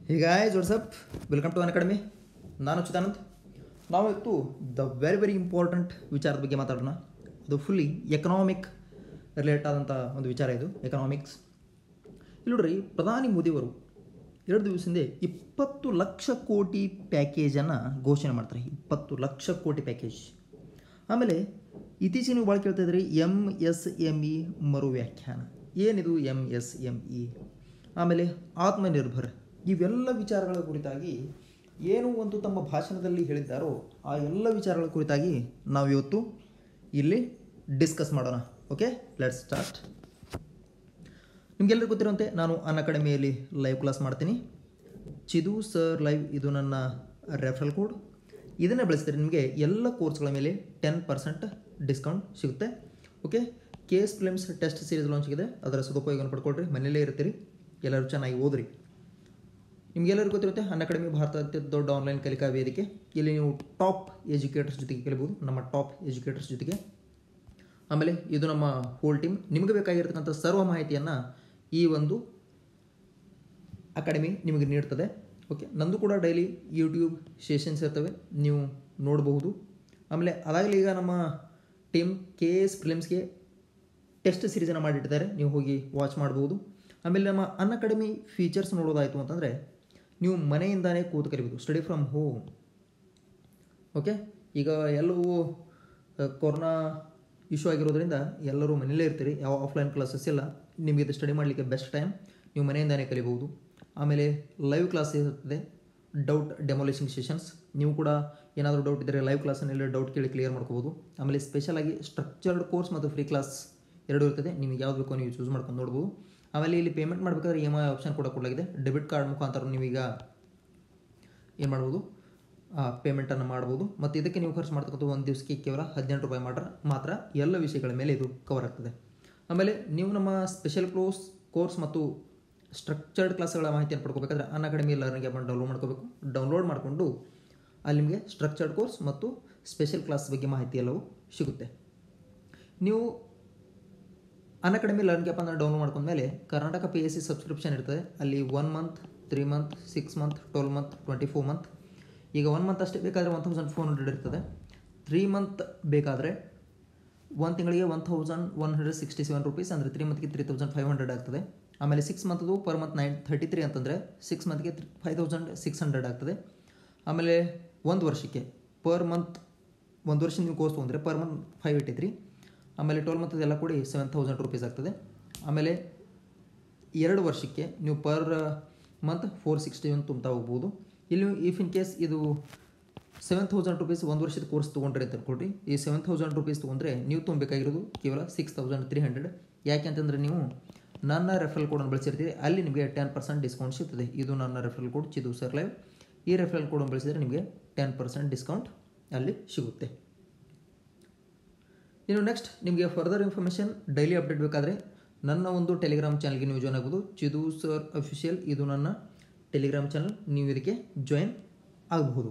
ಹೀಗಾಯ್ ಜೋಡ್ಸಪ್ welcome to Unacademy ನಾನು ಚಿದಾನಂದ್ ನಾವು ಇವತ್ತು ದ ವೆರಿ ವೆರಿ ಇಂಪಾರ್ಟೆಂಟ್ ವಿಚಾರದ ಬಗ್ಗೆ ಮಾತಾಡೋಣ ಅದು ಫುಲ್ಲಿ ಎಕನಾಮಿಕ್ ರಿಲೇಟ್ ಆದಂಥ ಒಂದು ವಿಚಾರ ಇದು ಎಕನಾಮಿಕ್ಸ್ ಇಲ್ಲಿ ನೋಡ್ರಿ ಪ್ರಧಾನಿ ಮೋದಿಯವರು ಎರಡು ದಿವಸದಿಂದ ಇಪ್ಪತ್ತು ಲಕ್ಷ ಕೋಟಿ ಪ್ಯಾಕೇಜನ್ನು ಘೋಷಣೆ ಮಾಡ್ತಾರೆ ಇಪ್ಪತ್ತು ಲಕ್ಷ ಕೋಟಿ ಪ್ಯಾಕೇಜ್ ಆಮೇಲೆ ಇತ್ತೀಚೆಗೆ ನೀವು ಭಾಳ ಕೇಳ್ತಾ ಇದ್ರಿ ಎಮ್ ಎಸ್ ಎಮ್ ಇ ಮರು ವ್ಯಾಖ್ಯಾನ ಏನಿದು ಎಮ್ ಎಸ್ ಎಮ್ ಇ ಆಮೇಲೆ ಆತ್ಮನಿರ್ಭರ್ ಇವೆಲ್ಲ ವಿಚಾರಗಳ ಕುರಿತಾಗಿ ಏನು ಒಂದು ತಮ್ಮ ಭಾಷಣದಲ್ಲಿ ಹೇಳಿದ್ದಾರೋ ಆ ಎಲ್ಲ ವಿಚಾರಗಳ ಕುರಿತಾಗಿ ನಾವು ಇವತ್ತು ಇಲ್ಲಿ ಡಿಸ್ಕಸ್ ಮಾಡೋಣ ಓಕೆ ಲೆಟ್ಸ್ ಸ್ಟಾರ್ಟ್ ನಿಮಗೆಲ್ಲರಿಗೂ ಗೊತ್ತಿರುವಂತೆ ನಾನು ಅನ್ ಅಕಾಡೆಮಿಯಲ್ಲಿ ಲೈವ್ ಕ್ಲಾಸ್ ಮಾಡ್ತೀನಿ ಚಿದು ಸರ್ ಲೈವ್ ಇದು ನನ್ನ ರೆಫರಲ್ ಕೋಡ್ ಇದನ್ನು ಬಳಸಿದ್ರೆ ನಿಮಗೆ ಎಲ್ಲ ಕೋರ್ಸ್ಗಳ ಮೇಲೆ ಟೆನ್ ಪರ್ಸೆಂಟ್ ಡಿಸ್ಕೌಂಟ್ ಸಿಗುತ್ತೆ okay K S films test series launch ಆಗಿದೆ ಅದರ ಸದುಪಯೋಗವನ್ನು ಪಡ್ಕೊಳ್ರಿ ಮನೆಯಲ್ಲೇ ಇರ್ತೀರಿ ಎಲ್ಲರೂ ಚೆನ್ನಾಗಿ ಓದ್ರಿ ನಿಮಗೆಲ್ಲರಿಗೂ ಗೊತ್ತಿರುತ್ತೆ ಅನ್ ಅಕಾಡೆಮಿ ಭಾರತದ ಅತ್ಯಂತ ದೊಡ್ಡ ಆನ್ಲೈನ್ ಕಲಿಕಾ ವೇದಿಕೆ ಇಲ್ಲಿ ನೀವು ಟಾಪ್ ಎಜುಕೇಟರ್ಸ್ ಜೊತೆಗೆ ಕಲಿಬೋದು ನಮ್ಮ ಟಾಪ್ ಎಜುಕೇಟರ್ಸ್ ಜೊತೆಗೆ ಆಮೇಲೆ ಇದು ನಮ್ಮ ಹೋಲ್ ಟೀಮ್ ನಿಮಗೆ ಬೇಕಾಗಿರ್ತಕ್ಕಂಥ ಸರ್ವ ಮಾಹಿತಿಯನ್ನು ಈ ಒಂದು ಅಕಾಡೆಮಿ ನಿಮಗೆ ನೀಡ್ತದೆ ಓಕೆ ನಂದು ಕೂಡ ಡೈಲಿ ಯೂಟ್ಯೂಬ್ ಸೆಷನ್ಸ್ ಇರ್ತವೆ ನೀವು ನೋಡಬಹುದು ಆಮೇಲೆ ಅದಾಗಲಿ ಈಗ ನಮ್ಮ ಟೀಮ್ ಕೆ ಎಸ್ ಫಿಲಿಮ್ಸ್ಗೆ ಟೆಸ್ಟ್ ಸೀರೀಸನ್ನು ಮಾಡಿಟ್ಟಿದ್ದಾರೆ ನೀವು ಹೋಗಿ ವಾಚ್ ಮಾಡ್ಬೋದು ಆಮೇಲೆ ನಮ್ಮ ಅನ್ ಅಕಾಡೆಮಿ ಫೀಚರ್ಸ್ ನೋಡೋದಾಯಿತು ಅಂತಂದರೆ ನೀವು ಮನೆಯಿಂದಾನೇ ಕೂತು ಕಲಿಬೋದು ಸ್ಟಡಿ ಫ್ರಮ್ ಹೋಮ್ ಓಕೆ ಈಗ ಎಲ್ಲವೂ ಕೊರೋನಾ ಇಶ್ಯೂ ಆಗಿರೋದ್ರಿಂದ ಎಲ್ಲರೂ ಮನೇಲೇ ಇರ್ತೀರಿ ಯಾವ ಆಫ್ಲೈನ್ ಕ್ಲಾಸಸ್ ಇಲ್ಲ ನಿಮಗೆ ಇದು ಸ್ಟಡಿ ಮಾಡಲಿಕ್ಕೆ ಬೆಸ್ಟ್ ಟೈಮ್ ನೀವು ಮನೆಯಿಂದಾನೇ ಕಲಿಬಹುದು ಆಮೇಲೆ ಲೈವ್ ಕ್ಲಾಸ್ ಇರ್ತದೆ ಡೌಟ್ ಡೆಮೊಲೇಷನ್ ಸೆಷನ್ಸ್ ನೀವು ಕೂಡ ಏನಾದರೂ ಡೌಟ್ ಇದ್ದರೆ ಲೈವ್ ಕ್ಲಾಸಲ್ಲಿ ಡೌಟ್ ಕೇಳಿ ಕ್ಲಿಯರ್ ಮಾಡ್ಕೋಬೋದು ಆಮೇಲೆ ಸ್ಪೆಷಲಾಗಿ ಸ್ಟ್ರಕ್ಚರ್ಡ್ ಕೋರ್ಸ್ ಮತ್ತು ಫ್ರೀ ಕ್ಲಾಸ್ ಎರಡೂ ಇರ್ತದೆ ನಿಮಗೆ ಯಾವ್ದು ಬೇಕೋ ನೀವು ಚೂಸ್ ಮಾಡ್ಕೊಂಡು ನೋಡ್ಬೋದು ಆಮೇಲೆ ಇಲ್ಲಿ ಪೇಮೆಂಟ್ ಮಾಡಬೇಕಾದ್ರೆ ಇ ಎಮ್ ಐ ಆಪ್ಷನ್ ಕೂಡ ಕೊಡಲಾಗಿದೆ ಡೆಬಿಟ್ ಕಾರ್ಡ್ ಮುಖಾಂತರ ನೀವೀಗ ಏನು ಮಾಡ್ಬೋದು ಪೇಮೆಂಟನ್ನು ಮಾಡ್ಬೋದು ಮತ್ತು ಇದಕ್ಕೆ ನೀವು ಖರ್ಚು ಮಾಡ್ತಕ್ಕಂಥ ಒಂದು ದಿವಸಕ್ಕೆ ಕೇವಲ ಹದಿನೆಂಟು ರೂಪಾಯಿ ಮಾತ್ರ ಮಾತ್ರ ಎಲ್ಲ ವಿಷಯಗಳ ಮೇಲೆ ಇದು ಕವರ್ ಆಗ್ತದೆ ಆಮೇಲೆ ನೀವು ನಮ್ಮ ಸ್ಪೆಷಲ್ ಕ್ಲೋಸ್ ಕೋರ್ಸ್ ಮತ್ತು ಸ್ಟ್ರಕ್ಚರ್ಡ್ ಕ್ಲಾಸ್ಗಳ ಮಾಹಿತಿಯನ್ನು ಪಡ್ಕೋಬೇಕಾದ್ರೆ ಅನ್ ಅಕಾಡೆಮಿ ಲರ್ನಿಂಗ್ ಆ್ಯಪನ್ನು ಡೌನ್ಲೋಡ್ ಮಾಡ್ಕೋಬೇಕು ಡೌನ್ಲೋಡ್ ಮಾಡಿಕೊಂಡು ಅಲ್ಲಿ ನಿಮಗೆ ಸ್ಟ್ರಕ್ಚರ್ಡ್ ಕೋರ್ಸ್ ಮತ್ತು ಸ್ಪೆಷಲ್ ಕ್ಲಾಸ್ ಬಗ್ಗೆ ಮಾಹಿತಿ ಎಲ್ಲವೂ ಸಿಗುತ್ತೆ ನೀವು ಅನ್ ಅಕಾಡೆಮಿ ಲರ್ನಿಂಗ್ ಆ್ಯಪನ್ನು ಡೌನ್ಲೋಡ್ ಮಾಡ್ಕೊಂಡ್ಮೇಲೆ Karnataka P S C subscription ಇರ್ತದೆ ಅಲ್ಲಿ one month three month six month twelve month twenty four month ಈಗ ಒನ್ ಮಂತ್ ಅಷ್ಟೇ ಬೇಕಾದರೆ ಒನ್ ತೌಸಂಡ್ ಫೋರ್ ಹಂಡ್ರೆಡ್ ಇರ್ತದೆ ತ್ರೀ ಮಂತ್ ಬೇಕಾದರೆ ಒಂದು ತಿಂಗಳಿಗೆ one thousand one hundred sixty seven rupees ಅಂದರೆ ತ್ರೀ ಮಂತ್ಗೆ ತ್ರೀ ತೌಸಂಡ್ ಫೈವ್ ಹಂಡ್ರೆಡ್ ಆಗ್ತದೆ ಆಮೇಲೆ ಸಿಕ್ಸ್ ಮಂತ್ದು per month nine thirty three ಅಂತಂದರೆ ಸಿಕ್ಸ್ ಮಂತ್ಗೆ ಫೈವ್ ತೌಸಂಡ್ ಸಿಕ್ಸ್ ಹಂಡ್ರೆಡ್ ಆಗ್ತದೆ ಆಮೇಲೆ ಒಂದು ವರ್ಷಕ್ಕೆ ಪರ್ ಮಂತ್ ಒಂದು ವರ್ಷ ನೀವು ಕೋರ್ಸ್ ತೊಗೊಂಡ್ರೆ per month five eighty three ಆಮೇಲೆ ಟ್ವೆಲ್ ಮಂತ್ ಎಲ್ಲ ಕೂಡಿ ಸೆವೆನ್ ತೌಸಂಡ್ ರುಪೀಸ್ ಆಗ್ತದೆ ಆಮೇಲೆ ಎರಡು ವರ್ಷಕ್ಕೆ ನೀವು per month four sixty one ತುಂಬ್ತಾ ಹೋಗ್ಬೋದು ಇಲ್ಲಿ ಇಫ್ ಇನ್ ಕೇಸ್ ಇದು ಸೆವೆನ್ ತೌಸಂಡ್ ರುಪೀಸ್ ಒಂದು ವರ್ಷದ ಕೋರ್ಸ್ ತೊಗೊಂಡ್ರೆ ಅಂತ ಅನ್ಕೊಳ್ರಿ ಈ ಸೆವೆನ್ ತೌಸಂಡ್ ರುಪೀಸ್ ತೊಗೊಂಡ್ರೆ ನೀವು ತುಂಬಬೇಕಾಗಿರೋದು ಕೇವಲ ಸಿಕ್ಸ್ ತೌಸಂಡ್ ತ್ರೀ ಹಂಡ್ರೆಡ್ ಯಾಕೆ ಅಂತಂದರೆ ನೀವು ನನ್ನ ರೆಫರಲ್ ಕೋಡನ್ನು ಬಳಸಿರ್ತೀರಿ ಅಲ್ಲಿ ನಿಮಗೆ ಟೆನ್ ಪರ್ಸೆಂಟ್ ಡಿಸ್ಕೌಂಟ್ ಸಿಗ್ತದೆ ಇದು ನನ್ನ referral code Chidu sir live ಈ ರೆಫರಲ್ ಕೋಡನ್ನು ಬಳಸಿದರೆ ನಿಮಗೆ ಟೆನ್ ಪರ್ಸೆಂಟ್ ಡಿಸ್ಕೌಂಟ್ ಅಲ್ಲಿ ಸಿಗುತ್ತೆ ಇನ್ನು ನೆಕ್ಸ್ಟ್ ನಿಮಗೆ ಫರ್ದರ್ ಇನ್ಫಾರ್ಮೇಷನ್ ಡೈಲಿ ಅಪ್ಡೇಟ್ ಬೇಕಾದರೆ ನನ್ನ ಒಂದು ಟೆಲಿಗ್ರಾಮ್ ಚಾನಲ್ಗೆ ನೀವು ಜಾಯ್ನ್ ಆಗ್ಬೋದು ಚಿದು ಸರ್ ಅಫಿಷಿಯಲ್ ಇದು ನನ್ನ ಟೆಲಿಗ್ರಾಮ್ ಚಾನಲ್ ನೀವು ಇದಕ್ಕೆ ಜಾಯಿನ್ ಆಗಬಹುದು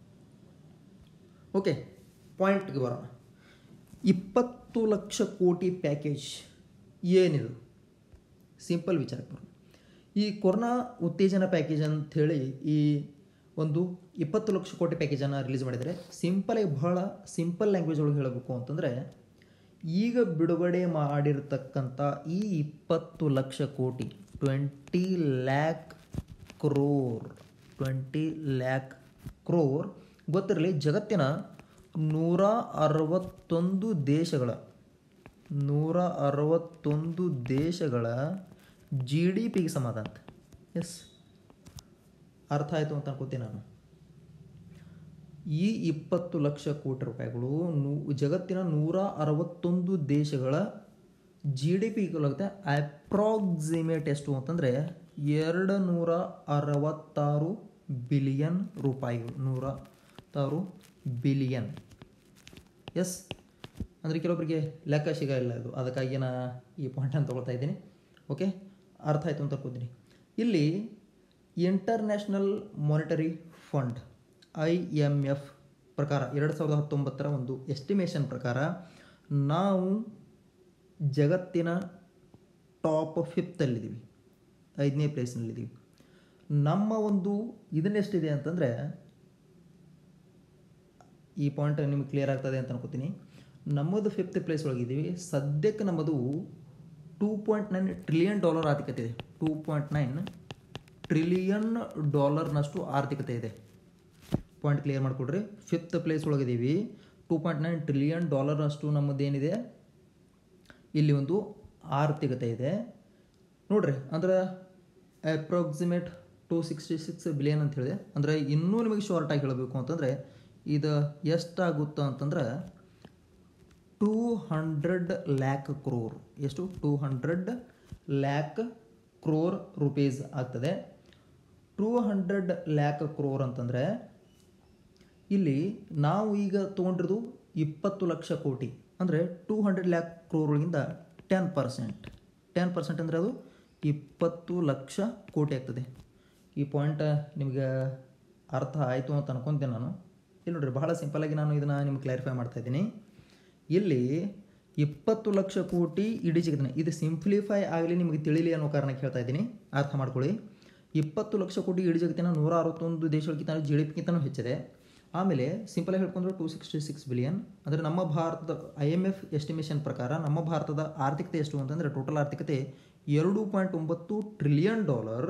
ಓಕೆ ಪಾಯಿಂಟ್ಗೆ ಬರೋಣ ಇಪ್ಪತ್ತು ಲಕ್ಷ ಕೋಟಿ ಪ್ಯಾಕೇಜ್ ಏನಿದು ಸಿಂಪಲ್ ವಿಚಾರಕ್ಕೆ ಬರೋಣ ಈ ಕೊರೋನಾ ಉತ್ತೇಜನ ಪ್ಯಾಕೇಜ್ ಅಂಥೇಳಿ ಈ ಒಂದು ಇಪ್ಪತ್ತು ಲಕ್ಷ ಕೋಟಿ ಪ್ಯಾಕೇಜನ್ನು ರಿಲೀಸ್ ಮಾಡಿದರೆ ಸಿಂಪಲಾಗಿ ಬಹಳ ಸಿಂಪಲ್ ಲ್ಯಾಂಗ್ವೇಜ್ ಒಳಗೆ ಹೇಳಬೇಕು ಅಂತಂದರೆ ಈಗ ಬಿಡುಗಡೆ ಮಾಡಿರ್ತಕ್ಕಂಥ ಈ ಇಪ್ಪತ್ತು ಲಕ್ಷ ಕೋಟಿ ಟ್ವೆಂಟಿ ಲ್ಯಾಕ್ ಕ್ರೋರ್ ಟ್ವೆಂಟಿ ಲ್ಯಾಕ್ ಕ್ರೋರ್ ಗೊತ್ತಿರಲಿ ಜಗತ್ತಿನ ನೂರ ಅರವತ್ತೊಂದು ದೇಶಗಳ ನೂರ ಅರವತ್ತೊಂದು ದೇಶಗಳ ಜಿ ಡಿ ಪಿಗೆ ಸಮಾನ ಅಂತ ಎಸ್ ಅರ್ಥ ಆಯಿತು ಅಂತ ಅನ್ಕೋತೀನಿ ನಾನು ಈ ಇಪ್ಪತ್ತು ಲಕ್ಷ ಕೋಟಿ ರೂಪಾಯಿಗಳು ನೂ ಜಗತ್ತಿನ ನೂರ ಅರವತ್ತೊಂದು ದೇಶಗಳ ಜಿ ಡಿ ಪಿ ಆಗುತ್ತೆ ಅಪ್ರಾಕ್ಸಿಮೇಟ್ ಎಷ್ಟು ಅಂತಂದರೆ ಎರಡು ನೂರ ಅರವತ್ತಾರು ಬಿಲಿಯನ್ ರೂಪಾಯಿಗಳು ನೂರ ತಾರು ಬಿಲಿಯನ್ ಎಸ್ ಅಂದರೆ ಕೆಲವೊಬ್ಬರಿಗೆ ಲೆಕ್ಕ ಸಿಗಲ್ಲ ಇದು ಅದಕ್ಕಾಗಿ ನಾ ಈ ಪಾಯಿಂಟನ್ನು ತೊಗೊಳ್ತಾ ಇದ್ದೀನಿ ಓಕೆ ಅರ್ಥ ಆಯಿತು ಅಂತ ಅನ್ಕೋತೀನಿ ಇಲ್ಲಿ international monetary fund I M F ಪ್ರಕಾರ ಎರಡು ಸಾವಿರದ ಹತ್ತೊಂಬತ್ತರ ಒಂದು ಎಸ್ಟಿಮೇಷನ್ ಪ್ರಕಾರ ನಾವು ಜಗತ್ತಿನ ಟಾಪ್ ಫಿಫ್ತಲ್ಲಿದ್ದೀವಿ ಐದನೇ ಪ್ಲೇಸ್ನಲ್ಲಿದ್ದೀವಿ ನಮ್ಮ ಒಂದು ಇದನ್ನೆಷ್ಟಿದೆ ಅಂತಂದರೆ ಈ ಪಾಯಿಂಟ್ ನಿಮ್ಗೆ ಕ್ಲಿಯರ್ ಆಗ್ತದೆ ಅಂತ ಅನ್ಕೋತೀನಿ ನಮ್ಮದು ಫಿಫ್ತ್ ಪ್ಲೇಸ್ ಒಳಗಿದ್ದೀವಿ ಸದ್ಯಕ್ಕೆ ನಮ್ಮದು two point nine trillion dollar ಆರ್ಥಿಕತೆ ಇದೆ ಟೂ ಪಾಯಿಂಟ್ ನೈನ್ ಟ್ರಿಲಿಯನ್ ಡಾಲರ್ನಷ್ಟು ಆರ್ಥಿಕತೆ ಇದೆ ಪಾಯಿಂಟ್ ಕ್ಲಿಯರ್ ಮಾಡಿಕೊಡ್ರಿ ಫಿಫ್ತ್ ಪ್ಲೇಸ್ ಒಳಗಿದ್ದೀವಿ ಟೂ ಪಾಯಿಂಟ್ ನೈನ್ ಟ್ರಿಲಿಯನ್ ಡಾಲರ್ನಷ್ಟು ನಮ್ಮದೇನಿದೆ ಇಲ್ಲಿ ಒಂದು ಆರ್ಥಿಕತೆ ಇದೆ ನೋಡ್ರಿ ಅಂದ್ರೆ approximate two sixty six billion ಅಂತ ಹೇಳಿದೆ ಅಂದರೆ ಇನ್ನೂ ನಿಮಗೆ ಶಾರ್ಟಾಗಿ ಹೇಳಬೇಕು ಅಂತಂದರೆ ಇದು ಎಷ್ಟಾಗುತ್ತಾ ಅಂತಂದ್ರೆ ಟೂ ಹಂಡ್ರೆಡ್ ಲ್ಯಾಕ್ ಕ್ರೋರ್ ಎಷ್ಟು two hundred lakh crore rupees ಆಗ್ತದೆ ಟೂ ಹಂಡ್ರೆಡ್ ಲ್ಯಾಕ್ ಕ್ರೋರ್ ಅಂತಂದರೆ ಇಲ್ಲಿ ನಾವು ಈಗ ತೊಗೊಂಡಿರೋದು ಇಪ್ಪತ್ತು ಲಕ್ಷ ಕೋಟಿ ಅಂದರೆ ಟೂ ಹಂಡ್ರೆಡ್ ಲ್ಯಾಕ್ ಕ್ರೋರ್ ಒಳಗಿಂದ ಟೆನ್ ಪರ್ಸೆಂಟ್ ಟೆನ್ ಪರ್ಸೆಂಟ್ ಅಂದರೆ ಅದು ಇಪ್ಪತ್ತು ಲಕ್ಷ ಕೋಟಿ ಆಗ್ತದೆ ಈ ಪಾಯಿಂಟ್ ನಿಮಗೆ ಅರ್ಥ ಆಯಿತು ಅಂತ ಅನ್ಕೊತೀನಿ ನಾನು ಇಲ್ಲಿ ನೋಡ್ರಿ ಬಹಳ ಸಿಂಪಲಾಗಿ ನಾನು ಇದನ್ನು ನಿಮ್ಗೆ ಕ್ಲಾರಿಫೈ ಮಾಡ್ತಾ ಇದ್ದೀನಿ ಇಲ್ಲಿ ಇಪ್ಪತ್ತು ಲಕ್ಷ ಕೋಟಿ ಇಡೀ ಜಗತ್ತಿನ ಇದು ಸಿಂಪ್ಲಿಫೈ ಆಗಲಿ ನಿಮಗೆ ತಿಳಿಲಿ ಅನ್ನೋ ಕಾರಣಕ್ಕೆ ಹೇಳ್ತಾ ಇದ್ದೀನಿ ಅರ್ಥ ಮಾಡ್ಕೊಳ್ಳಿ ಇಪ್ಪತ್ತು ಲಕ್ಷ ಕೋಟಿ ಇಡೀ ಜಗತ್ತಿನ ನೂರ ಅರವತ್ತೊಂದು ದೇಶಗಳಿಗಿಂತ ಜಿ ಡಿ ಪಿಗಿಂತನೂ ಹೆಚ್ಚಿದೆ ಆಮೇಲೆ ಸಿಂಪಲಾಗಿ ಹೇಳ್ಕೊಂಡ್ರೆ ಟೂ ಸಿಕ್ಸ್ಟಿ ಸಿಕ್ಸ್ ಬಿಲಿಯನ್ ಅಂದರೆ ನಮ್ಮ ಭಾರತದ ಐ ಎಮ್ ಎಫ್ ಎಸ್ಟಿಮೇಷನ್ ಪ್ರಕಾರ ನಮ್ಮ ಭಾರತದ ಆರ್ಥಿಕತೆ ಎಷ್ಟು ಅಂತಂದರೆ ಟೋಟಲ್ ಆರ್ಥಿಕತೆ ಎರಡು ಪಾಯಿಂಟ್ ಒಂಬತ್ತು ಟ್ರಿಲಿಯನ್ ಡಾಲರ್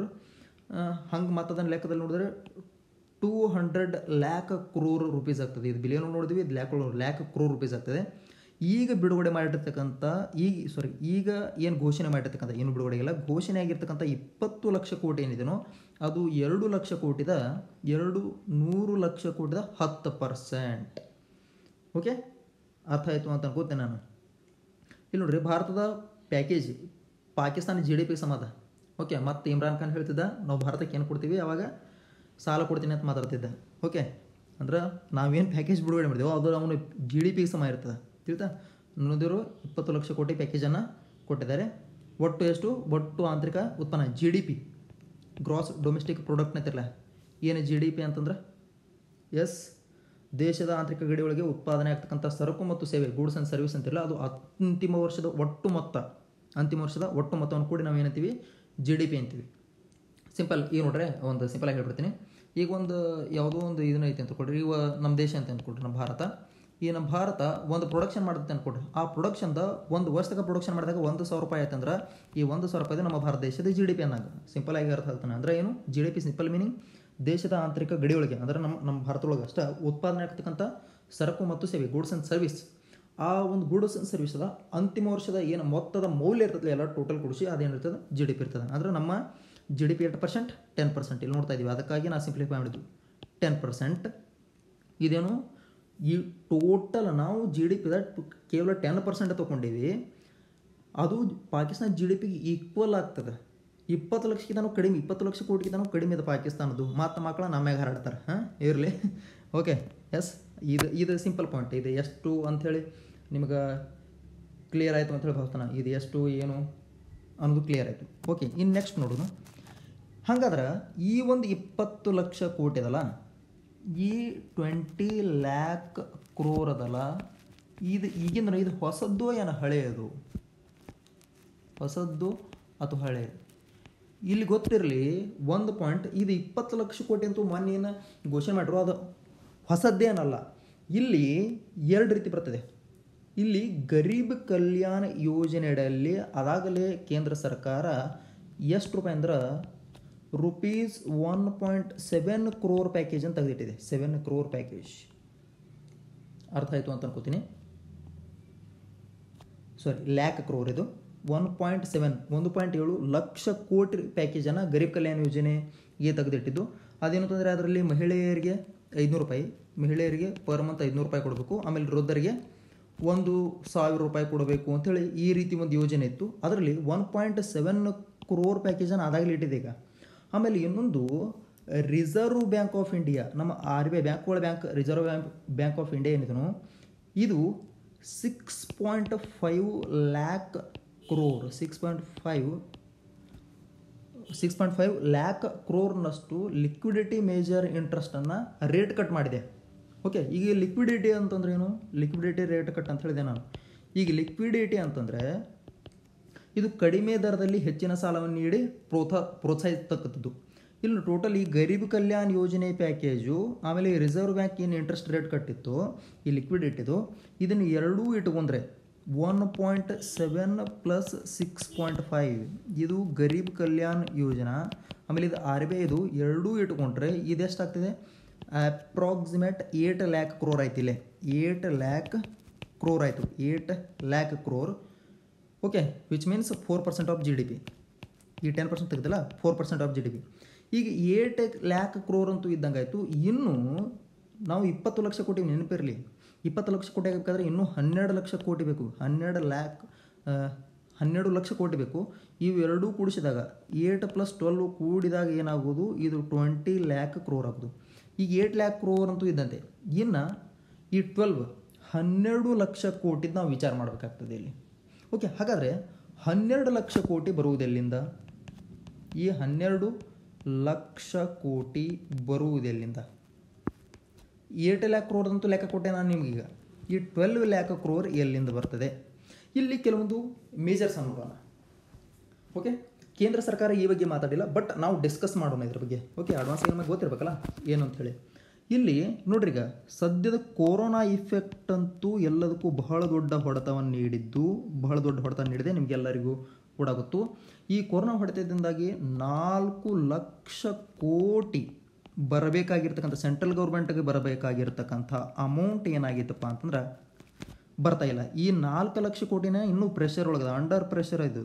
ಹಂಗೆ ಮತ್ತದನ್ನು ಲೆಕ್ಕದಲ್ಲಿ ನೋಡಿದ್ರೆ two hundred lakh crore rupees ಆಗ್ತದೆ ಇದು ಬಿಲಿಯನ್ ನೋಡಿದ್ವಿ ಇದು ಲ್ಯಾಕ್ ಲ್ಯಾಕ್ ಕ್ರೋರ್ ರುಪೀಸ್ ಆಗ್ತದೆ ಈಗ ಬಿಡುಗಡೆ ಮಾಡಿರ್ತಕ್ಕಂಥ ಈಗ ಸಾರಿ ಈಗ ಏನು ಘೋಷಣೆ ಮಾಡಿರ್ತಕ್ಕಂಥ ಏನು ಬಿಡುಗಡೆ ಇಲ್ಲ ಘೋಷಣೆ ಆಗಿರ್ತಕ್ಕಂಥ ಇಪ್ಪತ್ತು ಲಕ್ಷ ಕೋಟಿ ಏನಿದೆನೋ ಅದು ಎರಡು ಲಕ್ಷ ಕೋಟಿದ ಎರಡು ನೂರು ಲಕ್ಷ ಕೋಟಿದ ಹತ್ತು ಪರ್ಸೆಂಟ್ ಓಕೆ ಅರ್ಥ ಆಯಿತು ಅಂತ ಅನ್ಕೋತೇನೆ ನಾನು ಇಲ್ಲಿ ನೋಡ್ರಿ ಭಾರತದ package Pakistan G D P ಸಮದ ಓಕೆ ಮತ್ತು ಇಮ್ರಾನ್ ಖಾನ್ ಹೇಳ್ತಿದ್ದ ನಾವು ಭಾರತಕ್ಕೆ ಏನು ಕೊಡ್ತೀವಿ ಅವಾಗ ಸಾಲ ಕೊಡ್ತೀನಿ ಅಂತ ಮಾತಾಡ್ತಿದ್ದ ಓಕೆ ಅಂದ್ರೆ ನಾವೇನು ಪ್ಯಾಕೇಜ್ ಬಿಡುಗಡೆ ಮಾಡಿದೆವೋ ಅದು ಅವನು ಜಿ ಡಿ ಪಿಗೆ ಸಮ ಇರ್ತದೆ ತಿಳಿತಾ ನೋಡಿದ್ರು ಇಪ್ಪತ್ತು ಲಕ್ಷ ಕೋಟಿ ಪ್ಯಾಕೇಜನ್ನು ಕೊಟ್ಟಿದ್ದಾರೆ ಒಟ್ಟು ಎಷ್ಟು ಒಟ್ಟು ಆಂತರಿಕ ಉತ್ಪನ್ನ G D P gross domestic ಪ್ರಾಡಕ್ಟ್ನ ತಿರ್ಲ ಏನು ಜಿ ಡಿ ಪಿ ಅಂತಂದ್ರೆ ಎಸ್ ದೇಶದ ಆಂತರಿಕ ಗಡಿ ಒಳಗೆ ಉತ್ಪಾದನೆ ಆಗ್ತಕ್ಕಂಥ ಸರಕು ಮತ್ತು ಸೇವೆ ಗೂಡ್ಸ್ ಆ್ಯಂಡ್ ಸರ್ವಿಸ್ ಅಂತಿಲ್ಲ ಅದು ಅಂತಿಮ ವರ್ಷದ ಒಟ್ಟು ಮೊತ್ತ ಅಂತಿಮ ವರ್ಷದ ಒಟ್ಟು ಮೊತ್ತವನ್ನು ಕೂಡಿ ನಾವು ಏನಂತೀವಿ ಜಿ ಡಿ ಪಿ ಅಂತೀವಿ ಸಿಂಪಲ್ ಈಗ ನೋಡ್ರೆ ಒಂದು ಸಿಂಪಲಾಗಿ ಹೇಳ್ಬಿಡ್ತೀನಿ ಈಗ ಒಂದು ಯಾವುದೋ ಒಂದು ಇದನ್ನ ಐತೆ ಅಂತ ಕೊಡ್ರಿ ಈಗ ನಮ್ಮ ದೇಶ ಅಂತ ಅಂದ್ಕೊಡ್ರಿ ನಮ್ಮ ಭಾರತ ಈ ನಮ್ಮ ಭಾರತ ಒಂದು ಪ್ರೊಡಕ್ಷನ್ ಮಾಡುತ್ತೆ ಅಂದ್ಕೊಡ್ರಿ ಆ ಪ್ರೊಡಕ್ಷನ್ದ ಒಂದು ವರ್ಷದಾಗ ಪ್ರೊಡಕ್ಷನ್ ಮಾಡಿದಾಗ ಒಂದು ಸಾವಿರ ರೂಪಾಯಿ ಆಯ್ತಂದ್ರೆ ಈ ಒಂದು ಸಾವಿರ ರೂಪಾಯಿ ನಮ್ಮ ಭಾರತ ದೇಶದ ಜಿ ಡಿ ಪಿ ಅನ್ನಂಗ ಸಿಂಪಲ್ ಆಗಿ ಅರ್ಥ ಆಗ್ತಾನೆ ಅಂದ್ರೆ ಏನು G D P simple meaning ದೇಶದ ಆಂತರಿಕ ಗಡಿಯೊಳಗೆ ಅಂದ್ರೆ ನಮ್ಮ ನಮ್ಮ ಭಾರತದೊಳಗೆ ಅಷ್ಟೇ ಉತ್ಪಾದನೆ ಆಗ್ತಕ್ಕಂಥ ಸರಕು ಮತ್ತು ಸೇವೆ ಗೂಡ್ಸ್ ಆ್ಯಂಡ್ ಸರ್ವಿಸ್ ಆ ಒಂದು ಗೂಡ್ಸ್ ಆ್ಯಂಡ್ ಸರ್ವಿಸದ ಅಂತಿಮ ವರ್ಷದ ಏನು ಮೊತ್ತದ ಮೌಲ್ಯ ಇರ್ತದೆ ಎಲ್ಲ ಟೋಟಲ್ ಕೊಡಿಸಿ ಅದೇನಿರ್ತದೆ ಜಿ ಡಿ ಪಿ ಇರ್ತದೆ ಅಂದ್ರೆ ನಮ್ಮ ಜಿ ಡಿ ಪಿ ಎಷ್ಟು ಪರ್ಸೆಂಟ್ ಟೆನ್ ಪರ್ಸೆಂಟ್ ಇಲ್ಲಿ ನೋಡ್ತಾ ಇದ್ದೀವಿ ಅದಕ್ಕಾಗಿ ನಾವು ಸಿಂಪ್ಲಿಫೈ ಮಾಡಿದ್ವಿ ಟೆನ್ ಪರ್ಸೆಂಟ್ ಇದೇನು ಈ ಟೋಟಲ್ ನಾವು ಜಿ ಡಿ ಪಿದ ಕೇವಲ ಟೆನ್ ಪರ್ಸೆಂಟ್ ತೊಗೊಂಡೀವಿ ಅದು ಪಾಕಿಸ್ತಾನ ಜಿ ಡಿ ಪಿಗೆ ಈಕ್ವಲ್ ಆಗ್ತದೆ ಇಪ್ಪತ್ತು ಲಕ್ಷಕ್ಕಿಂತ ಕಡಿಮೆ ಇಪ್ಪತ್ತು ಲಕ್ಷ ಕೋಟಿಗಿಂತ ಕಡಿಮೆ ಇದೆ ಪಾಕಿಸ್ತಾನದ್ದು ಮಾತು ಮಕ್ಕಳ ನಮ್ಯಾಗ ಹರಡ್ತಾರೆ ಹಾಂ ಇರಲಿ ಓಕೆ ಎಸ್ ಇದು ಇದು ಸಿಂಪಲ್ ಪಾಯಿಂಟ್ ಇದು ಎಷ್ಟು ಅಂಥೇಳಿ ನಿಮ್ಗೆ ಕ್ಲಿಯರ್ ಆಯಿತು ಅಂತೇಳಿ ಭಾವಿಸ್ತಾನೆ ಇದು ಎಷ್ಟು ಏನು ಅನ್ನೋದು ಕ್ಲಿಯರ್ ಆಯಿತು ಓಕೆ ಇನ್ನು ನೆಕ್ಸ್ಟ್ ನೋಡೋಣ ಹಾಗಾದ್ರೆ ಈ ಒಂದು ಇಪ್ಪತ್ತು ಲಕ್ಷ ಕೋಟಿ ಅದಲ್ಲ ಈ ಟ್ವೆಂಟಿ ಲ್ಯಾಕ್ ಕ್ರೋರ್ ಅದಲ್ಲ ಇದು ಈಗಿನ ಇದು ಹೊಸದ್ದು ಏನು ಹಳೆಯದು ಹೊಸದ್ದು ಅಥವಾ ಹಳೆಯದು ಇಲ್ಲಿ ಗೊತ್ತಿರಲಿ ಒಂದು ಪಾಯಿಂಟ್ ಇದು ಇಪ್ಪತ್ತು ಲಕ್ಷ ಕೋಟಿ ಅಂತೂ ಮೊನ್ನೆ ಏನು ಘೋಷಣೆ ಮಾಡಿರೋ ಅದು ಹೊಸದ್ದೇನಲ್ಲ ಇಲ್ಲಿ ಎರಡು ರೀತಿ ಬರ್ತದೆ ಇಲ್ಲಿ ಗರೀಬ್ ಕಲ್ಯಾಣ ಯೋಜನೆಯಲ್ಲಿ ಅದಾಗಲೇ ಕೇಂದ್ರ ಸರ್ಕಾರ ಎಷ್ಟು ರೂಪಾಯಿ ಅಂದ್ರೆ rupees one point seven crore package ಅಂತ ತೆಗೆದಿಟ್ಟಿದೆ ಸೆವೆನ್ ಕ್ರೋರ್ ಪ್ಯಾಕೇಜ್ ಅರ್ಥ ಆಯಿತು ಅಂತ ಅನ್ಕೋತೀನಿ ಸಾರಿ ಲ್ಯಾಕ್ ಕ್ರೋರ್ ಇದು ಒನ್ ಪಾಯಿಂಟ್ ಸೆವೆನ್ ಒಂದು ಪಾಯಿಂಟ್ ಏಳು ಲಕ್ಷ ಕೋಟಿ ಪ್ಯಾಕೇಜನ್ನು ಗರೀಬ್ ಕಲ್ಯಾಣ ಯೋಜನೆಗೆ ತೆಗೆದಿಟ್ಟಿದ್ದು ಅದೇನಂತಂದರೆ ಅದರಲ್ಲಿ ಮಹಿಳೆಯರಿಗೆ ಐದುನೂರು ರೂಪಾಯಿ ಮಹಿಳೆಯರಿಗೆ ಪರ್ ಮಂತ್ ಐದುನೂರು ರೂಪಾಯಿ ಕೊಡಬೇಕು ಆಮೇಲೆ ವೃದ್ಧರಿಗೆ ಒಂದು ಸಾವಿರ ರೂಪಾಯಿ ಕೊಡಬೇಕು ಅಂತೇಳಿ ಈ ರೀತಿ ಒಂದು ಯೋಜನೆ ಇತ್ತು ಅದರಲ್ಲಿ ಒನ್ ಪಾಯಿಂಟ್ ಸೆವೆನ್ ಕ್ರೋರ್ ಪ್ಯಾಕೇಜನ್ನು ಅದಾಗಲೇ ಇಟ್ಟಿದೆ ಈಗ ಆಮೇಲೆ ಇನ್ನೊಂದು ರಿಸರ್ವ್ ಬ್ಯಾಂಕ್ ಆಫ್ ಇಂಡಿಯಾ ನಮ್ಮ ಆರ್ ಬಿ ಐ ಬ್ಯಾಂಕ್ಗಳ bank Reserve Bank bank of India ಏನಿದನು ಇದು six point five lakh crore six point five six point five lakh ಕ್ರೋರ್ನಷ್ಟು ಲಿಕ್ವಿಡಿಟಿ ಮೇಜರ್ ಇಂಟ್ರೆಸ್ಟನ್ನು ರೇಟ್ ಕಟ್ ಮಾಡಿದೆ ಓಕೆ ಈಗ ಲಿಕ್ವಿಡಿಟಿ ಅಂತಂದ್ರೆ ಏನು ಲಿಕ್ವಿಡಿಟಿ ರೇಟ್ ಕಟ್ ಅಂತ ಹೇಳಿದೆ ನಾನು ಈಗ ಲಿಕ್ವಿಡಿಟಿ ಅಂತಂದರೆ ಇದು ಕಡಿಮೆ ದರದಲ್ಲಿ ಹೆಚ್ಚಿನ ಸಾಲವನ್ನು ನೀಡಿ ಪ್ರೋತ್ಸಾ ಪ್ರೋತ್ಸಾಹಿಸ್ತಕ್ಕಂಥದ್ದು ಇಲ್ಲಿ ಟೋಟಲ್ ಈ ಗರೀಬ್ ಕಲ್ಯಾಣ್ ಯೋಜನೆ ಪ್ಯಾಕೇಜು ಆಮೇಲೆ ರಿಸರ್ವ್ ಬ್ಯಾಂಕ್ ಏನು ಇಂಟ್ರೆಸ್ಟ್ ರೇಟ್ ಕಟ್ಟಿತ್ತು ಈ ಲಿಕ್ವಿಡಿಟಿದು ಇದನ್ನು ಎರಡೂ ಇಟ್ಕೊಂಡ್ರೆ one point seven plus six point five ಇದು ಗರೀಬ್ ಕಲ್ಯಾಣ್ ಯೋಜನಾ ಆಮೇಲೆ ಇದು ಆರ್ ಬಿ ಐದು ಎರಡೂ ಇಟ್ಕೊಂಡ್ರೆ ಇದೆಷ್ಟಾಗ್ತದೆ ಅಪ್ರಾಕ್ಸಿಮೇಟ್ ಏಟ್ ಲ್ಯಾಕ್ ಕ್ರೋರ್ ಆಯ್ತು ಇಲ್ಲೇ ಏಟ್ ಲ್ಯಾಕ್ ಕ್ರೋರ್ ಆಯಿತು eight lakh crore okay which means four percent of G D P ಈ ಟೆನ್ ಪರ್ಸೆಂಟ್ ತೆಗೆದಲ್ಲ four percent of G D P ಈಗ ಏಟ್ ಲ್ಯಾಕ್ ಕ್ರೋರ್ ಅಂತೂ ಇದ್ದಂಗೆ ಆಯಿತು ಇನ್ನು ನಾವು ಇಪ್ಪತ್ತು ಲಕ್ಷ ಕೋಟಿ ನೆನಪಿರಲಿ ಇಪ್ಪತ್ತು ಲಕ್ಷ ಕೋಟಿ ಆಗಬೇಕಾದ್ರೆ ಇನ್ನೂ ಹನ್ನೆರಡು ಲಕ್ಷ ಕೋಟಿ ಬೇಕು ಹನ್ನೆರಡು ಲ್ಯಾಕ್ ಹನ್ನೆರಡು ಲಕ್ಷ ಕೋಟಿ ಬೇಕು ಇವೆರಡೂ ಕೂಡಿಸಿದಾಗ ಏಟ್ ಪ್ಲಸ್ ಟ್ವೆಲ್ವ್ ಕೂಡಿದಾಗ ಏನಾಗೋದು ಇದು ಟ್ವೆಂಟಿ ಲ್ಯಾಕ್ ಕ್ರೋರ್ ಆಗೋದು ಈಗ ಏಟ್ ಲ್ಯಾಕ್ ಕ್ರೋರ್ ಅಂತೂ ಇದ್ದಂತೆ ಇನ್ನು ಈ ಟ್ವೆಲ್ವ್ ಹನ್ನೆರಡು ಲಕ್ಷ ಕೋಟಿದು ನಾವು ವಿಚಾರ ಮಾಡಬೇಕಾಗ್ತದೆ ಇಲ್ಲಿ ಓಕೆ ಹಾಗಾದರೆ ಹನ್ನೆರಡು ಲಕ್ಷ ಕೋಟಿ ಬರುವುದೆಲ್ಲಿಂದ ಈ ಹನ್ನೆರಡು ಲಕ್ಷ ಕೋಟಿ ಬರುವುದೆಲ್ಲಿಂದ ಏಟ್ ಲ್ಯಾಕ್ ಕ್ರೋರ್ ಅಂತೂ ಲೆಕ್ಕ ಕೊಟ್ಟೆ ನಾನು ನಿಮಗೀಗ ಈ ಟ್ವೆಲ್ವ್ ಲ್ಯಾಕ್ ಕ್ರೋರ್ ಎಲ್ಲಿಂದ ಬರ್ತದೆ ಇಲ್ಲಿ ಕೆಲವೊಂದು ಮೇಜರ್ಸ್ ನೋಡೋಣ ಓಕೆ ಕೇಂದ್ರ ಸರ್ಕಾರ ಈ ಬಗ್ಗೆ ಮಾತಾಡಿಲ್ಲ ಬಟ್ ನಾವು ಡಿಸ್ಕಸ್ ಮಾಡೋಣ ಇದ್ರ ಬಗ್ಗೆ ಓಕೆ ಅಡ್ವಾನ್ಸ್ ನಮಗೆ ಗೊತ್ತಿರಬೇಕಲ್ಲ ಏನು ಅಂತ ಹೇಳಿ ಇಲ್ಲಿ ನೋಡ್ರಿ ಈಗ ಸದ್ಯದ ಕೊರೋನಾ ಇಫೆಕ್ಟ್ ಅಂತೂ ಎಲ್ಲದಕ್ಕೂ ಬಹಳ ದೊಡ್ಡ ಹೊಡೆತವನ್ನು ನೀಡಿದ್ದು ಬಹಳ ದೊಡ್ಡ ಹೊಡೆತ ನೀಡಿದೆ ನಿಮಗೆಲ್ಲರಿಗೂ ಕೂಡ ಗೊತ್ತು ಈ ಕೊರೋನಾ ಹೊಡೆತದಿಂದಾಗಿ ನಾಲ್ಕು ಲಕ್ಷ ಕೋಟಿ ಬರಬೇಕಾಗಿರ್ತಕ್ಕಂಥ ಸೆಂಟ್ರಲ್ ಗೌರ್ಮೆಂಟ್ಗೆ ಬರಬೇಕಾಗಿರ್ತಕ್ಕಂಥ ಅಮೌಂಟ್ ಏನಾಗಿತ್ತಪ್ಪ ಅಂತಂದ್ರೆ ಬರ್ತಾ ಇಲ್ಲ ಈ ನಾಲ್ಕು ಲಕ್ಷ ಕೋಟಿನ ಇನ್ನೂ ಪ್ರೆಷರ್ ಒಳಗದ ಅಂಡರ್ ಪ್ರೆಷರ್ ಇದು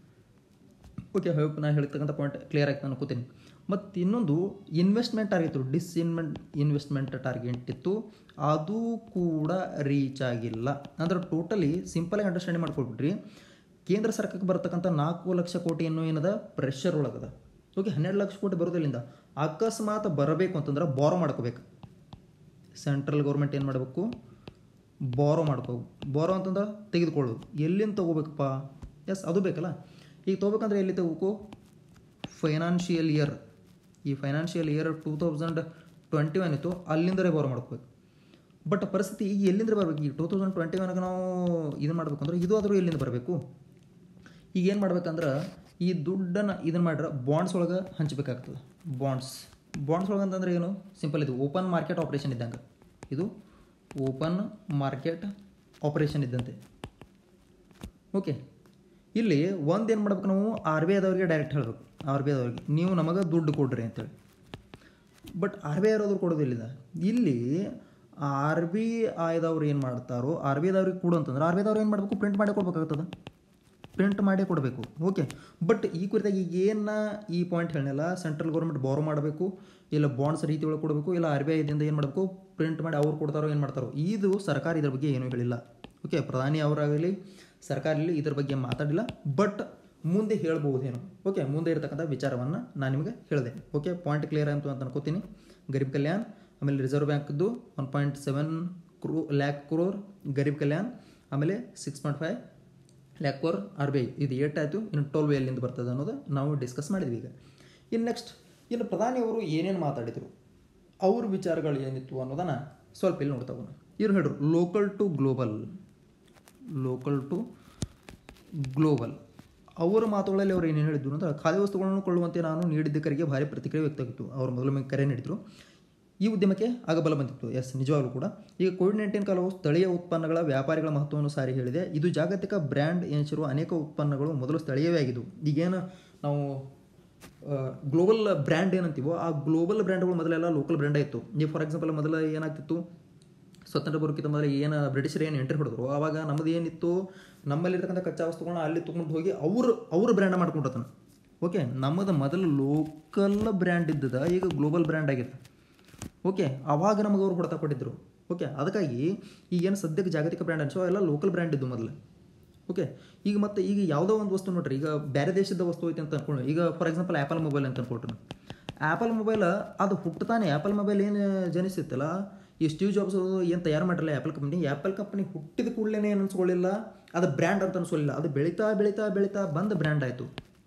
ಓಕೆ ಹೋಪ್ ನಾ ಹೇಳ್ತಕ್ಕಂಥ ಪಾಯಿಂಟ್ ಕ್ಲಿಯರ್ ಆಗಿ ನಾನು ಕೂತೀನಿ ಮತ್ತು ಇನ್ನೊಂದು ಇನ್ವೆಸ್ಟ್ಮೆಂಟ್ ಟಾರ್ಗೆಟ್ ಇತ್ತು ಡಿಸ್ಇನ್ವೆಂಟ್ ಇನ್ವೆಸ್ಟ್ಮೆಂಟ್ ಟಾರ್ಗೆಟ್ ಇತ್ತು ಅದು ಕೂಡ ರೀಚ್ ಆಗಿಲ್ಲ ಅಂದ್ರೆ ಟೋಟಲಿ ಸಿಂಪಲಾಗಿ ಅಂಡರ್ಸ್ಟ್ಯಾಂಡಿಂಗ್ ಮಾಡ್ಕೊಳ್ಬಿಟ್ರಿ ಕೇಂದ್ರ ಸರ್ಕಾರಕ್ಕೆ ಬರ್ತಕ್ಕಂಥ ನಾಲ್ಕು ಲಕ್ಷ ಕೋಟಿ ಏನೋ ಏನದ ಪ್ರೆಷರ್ ಒಳಗದ ಓಕೆ ಹನ್ನೆರಡು ಲಕ್ಷ ಕೋಟಿ ಬರೋದಿಲ್ಲಿಂದ ಅಕಸ್ಮಾತ್ ಬರಬೇಕು ಅಂತಂದ್ರೆ ಬಾರೋ ಮಾಡ್ಕೋಬೇಕು ಸೆಂಟ್ರಲ್ ಗೌರ್ಮೆಂಟ್ ಏನು ಮಾಡಬೇಕು ಬಾರೋ ಮಾಡ್ಕೋ ಬಾರೋ ಅಂತಂದ್ರೆ ತೆಗೆದುಕೊಳ್ಳೋದು ಎಲ್ಲಿಂದ ತೊಗೋಬೇಕಪ್ಪ ಎಸ್ ಅದು ಬೇಕಲ್ಲ ಈಗ ತೊಗೋಬೇಕಂದ್ರೆ ಎಲ್ಲಿ ತಗೋಬೇಕು ಫೈನಾನ್ಷಿಯಲ್ ಇಯರ್ ಈ financial year two thousand twenty one ಇತ್ತು ಅಲ್ಲಿಂದಲೇ ಬಾರೋ ಮಾಡ್ಕೋಬೇಕು ಬಟ್ ಪರಿಸ್ಥಿತಿ ಈಗ ಎಲ್ಲಿಂದ ಬರಬೇಕು ಈಗ ಟೂ ತೌಸಂಡ್ ಟ್ವೆಂಟಿ ಒನ್ಗೆ ನಾವು ಇದನ್ನು ಮಾಡಬೇಕು ಅಂದ್ರೆ ಇದು ಆದರೂ ಎಲ್ಲಿಂದ ಬರಬೇಕು ಈಗ ಏನು ಮಾಡ್ಬೇಕಂದ್ರೆ ಈ ದುಡ್ಡನ್ನು ಇದನ್ನು ಮಾಡ್ರೆ ಬಾಂಡ್ಸ್ ಒಳಗೆ ಹಂಚಬೇಕಾಗ್ತದೆ ಬಾಂಡ್ಸ್ ಬಾಂಡ್ಸ್ ಒಳಗೆ ಅಂತಂದ್ರೆ ಏನು ಸಿಂಪಲ್ ಇದು ಓಪನ್ ಮಾರ್ಕೆಟ್ ಆಪ್ರೇಷನ್ ಇದ್ದಂಗೆ ಇದು ಓಪನ್ ಮಾರ್ಕೆಟ್ ಆಪ್ರೇಷನ್ ಇದ್ದಂತೆ ಓಕೆ ಇಲ್ಲಿ ಒಂದು ಏನು ಮಾಡ್ಬೇಕು ನಾವು ಆರ್ ಬಿ ಐದವ್ರಿಗೆ ಡೈರೆಕ್ಟ್ ಹೇಳಬೇಕು ಆರ್ ಬಿ ಐದವ್ರಿಗೆ ನೀವು ನಮಗೆ ದುಡ್ಡು ಕೊಡ್ರಿ ಅಂತೇಳಿ ಬಟ್ ಆರ್ ಬಿ ಐ ಅವ್ರು ಕೊಡೋದಿಲ್ಲ ಇಲ್ಲಿ ಆರ್ ಬಿ ಐದವ್ರು ಏನು ಮಾಡ್ತಾರೋ ಆರ್ ಬಿ ಐದವ್ರಿಗೆ ಕೊಡು ಅಂತಂದ್ರೆ ಆರ್ ಬಿ ಐದವ್ರು ಏನು ಮಾಡಬೇಕು ಪ್ರಿಂಟ್ ಮಾಡಿ ಕೊಡ್ಬೇಕಾಗ್ತದೆ ಪ್ರಿಂಟ್ ಮಾಡೇ ಕೊಡಬೇಕು ಓಕೆ ಬಟ್ ಈ ಕುರಿತಾಗಿ ಈಗ ಏನು ಈ ಪಾಯಿಂಟ್ ಹೇಳಿಲ್ಲ ಸೆಂಟ್ರಲ್ ಗೌರ್ಮೆಂಟ್ ಬಾರೋ ಮಾಡಬೇಕು ಇಲ್ಲ ಬಾಂಡ್ಸ್ ರೀತಿ ಒಳಗೆ ಕೊಡಬೇಕು ಇಲ್ಲ ಆರ್ ಬಿ ಐದಿಂದ ಏನು ಮಾಡಬೇಕು ಪ್ರಿಂಟ್ ಮಾಡಿ ಅವ್ರು ಕೊಡ್ತಾರೋ ಏನು ಮಾಡ್ತಾರೋ ಇದು ಸರ್ಕಾರ ಇದ್ರ ಬಗ್ಗೆ ಏನೂ ಹೇಳಿಲ್ಲ ಓಕೆ ಪ್ರಧಾನಿ ಅವರಾಗಲಿ ಸರ್ಕಾರ ಇಲ್ಲಿ ಇದ್ರ ಬಗ್ಗೆ ಮಾತಾಡಿಲ್ಲ ಬಟ್ ಮುಂದೆ ಹೇಳ್ಬಹುದೇನು ಓಕೆ ಮುಂದೆ ಇರತಕ್ಕಂಥ ವಿಚಾರವನ್ನು ನಾನು ನಿಮಗೆ ಹೇಳಿದೆ ಓಕೆ ಪಾಯಿಂಟ್ ಕ್ಲಿಯರ್ ಆಯಿತು ಅಂತ ಅನ್ಕೋತೀನಿ ಗರೀಬ್ ಕಲ್ಯಾಣ್ ಆಮೇಲೆ ರಿಸರ್ವ್ ಬ್ಯಾಂಕ್ದು ಒನ್ ಪಾಯಿಂಟ್ ಸೆವೆನ್ ಕ್ರೋ ಲ್ಯಾಕ್ ಕ್ರೋರ್ ಗರೀಬ್ ಕಲ್ಯಾಣ್ ಆಮೇಲೆ six point five lakh crore R B I ಇದು ಏಟ್ ಆಯಿತು ಇನ್ನು ಟ್ವೆಲ್ವ್ ಎಲ್ಲಿಂದ ಬರ್ತದೆ ಅನ್ನೋದು ನಾವು ಡಿಸ್ಕಸ್ ಮಾಡಿದ್ವಿ ಈಗ ಇನ್ನು ನೆಕ್ಸ್ಟ್ ಇನ್ನು ಪ್ರಧಾನಿಯವರು ಏನೇನು ಮಾತಾಡಿದರು ಅವ್ರ ವಿಚಾರಗಳು ಏನಿತ್ತು ಅನ್ನೋದನ್ನು ಸ್ವಲ್ಪ ಇಲ್ಲಿ ನೋಡ್ತಾ ಹೋಗೋಣ ಇವ್ರು ಹೇಳಿದ್ರು local to global local to global ಅವರ ಮಾತುಗಳಲ್ಲಿ ಅವ್ರು ಏನೇನು ಹೇಳಿದ್ರು ಅಂದ್ರೆ ಖಾಲಿ ವಸ್ತುಗಳನ್ನು ಕೊಳ್ಳುವಂತೆ ನಾನು ನೀಡಿದ್ದ ಕರೆಗೆ ಭಾರಿ ಪ್ರತಿಕ್ರಿಯೆ ವ್ಯಕ್ತವಾಗಿತ್ತು ಅವರು ಮೊದಲು ಮೇಲೆ ಕರೆ ನೀಡಿದರು ಈ ಉದ್ಯಮಕ್ಕೆ ಆಗ ಬಲ ಬಂದಿತ್ತು ಎಸ್ ನಿಜವಾಗ್ಲೂ ಕೂಡ ಈಗ ಕೋವಿಡ್ ನೈನ್ಟೀನ್ ಕಾಲವು ಸ್ಥಳೀಯ ಉತ್ಪನ್ನಗಳ ವ್ಯಾಪಾರಿಗಳ ಮಹತ್ವವನ್ನು ಸಾರಿ ಹೇಳಿದೆ ಇದು ಜಾಗತಿಕ ಬ್ರ್ಯಾಂಡ್ ಎನಿಸಿರುವ ಅನೇಕ ಉತ್ಪನ್ನಗಳು ಮೊದಲು ಸ್ಥಳೀಯವೇ ಆಗಿದ್ದು ಈಗೇನು ನಾವು ಗ್ಲೋಬಲ್ ಬ್ರ್ಯಾಂಡ್ ಏನಂತೀವೋ ಆ ಗ್ಲೋಬಲ್ ಬ್ರ್ಯಾಂಡ್ಗಳು ಮೊದಲೆಲ್ಲ ಲೋಕಲ್ ಬ್ರ್ಯಾಂಡ್ ಇತ್ತು ಈಗ ಫಾರ್ ಎಕ್ಸಾಂಪಲ್ ಮೊದಲ ಏನಾಗ್ತಿತ್ತು ಸ್ವತಂತ್ರ ಬರೋಕ್ಕಿಂತ ಮೊದಲು ಏನು ಬ್ರಿಟಿಷರು ಏನು ಎಂಟ್ರಿ ಹೊಡೆದ್ರು ಆವಾಗ ನಮ್ಮದು ಏನಿತ್ತು ನಮ್ಮಲ್ಲಿರ್ತಕ್ಕಂಥ ಕಚ್ಚಾ ವಸ್ತುಗಳನ್ನ ಅಲ್ಲಿ ತೊಗೊಂಡು ಹೋಗಿ ಅವರು ಅವರು ಬ್ರ್ಯಾಂಡ್ ಮಾಡ್ಕೊಂಡಿರ್ತಾನೆ ಓಕೆ ನಮ್ಮದು ಮೊದಲು ಲೋಕಲ್ ಬ್ರ್ಯಾಂಡ್ ಇದ್ದದ ಈಗ ಗ್ಲೋಬಲ್ ಬ್ರ್ಯಾಂಡ್ ಆಗಿದೆ ಓಕೆ ಅವಾಗ ನಮಗೆ ಅವ್ರು ಹೊಡೆತ ಕೊಟ್ಟಿದ್ದರು ಓಕೆ ಅದಕ್ಕಾಗಿ ಈಗ ಏನು ಸದ್ಯಕ್ಕೆ ಜಾಗತಿಕ ಬ್ರ್ಯಾಂಡ್ ಅನ್ಸೋ ಎಲ್ಲ ಲೋಕಲ್ ಬ್ರ್ಯಾಂಡ್ ಇದ್ದು ಮೊದಲು ಓಕೆ ಈಗ ಮತ್ತೆ ಈಗ ಯಾವುದೋ ಒಂದು ವಸ್ತು ನೋಡ್ರಿ ಈಗ ಬೇರೆ ದೇಶದ ವಸ್ತು ಐತೆ ಅಂತ ಅನ್ಕೊಂಡು ಈಗ ಫಾರ್ ಎಕ್ಸಾಂಪಲ್ ಆ್ಯಪಲ್ ಮೊಬೈಲ್ ಅಂತ ಅನ್ಕೊಟ್ರು ಆ್ಯಪಲ್ ಮೊಬೈಲ್ ಅದು ಹುಟ್ಟುತ್ತಾನೆ ಆ್ಯಪಲ್ ಮೊಬೈಲ್ ಏನು ಜನಿಸಿತ್ತಲ್ಲ ಈ ಸ್ಟೀವ್ ಜಾಬ್ಸ್ ಏನು ತಯಾರು ಮಾಡಿರಲ್ಲ ಆ್ಯಪಲ್ ಕಂಪ್ನಿ ಆ್ಯಪಲ್ ಕಂಪ್ನಿ ಹುಟ್ಟಿದ ಕೂಡಲೇ ಏನು ಅನ್ಸ್ಕೊಳ್ಳಿಲ್ಲ ಅದು ಬ್ರ್ಯಾಂಡ್ ಅಂತ ಅನ್ಸ್ಕೊಳ್ಳಿಲ್ಲ ಅದು ಬೆಳೀತಾ ಬೆಳೀತಾ ಬೆಳೀತಾ ಬಂದ ಬ್ರ್ಯಾಂಡ್ ಆಯಿತು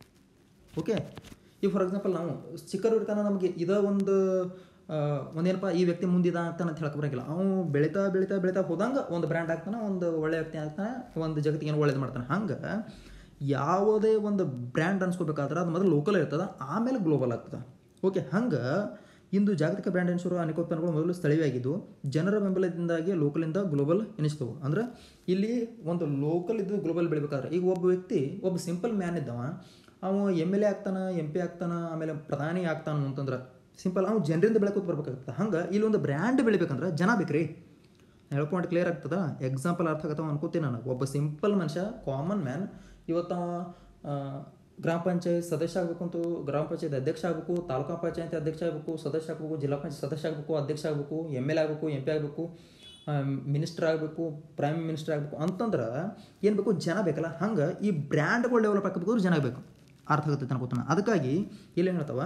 ಓಕೆ ಈಗ ಫಾರ್ ಎಕ್ಸಾಂಪಲ್ ನಾವು ಚಿಕ್ಕರು ಇರ್ತಾನೆ ನಮಗೆ ಇದ ಒಂದು ಒಂದೇನಪ್ಪ ಈ ವ್ಯಕ್ತಿ ಮುಂದಿದ ಅಂತಾನೆ ಅಂತ ಹೇಳಕ್ ಬರಂಗಿಲ್ಲ ಅವನು ಬೆಳೀತಾ ಬೆಳೀತಾ ಬೆಳೀತಾ ಹೋದಂಗೆ ಒಂದು ಬ್ರ್ಯಾಂಡ್ ಆಗ್ತಾನೆ ಒಂದು ಒಳ್ಳೆ ವ್ಯಕ್ತಿ ಆಗ್ತಾನೆ ಒಂದು ಜಗತ್ತಿಗೆ ಏನು ಒಳ್ಳೇದು ಮಾಡ್ತಾನೆ ಹಂಗೆ ಯಾವುದೇ ಒಂದು ಬ್ರ್ಯಾಂಡ್ ಅನ್ಸ್ಕೋಬೇಕಾದ್ರೆ ಅದು ಮೊದಲು ಲೋಕಲ್ ಇರ್ತದೆ ಆಮೇಲೆ ಗ್ಲೋಬಲ್ ಆಗ್ತದೆ ಓಕೆ ಹಂಗೆ ಇಂದು ಜಾಗತಿಕ ಬ್ರ್ಯಾಂಡ್ ಎನ್ಶೂರು ಅನೇಕ ಉತ್ಪನ್ನಗಳು ಮೊದಲು ಸ್ಥಳೀಯವಾಗಿದ್ದು ಜನರ ಬೆಂಬಲದಿಂದಾಗಿ ಲೋಕಲಿಂದ ಗ್ಲೋಬಲ್ ಎನಿಸ್ತವು ಅಂದ್ರೆ ಇಲ್ಲಿ ಒಂದು ಲೋಕಲ್ ಇದ್ದು ಗ್ಲೋಬಲ್ ಬೆಳಿಬೇಕಾದ್ರೆ ಈಗ ಒಬ್ಬ ವ್ಯಕ್ತಿ ಒಬ್ಬ ಸಿಂಪಲ್ ಮ್ಯಾನ್ ಇದ್ದವ ಅವ ಎಮ್ ಎಲ್ ಎ ಆಗ್ತಾನ ಎಂ ಪಿ ಆಗ್ತಾನ ಆಮೇಲೆ ಪ್ರಧಾನಿ ಆಗ್ತಾನ ಅಂತಂದ್ರೆ ಸಿಂಪಲ್ ಅವ್ನು ಜನರಿಂದ ಬೆಳಕೋದು ಬರ್ಬೇಕಾಗ್ತದೆ ಹಂಗೆ ಇಲ್ಲಿ ಒಂದು ಬ್ರ್ಯಾಂಡ್ ಬೆಳಿಬೇಕಂದ್ರೆ ಜನ ಬೇಕ್ರಿ ಹೇಳೋ ಪಾಯಿಂಟ್ ಕ್ಲಿಯರ್ ಆಗ್ತದ ಎಕ್ಸಾಂಪಲ್ ಅರ್ಥ ಆಗತ್ತವ ಅನ್ಕೋತೀನಿ ನಾನು ಒಬ್ಬ ಸಿಂಪಲ್ ಮನುಷ್ಯ ಕಾಮನ್ ಮ್ಯಾನ್ ಇವತ್ತು ಅವ ಆ, ಗ್ರಾಮ ಪಂಚಾಯತ್ ಸದಸ್ಯ ಆಗಬೇಕು ಅಂತ ಗ್ರಾಮ ಪಂಚಾಯತ್ ಅಧ್ಯಕ್ಷ ಆಗಬೇಕು ತಾಲೂಕಾ ಪಂಚಾಯತ್ ಅಧ್ಯಕ್ಷ ಆಗಬೇಕು ಸದಸ್ಯ ಆಗಬೇಕು ಜಿಲ್ಲಾ ಪಂಚಾಯತ್ ಸದಸ್ಯ ಆಗಬೇಕು ಅಧ್ಯಕ್ಷ ಆಗಬೇಕು ಎಮ್ ಎಲ್ ಎ ಆಗಬೇಕು ಎಂ ಪಿ ಆಗಬೇಕು ಮಿನಿಸ್ಟರ್ ಆಗಬೇಕು ಪ್ರೈಮ್ ಮಿನಿಸ್ಟರ್ ಆಗಬೇಕು ಅಂತಂದ್ರೆ ಏನು ಬೇಕು ಜನ ಬೇಕಲ್ಲ ಹಂಗೆ ಈ ಬ್ರ್ಯಾಂಡ್ಗಳು ಡೆವಲಪ್ ಆಗಬೇಕಾದ್ರೆ ಜನ ಬೇಕು ಅರ್ಥ ಆಗುತ್ತೆ ಅನ್ಕೋತಾನೆ ಅದಕ್ಕಾಗಿ ಇಲ್ಲಿ ಏನು ಹೇಳ್ತಾವ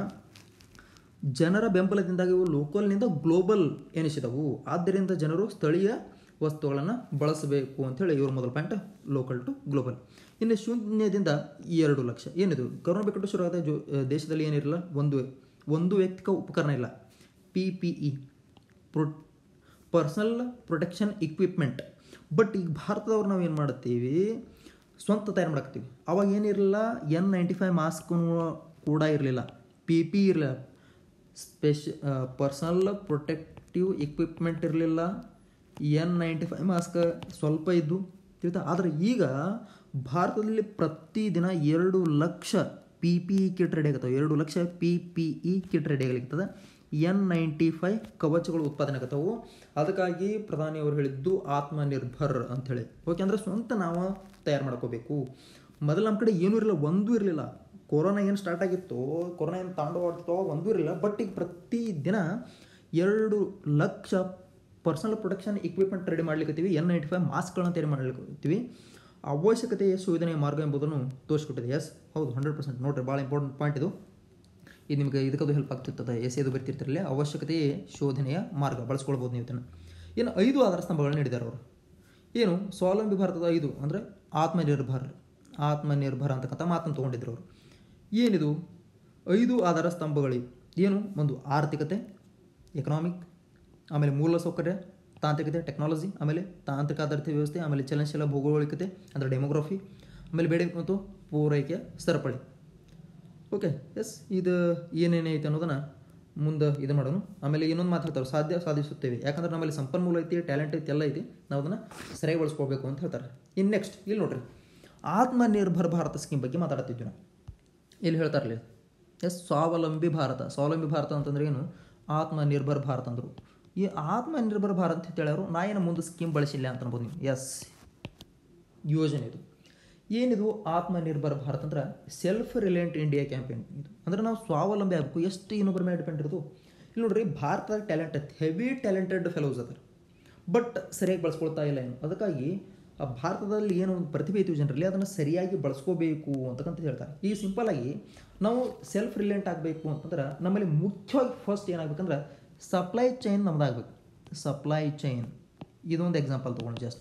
ಜನರ ಬೆಂಬಲದಿಂದಾಗಿ ಇವು ಲೋಕಲ್ನಿಂದ ಗ್ಲೋಬಲ್ ಎನಿಸಿದವು ಆದ್ದರಿಂದ ಜನರು ಸ್ಥಳೀಯ ವಸ್ತುಗಳನ್ನು ಬಳಸಬೇಕು ಅಂತೇಳಿ ಇವ್ರ ಮೊದಲ ಪಾಯಿಂಟ್ ಲೋಕಲ್ ಟು ಗ್ಲೋಬಲ್ ಇನ್ನು ಶೂನ್ಯದಿಂದ ಎರಡು ಲಕ್ಷ ಏನಿದು ಕರೋನಾ ಬಿಕ್ಕಟ್ಟು ಶುರುವಾದ ಜೋ ದೇಶದಲ್ಲಿ ಏನಿರಲ್ಲ ಒಂದು ಒಂದು ವ್ಯಕ್ತಿಕ ಉಪಕರಣ ಇಲ್ಲ ಪಿ ಪಿ ಇ ಪ್ರೊ ಪರ್ಸನಲ್ ಪ್ರೊಟೆಕ್ಷನ್ ಇಕ್ವಿಪ್ಮೆಂಟ್ ಬಟ್ ಈಗ ಭಾರತದವ್ರು ನಾವು ಏನು ಮಾಡ್ತೀವಿ ಸ್ವಂತ ತಯಾರು ಮಾಡಾಕ್ತೀವಿ ಅವಾಗ ಏನಿರಲಿಲ್ಲ ಎನ್ ನೈಂಟಿ ಫೈವ್ ಮಾಸ್ಕ್ ಕೂಡ ಇರಲಿಲ್ಲ ಪಿ ಪಿ ಇರಲಿಲ್ಲ ಸ್ಪೆಷ ಪರ್ಸನಲ್ ಪ್ರೊಟೆಕ್ಟಿವ್ ಇಕ್ವಿಪ್ಮೆಂಟ್ ಇರಲಿಲ್ಲ ಎನ್ ನೈಂಟಿ ಫೈವ್ ಮಾಸ್ಕ್ ಸ್ವಲ್ಪ ಇದ್ದು ತಿಳಿತಾ ಆದರೆ ಈಗ ಭಾರತದಲ್ಲಿ ಪ್ರತಿದಿನ ಎರಡು lakh P P E kit ready ಆಗತ್ತವೆ ಎರಡು lakh P P E kit ready ಆಗಲಿರ್ತದೆ ಎನ್ ನೈಂಟಿ ಫೈವ್ ಕವಚಗಳು ಉತ್ಪಾದನೆ ಆಗತ್ತವು ಅದಕ್ಕಾಗಿ ಪ್ರಧಾನಿ ಅವರು ಹೇಳಿದ್ದು ಆತ್ಮನಿರ್ಭರ್ ಅಂಥೇಳಿ ಓಕೆ ಅಂದರೆ ಸ್ವಂತ ನಾವು ತಯಾರು ಮಾಡ್ಕೋಬೇಕು ಮೊದಲು ನಮ್ಮ ಕಡೆ ಏನೂ ಇರಲಿಲ್ಲ ಒಂದೂ ಇರಲಿಲ್ಲ ಕೊರೋನಾ ಏನು ಸ್ಟಾರ್ಟ್ ಆಗಿತ್ತು ಕೊರೋನಾ ಏನು ತಾಂಡವಾಡ್ತೋ ಒಂದೂ ಇರಲಿಲ್ಲ ಬಟ್ ಈಗ ಪ್ರತಿ ದಿನ ಎರಡು ಲಕ್ಷ ಪರ್ಸನಲ್ ಪ್ರೊಟೆಕ್ಷನ್ ಇಕ್ವಿಪ್ಮೆಂಟ್ ರೆಡಿ ಮಾಡ್ಲಿಕ್ಕತ್ತೀವಿ ಎನ್ ನೈಂಟಿ ಫೈವ್ ಮಾಸ್ಕ್ಗಳನ್ನ ತಯಾರಿ ಮಾಡ್ಲಿಕ್ಕತ್ತೀವಿ ಅವಶ್ಯಕತೆಯ ಶೋಧನೆಯ ಮಾರ್ಗ ಎಂಬುದನ್ನು ತೋರಿಸ್ಕೊಟ್ಟಿದೆ ಎಸ್ ಹೌದು ಹಂಡ್ರೆಡ್ ಪರ್ಸೆಂಟ್ ನೋಡ್ರಿ ಭಾಳ ಇಂಪಾರ್ಟೆಂಟ್ ಪಾಯಿಂಟ್ ಇದು ಇದು ನಿಮಗೆ ಇದಕ್ಕದು ಹೆಲ್ಪ್ ಆಗ್ತಿರ್ತದೆ ಎಸ್ ಇದು ಬರ್ತಿರ್ತಿರಲಿಲ್ಲ ಅವಶ್ಯಕತೆಯೇ ಶೋಧನೆಯ ಮಾರ್ಗ ಬಳಸ್ಕೊಳ್ಬೋದು ನೀವು ಇದನ್ನು ಇನ್ನು ಐದು ಆಧಾರ ಸ್ತಂಭಗಳನ್ನ ನೀಡಿದ್ದಾರೆ ಅವರು ಏನು ಸ್ವಾವಲಂಬಿ ಭಾರತದ ಐದು ಅಂದರೆ ಆತ್ಮನಿರ್ಭರ್ ಆತ್ಮನಿರ್ಭರ ಅಂತಕ್ಕಂಥ ಮಾತನ್ನು ತೊಗೊಂಡಿದ್ರು ಅವರು ಏನಿದು ಐದು ಆಧಾರ ಸ್ತಂಭಗಳು ಏನು ಒಂದು ಆರ್ಥಿಕತೆ ಎಕನಾಮಿಕ್ ಆಮೇಲೆ ಮೂಲ ಸೌಕರ್ಯ ತಾಂತ್ರಿಕತೆ ಟೆಕ್ನಾಲಜಿ ಆಮೇಲೆ ತಾಂತ್ರಿಕ ಆಧಾರಿತ ವ್ಯವಸ್ಥೆ ಆಮೇಲೆ ಚಲನಶೀಲ ಭೌಗೋಳಿಕತೆ ಅಂದರೆ ಡೆಮೋಗ್ರಫಿ ಆಮೇಲೆ ಬೇಡಿಕೆ ಮತ್ತು ಪೂರೈಕೆ ಸರಪಳಿ ಓಕೆ ಎಸ್ ಇದು ಏನೇನೈತೆ ಅನ್ನೋದನ್ನು ಮುಂದೆ ಇದು ಮಾಡೋಣ ಆಮೇಲೆ ಇನ್ನೊಂದು ಮಾತು ಹೇಳ್ತಾರೆ ಸಾಧ್ಯ ಸಾಧಿಸುತ್ತೇವೆ ಯಾಕಂದ್ರೆ ನಮ್ಮಲ್ಲಿ ಸಂಪನ್ಮೂಲ ಐತಿ ಟ್ಯಾಲೆಂಟ್ ಐತಿ ಎಲ್ಲ ಐತಿ ನಾವು ಅದನ್ನು ಸರಿಯಾಗಿ ಬಳಸ್ಕೋಬೇಕು ಅಂತ ಹೇಳ್ತಾರೆ ಇನ್ನು ನೆಕ್ಸ್ಟ್ ಇಲ್ಲಿ ನೋಡ್ರಿ ಆತ್ಮನಿರ್ಭರ್ ಭಾರತ ಸ್ಕೀಮ್ ಬಗ್ಗೆ ಮಾತಾಡ್ತಿದ್ವಿ ನಾವು ಇಲ್ಲಿ ಹೇಳ್ತಾರಲ್ಲ ಎಸ್ ಸ್ವಾವಲಂಬಿ ಭಾರತ ಸ್ವಾವಲಂಬಿ ಭಾರತ ಅಂತಂದ್ರೆ ಏನು ಆತ್ಮನಿರ್ಭರ್ ಭಾರತ ಅಂದರು ಈ ಆತ್ಮನಿರ್ಭರ್ ಭಾರತ ಅಂತ ಹೇಳೋರು ನಾ ಏನು ಮುಂದೆ ಸ್ಕೀಮ್ ಬಳಸಿಲ್ಲ ಅಂತ ಅನ್ಬೋದು ನೀವು ಎಸ್ ಯೋಜನೆ ಇದು ಏನಿದು ಆತ್ಮನಿರ್ಭರ್ ಭಾರತ್ ಅಂದ್ರೆ ಸೆಲ್ಫ್ ರಿಲಯಂಟ್ ಇಂಡಿಯಾ ಕ್ಯಾಂಪೇನ್ ಇದು ಅಂದ್ರೆ ನಾವು ಸ್ವಾವಲಂಬಿ ಆಗಬೇಕು ಎಷ್ಟು ಇನ್ನೊಬ್ಬರ ಮೇಲೆ ಡಿಪೆಂಡ್ ಇರೋದು ಇಲ್ಲಿ ನೋಡ್ರಿ ಭಾರತದ ಟ್ಯಾಲೆಂಟ್ ಹೆವಿ ಟ್ಯಾಲೆಂಟೆಡ್ ಫೆಲೋಸ್ ಅದಾರ ಬಟ್ ಸರಿಯಾಗಿ ಬಳಸ್ಕೊಳ್ತಾ ಇಲ್ಲ ಏನು ಅದಕ್ಕಾಗಿ ಆ ಭಾರತದಲ್ಲಿ ಏನು ಒಂದು ಪ್ರತಿಭೆ ಐತಿ ಜನರಲ್ಲಿ ಅದನ್ನು ಸರಿಯಾಗಿ ಬಳಸ್ಕೋಬೇಕು ಅಂತಕ್ಕಂತ ಹೇಳ್ತಾರೆ ಈ ಸಿಂಪಲ್ ಆಗಿ ನಾವು ಸೆಲ್ಫ್ ರಿಲಿಯಂಟ್ ಆಗಬೇಕು ಅಂತಂದ್ರೆ ನಮ್ಮಲ್ಲಿ ಮುಖ್ಯವಾಗಿ ಫಸ್ಟ್ ಏನಾಗಬೇಕಂದ್ರೆ ಸಪ್ಲೈ ಚೈನ್ ನಮ್ದಾಗಬೇಕು ಸಪ್ಲೈ ಚೈನ್ ಇದೊಂದು ಎಕ್ಸಾಂಪಲ್ ತೊಗೊಂಡು ಜಸ್ಟ್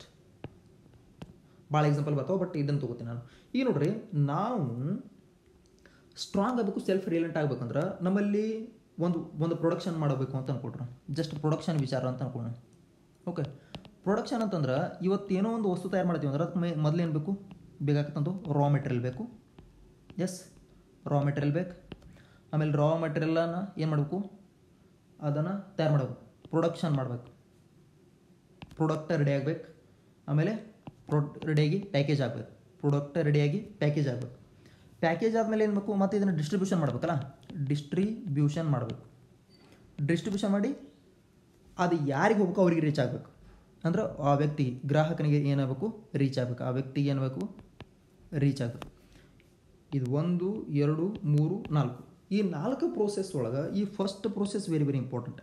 ಭಾಳ ಎಕ್ಸಾಂಪಲ್ ಬರ್ತಾವೆ ಬಟ್ ಇದನ್ನು ತೊಗೋತೀನಿ ನಾನು ಈಗ ನೋಡ್ರಿ ನಾವು ಸ್ಟ್ರಾಂಗ್ ಆಗಬೇಕು ಸೆಲ್ಫ್ ರಿಲೆಂಟ್ ಆಗ್ಬೇಕಂದ್ರೆ ನಮ್ಮಲ್ಲಿ ಒಂದು ಒಂದು ಪ್ರೊಡಕ್ಷನ್ ಮಾಡಬೇಕು ಅಂತ ಅನ್ಕೊಟ್ರು ಜಸ್ಟ್ ಪ್ರೊಡಕ್ಷನ್ ವಿಚಾರ ಅಂತ ಅನ್ಕೊಳ್ಳೋಣ ಓಕೆ ಪ್ರೊಡಕ್ಷನ್ ಅಂತಂದ್ರೆ ಇವತ್ತು ಏನೋ ಒಂದು ವಸ್ತು ತಯಾರು ಮಾಡ್ತೀವಿ ಅಂದ್ರೆ ಅದಕ್ಕೆ ಮೊದಲು ಏನು ಬೇಕು ಬೇಕಾಗತ್ತಂದು ರಾ ಮೆಟೀರಿಯಲ್ ಬೇಕು ಎಸ್ ರಾ ಮೆಟೀರಿಯಲ್ ಬೇಕು ಆಮೇಲೆ ರಾ ಮೆಟೀರಿಯಲನ್ನು ಏನು ಮಾಡಬೇಕು ಅದನ್ನು ತಯಾರು ಮಾಡಬೇಕು ಪ್ರೊಡಕ್ಷನ್ ಮಾಡಬೇಕು ಪ್ರಾಡಕ್ಟ್ ರೆಡಿ ಆಗಬೇಕು ಆಮೇಲೆ ಪ್ರೊ ರೆಡಿಯಾಗಿ ಪ್ಯಾಕೇಜ್ ಆಗಬೇಕು ಪ್ರಾಡಕ್ಟ್ ರೆಡಿಯಾಗಿ ಪ್ಯಾಕೇಜ್ ಆಗಬೇಕು ಪ್ಯಾಕೇಜ್ ಆದಮೇಲೆ ಏನು ಬೇಕು ಮತ್ತು ಇದನ್ನು ಡಿಸ್ಟ್ರಿಬ್ಯೂಷನ್ ಮಾಡಬೇಕಲ್ಲ ಡಿಸ್ಟ್ರಿಬ್ಯೂಷನ್ ಮಾಡಬೇಕು ಡಿಸ್ಟ್ರಿಬ್ಯೂಷನ್ ಮಾಡಿ ಅದು ಯಾರಿಗೆ ಹೋಗ್ಬೇಕು ಅವ್ರಿಗೆ ರೀಚ್ ಆಗಬೇಕು ಅಂದ್ರೆ ಆ ವ್ಯಕ್ತಿ ಗ್ರಾಹಕನಿಗೆ ಏನಾಗಬೇಕು ರೀಚ್ ಆಗಬೇಕು ಆ ವ್ಯಕ್ತಿಗೆ ಏನಾಗಬೇಕು ರೀಚ್ ಆಗಬೇಕು ಇದು ಒಂದು ಎರಡು ಮೂರು ನಾಲ್ಕು ಈ ನಾಲ್ಕು ಪ್ರೋಸೆಸ್ ಒಳಗೆ ಈ first process very very important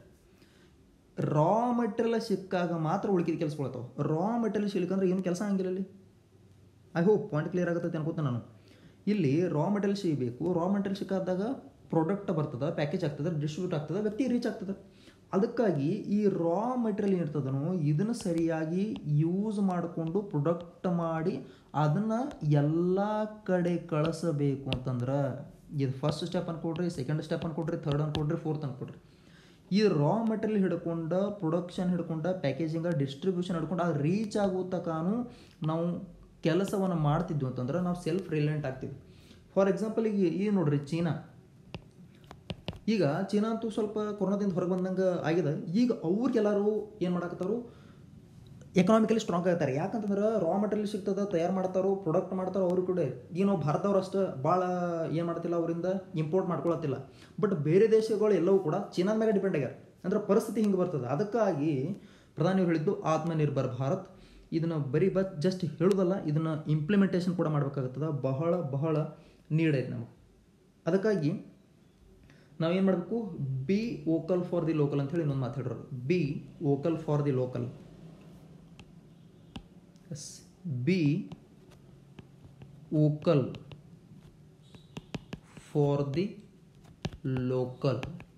raw material ಸಿಕ್ಕಾಗ ಮಾತ್ರ ಉಳಿಕಿದ ಕೆಲಸಗೊಳ್ತಾವೆ ರಾ ಮೆಟೀರಿಯಲ್ ಸಿಗ್ಲಿಕ್ಕಂದ್ರೆ ಏನು ಕೆಲಸ ಹಂಗಿಲ್ಲ ಅಲ್ಲಿ ಐ ಹೋಪ್ ಪಾಯಿಂಟ್ ಕ್ಲಿಯರ್ ಆಗುತ್ತೆ ಅನ್ಕೋತೀನಿ ನಾನು ಇಲ್ಲಿ ರಾ ಮೆಟೀರಿಯಲ್ ಸಿಗಬೇಕು ರಾ ಮೆಟೀರಿಯಲ್ ಸಿಕ್ಕಾದಾಗ ಪ್ರಾಡಕ್ಟ್ ಬರ್ತದೆ ಪ್ಯಾಕೇಜ್ ಆಗ್ತದೆ ಡಿಸ್ಟ್ರಿಬ್ಯೂಟ್ ಆಗ್ತದೆ ವ್ಯಕ್ತಿ ರೀಚ್ ಆಗ್ತದೆ ಅದಕ್ಕಾಗಿ ಈ ರಾ ಮೆಟೀರಿಯಲ್ ಏನಿರ್ತದನೋ ಇದನ್ನು ಸರಿಯಾಗಿ ಯೂಸ್ ಮಾಡಿಕೊಂಡು ಪ್ರೊಡಕ್ಟ್ ಮಾಡಿ ಅದನ್ನು ಎಲ್ಲ ಕಡೆ ಕಳಿಸಬೇಕು ಅಂತಂದ್ರೆ ಇದು ಫಸ್ಟ್ ಸ್ಟೆಪ್ ಅನ್ಕೊಡ್ರಿ ಸೆಕೆಂಡ್ ಸ್ಟೆಪ್ ಅನ್ಕೊಡ್ರಿ ಥರ್ಡ್ ಅನ್ಕೊಡ್ರಿ ಫೋರ್ತ್ ಅನ್ಕೊಡ್ರಿ ಈ ರಾ ಮೆಟೀರಿಯಲ್ ಹಿಡ್ಕೊಂಡು ಪ್ರೊಡಕ್ಷನ್ ಹಿಡ್ಕೊಂಡು ಪ್ಯಾಕೇಜಿಂಗ್ ಡಿಸ್ಟ್ರಿಬ್ಯೂಷನ್ ಹಿಡ್ಕೊಂಡು ಅದು ರೀಚ್ ಆಗೋ ತನಕನೂ ನಾವು ಕೆಲಸವನ್ನು ಮಾಡ್ತಿದ್ವಿ ಅಂತಂದ್ರೆ ನಾವು ಸೆಲ್ಫ್ ರಿಲೆಂಟ್ ಆಗ್ತೀವಿ ಫಾರ್ ಎಕ್ಸಾಂಪಲ್ ಈಗ ಈ ನೋಡ್ರಿ ಚೀನಾ ಈಗ ಚೀನಾ ಅಂತೂ ಸ್ವಲ್ಪ ಕೊರೋನಾದಿಂದ ಹೊರಗೆ ಬಂದಂಗೆ ಆಗಿದೆ ಈಗ ಅವ್ರಿಗೆಲ್ಲರೂ ಏನು ಮಾಡಕತ್ತಾರು ಎಕನಾಮಿಕಲಿ ಸ್ಟ್ರಾಂಗ್ ಆಗ್ತಾರೆ ಯಾಕಂತಂದ್ರೆ ರಾ ಮಟೀರಿಯಲ್ ಸಿಗ್ತದೆ ತಯಾರು ಮಾಡ್ತಾರೋ ಪ್ರಾಡಕ್ಟ್ ಮಾಡ್ತಾರೋ ಅವ್ರು ಕೂಡ ಈಗ ನಾವು ಭಾರತದವ್ರು ಅಷ್ಟು ಭಾಳ ಏನು ಮಾಡ್ತಿಲ್ಲ ಅವರಿಂದ ಇಂಪೋರ್ಟ್ ಮಾಡ್ಕೊಳತ್ತಿಲ್ಲ ಬಟ್ ಬೇರೆ ದೇಶಗಳು ಎಲ್ಲವೂ ಕೂಡ ಚೀನಾದ ಮೇಲೆ ಡಿಪೆಂಡ್ ಆಗ್ಯಾರ ಅಂದ್ರೆ ಪರಿಸ್ಥಿತಿ ಹಿಂಗೆ ಬರ್ತದೆ ಅದಕ್ಕಾಗಿ ಪ್ರಧಾನಿಯವರು ಹೇಳಿದ್ದು ಆತ್ಮನಿರ್ಭರ್ ಭಾರತ್ ಇದನ್ನು ಬರೀ ಬಸ್ ಜಸ್ಟ್ ಹೇಳೋದಲ್ಲ ಇದನ್ನು ಇಂಪ್ಲಿಮೆಂಟೇಷನ್ ಕೂಡ ಮಾಡಬೇಕಾಗುತ್ತದೆ ಬಹಳ ಬಹಳ ನೀಡ್ ಐತೆ ನಮಗೆ ಅದಕ್ಕಾಗಿ ನಾವೇನು ಮಾಡಬೇಕು be vocal for the local ಅಂತ ಹೇಳಿ ಇನ್ನೊಂದು ಮಾತಾಡಿರೋದು be vocal for the local yes be vocal for the local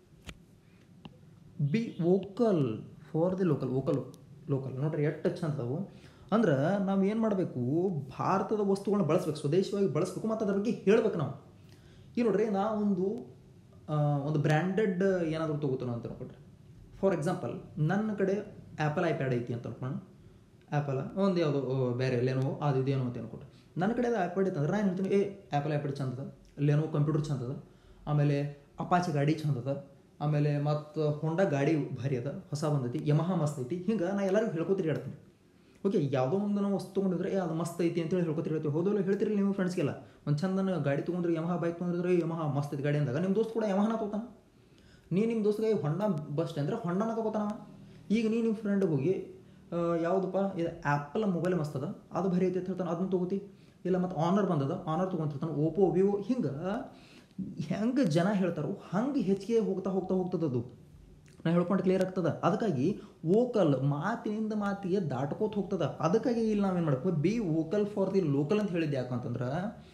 be vocal for the local vocal local ನೋಡ್ರಿ ಎಷ್ಟು ಚಂದ ಅವು ಅಂದ್ರೆ ನಾವು ಏನು ಮಾಡಬೇಕು ಭಾರತದ ವಸ್ತುಗಳನ್ನ ಬಳಸ್ಬೇಕು ಸ್ವದೇಶವಾಗಿ ಬಳಸ್ಬೇಕು ಮತ್ತು ಅದ್ರ ಬಗ್ಗೆ ಹೇಳ್ಬೇಕು ನಾವು ಈಗ ನೋಡ್ರಿ ನಾವೊಂದು ಆ, ಒಂದು ಬ್ರ್ಯಾಂಡೆಡ್ ಏನಾದರೂ ತೊಗೋತಾನೋ ಅಂತ ಅನ್ಕೊಟ್ರೆ ಫಾರ್ ಎಕ್ಸಾಂಪಲ್ ನನ್ನ ಕಡೆ ಆ್ಯಪಲ್ ಐಪ್ಯಾಡ್ ಐತಿ ಅಂತ ಅನ್ಕೊಂಡು ಆ್ಯಪಲ್ ಒಂದು ಯಾವುದೋ ಬೇರೆ ಲೆನೋ ಅದು ಇದೇನೋ ಅಂತ ಅನ್ಕೊಟ್ರೆ ನನ್ನ ಕಡೆ ಅದು ಐಪ್ಯಾಡ್ ಇತ್ತಂದ್ರೆ ನಾನು ಹೇಳ್ತೀನಿ ಏ ಆ್ಯಪಲ್ ಐಪ್ಯಾಡ್ ಚಂದ ಅದ ಲೆನೋ ಕಂಪ್ಯೂಟರ್ ಚಂದ ಅದ ಆಮೇಲೆ ಅಪಾಚೆ ಗಾಡಿ ಚಂದ ಅದ ಆಮೇಲೆ ಮತ್ತು ಹೊಂಡಾ ಗಾಡಿ ಭಾರಿ ಅದ ಹೊಸ ಬಂದೈತಿ ಯಮಹ ಮಸ್ತ್ ಐತಿ ಹಿಂಗೆ ನಾ ಎಲ್ಲರಿಗೂ ಹೇಳ್ಕೊತಿರಿ ಹೇಳ್ತೀನಿ ಓಕೆ ಯಾವುದೋ ಒಂದು ನಾವು ವಸ್ತು ತೊಗೊಂಡಿದ್ರೆ ಏ ಅದು ಮಸ್ತ್ ಐತಿ ಅಂತೇಳಿ ಹೇಳ್ಕೊತಿರಿ ಹೇಳ್ತೀವಿ ಹೌದಲ್ಲ ಹೇಳ್ತಿರಿ ನೀವು ಫ್ರೆಂಡ್ಸ್ಗೆಲ್ಲ ಒಂದು ಚಂದನ ಗಾಡಿ ತೊಗೊಂಡ್ರೆ ಯಮಹ ಬೈಕ್ ತೊಗೊಂಡಿದ್ರೆ ಯಮಹ ಮಸ್ತ್ ಐತಿ ಗಾಡಿ ಅಂದಾಗ ನಿಮ್ಮ ದೋಸ್ತ್ ಕೂಡ ಯಮಹನ ತೊಗೋತಾನ ನೀ ನಿಮ್ಮ ದೋಸ್ತಿಗೆ ಹೊಂಡಾ ಬಸ್ಟ್ ಅಂದ್ರೆ ಹೊಂಡಾನ ತೊಗೋತಾನ ಈಗ ನೀ ನಿಮ್ಮ ಫ್ರೆಂಡ್ ಹೋಗಿ ಆ, ಯಾವುದಪ್ಪ ಇದು ಆ್ಯಪಲ್ ಮೊಬೈಲ್ ಮಸ್ತ್ ಅದ ಅದು ಭಾರಿ ಐತಿ ಅಂತ ಹೇಳ್ತಾನೆ ಅದನ್ನ ತೊಗೋತಿ ಇಲ್ಲ ಮತ್ತು ಆನರ್ ಬಂದದ ಆನರ್ ತೊಗೊಂತಿರ್ತಾನೆ ಓಪೋ ವಿವೋ ಹಿಂಗೆ ಹೆಂಗೆ ಜನ ಹೇಳ್ತಾರೋ ಹಂಗೆ ಹೆಚ್ಚಿಗೆ ಹೋಗ್ತಾ ಹೋಗ್ತಾ ಹೋಗ್ತದದು ನಾ ಹೇಳ್ಕೊಂಡು ಕ್ಲಿಯರ್ ಆಗ್ತದ ಅದಕ್ಕಾಗಿ ವೋಕಲ್ ಮಾತಿನಿಂದ ಮಾತಿಗೆ ದಾಟ್ಕೋತ ಹೋಗ್ತದ ಅದಕ್ಕಾಗಿ ಇಲ್ಲಿ ನಾವೇನು ಮಾಡಬೇಕು be vocal for the local ಅಂತ ಹೇಳಿದ್ದು ಯಾಕಂತಂದ್ರೆ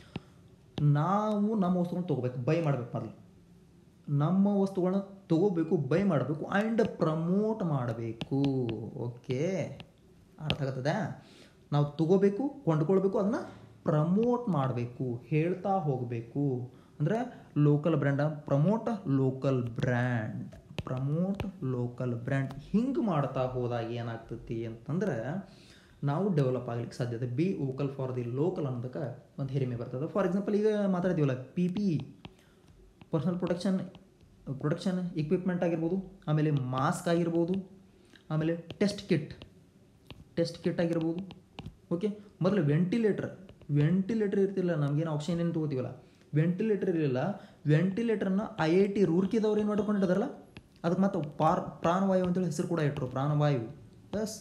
ನಾವು ನಮ್ಮ ವಸ್ತುಗಳನ್ನ ತೊಗೋಬೇಕು ಬೈ ಮಾಡ್ಬೇಕು ಮೊದಲು ನಮ್ಮ ವಸ್ತುಗಳನ್ನ ತಗೋಬೇಕು ಬೈ ಮಾಡಬೇಕು ಆ್ಯಂಡ್ ಪ್ರಮೋಟ್ ಮಾಡಬೇಕು ಓಕೆ ಅರ್ಥ ಆಗ್ತದೆ ನಾವು ತಗೋಬೇಕು ಕೊಂಡ್ಕೊಳ್ಬೇಕು ಅದನ್ನ ಪ್ರಮೋಟ್ ಮಾಡಬೇಕು ಹೇಳ್ತಾ ಹೋಗಬೇಕು ಅಂದರೆ local brand promote local brand promote local brand ಹಿಂಗೆ ಮಾಡ್ತಾ ಹೋದಾಗ ಏನಾಗ್ತೈತಿ ಅಂತಂದ್ರೆ ನಾವು ಡೆವಲಪ್ ಆಗ್ಲಿಕ್ಕೆ ಸಾಧ್ಯತೆ be vocal for the local ಅನ್ನೋದಕ್ಕೆ ಒಂದು ಹಿರಿಮೆ ಬರ್ತದೆ ಫಾರ್ ಎಕ್ಸಾಂಪಲ್ ಈಗ ಮಾತಾಡ್ತೀವಲ್ಲ P P personal protection protection equipment ಆಗಿರ್ಬೋದು ಆಮೇಲೆ ಮಾಸ್ಕ್ ಆಗಿರ್ಬೋದು ಆಮೇಲೆ ಟೆಸ್ಟ್ ಕಿಟ್ ಟೆಸ್ಟ್ ಕಿಟ್ ಆಗಿರ್ಬೋದು ಓಕೆ ಮೊದಲು ವೆಂಟಿಲೇಟರ್ ವೆಂಟಿಲೇಟರ್ ಇರ್ತಿಲ್ಲ ನಮಗೇನು ಆಪ್ಷನ್ ಏನು ತೊಗೋತೀವಲ್ಲ ವೆಂಟಿಲೇಟರ್ ಇರಲಿಲ್ಲ ವೆಂಟಿಲೇಟರ್ನ ಐ ಐ ಟಿ ರೂರ್ಕಿದವ್ರು ಏನು ಮಾಡ್ಕೊಂಡಿದ್ದಾರಲ್ಲ ಅದಕ್ಕೆ ಮತ್ತೆ ಪಾರ್ ಪ್ರಾಣವಾಯು ಅಂತೇಳಿ ಹೆಸರು ಕೂಡ ಇಟ್ಟರು ಪ್ರಾಣವಾಯು ಎಸ್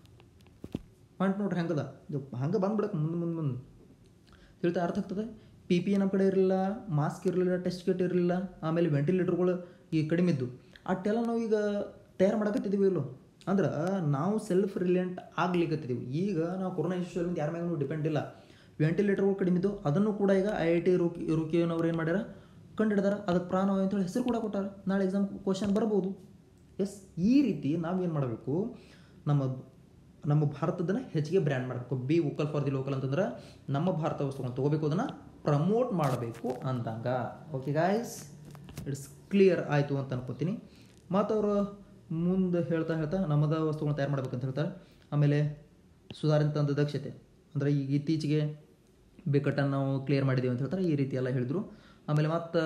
ಪಾಯಿಂಟ್ ನೋಡ್ರಿ ಹೆಂಗದ ಇದು ಹಂಗೆ ಬಂದ್ಬಿಡಕ್ಕೆ ಮುಂದೆ ಮುಂದೆ ಮುಂದೆ ಹೇಳ್ತಾ ಅರ್ಥ ಆಗ್ತದೆ ಪಿ ಪಿ ನಮ್ಮ ಕಡೆ ಇರಲಿಲ್ಲ ಮಾಸ್ಕ್ ಇರಲಿಲ್ಲ ಟೆಸ್ಟ್ ಕಿಟ್ ಇರಲಿಲ್ಲ ಆಮೇಲೆ ವೆಂಟಿಲೇಟರ್ಗಳು ಈ ಕಡಿಮೆ ಇದ್ದು ಅಷ್ಟೆಲ್ಲ ನಾವು ಈಗ ತಯಾರು ಮಾಡಕತ್ತಿದ್ದೀವಿ ಇಲ್ಲೋ ಅಂದ್ರೆ ನಾವು ಸೆಲ್ಫ್ ರಿಲಿಯಂಟ್ ಆಗ್ಲಿಕ್ಕತ್ತಿದ್ದೀವಿ ಈಗ ನಾವು ಕೊರೋನಾ ಇಶ್ಯೂಲಿಂದ ಯಾರ ಮ್ಯಾಗೂ ಡಿಪೆಂಡ್ ಇಲ್ಲ ವೆಂಟಿಲೇಟರ್ಗಳು ಕಡಿಮೆ ಇದ್ದು ಅದನ್ನು ಕೂಡ ಈಗ ಐ ಐ ಟಿ ರೂಕಿ ರೂಕಿಯನವ್ರು ಏನು ಮಾಡ್ಯಾರ ಕಂಡಿಡ್ದಾರ ಅದಕ್ಕೆ ಪ್ರಾಣವಾಯು ಅಂತೇಳಿ ಹೆಸರು ಕೂಡ ಕೊಟ್ಟಾರ ನಾಳೆ ಎಕ್ಸಾಮ್ ಕ್ವಶನ್ ಬರ್ಬೋದು ಎಸ್ ಈ ರೀತಿ ನಾವೇನು ಮಾಡಬೇಕು ನಮ್ಮ ನಮ್ಮ ಭಾರತದನ್ನ ಹೆಚ್ಚಿಗೆ ಬ್ರ್ಯಾಂಡ್ ಮಾಡಬೇಕು be vocal for the local ಅಂತಂದ್ರೆ ನಮ್ಮ ಭಾರತ ವಸ್ತುಗಳನ್ನು ತೊಗೋಬೇಕು ಅದನ್ನು ಪ್ರಮೋಟ್ ಮಾಡಬೇಕು ಅಂದಂಗ ಓಕೆ ಗಾಯ್ಸ್ ಇಟ್ಸ್ ಕ್ಲಿಯರ್ ಆಯಿತು ಅಂತ ಅನ್ಕೋತೀನಿ ಮತ್ತು ಅವರು ಮುಂದೆ ಹೇಳ್ತಾ ಹೇಳ್ತಾ ನಮ್ಮದ ವಸ್ತುಗಳನ್ನ ತಯಾರು ಮಾಡ್ಬೇಕಂತ ಹೇಳ್ತಾರೆ ಆಮೇಲೆ ಸುಧಾರಿತ ಒಂದು ದಕ್ಷತೆ ಅಂದರೆ ಈಗ ಇತ್ತೀಚೆಗೆ ಬಿಕ್ಕಟ್ಟನ್ನು ನಾವು ಕ್ಲಿಯರ್ ಮಾಡಿದ್ದೀವಿ ಅಂತ ಹೇಳ್ತಾರೆ ಈ ರೀತಿ ಎಲ್ಲ ಹೇಳಿದರು ಆಮೇಲೆ ಮತ್ತು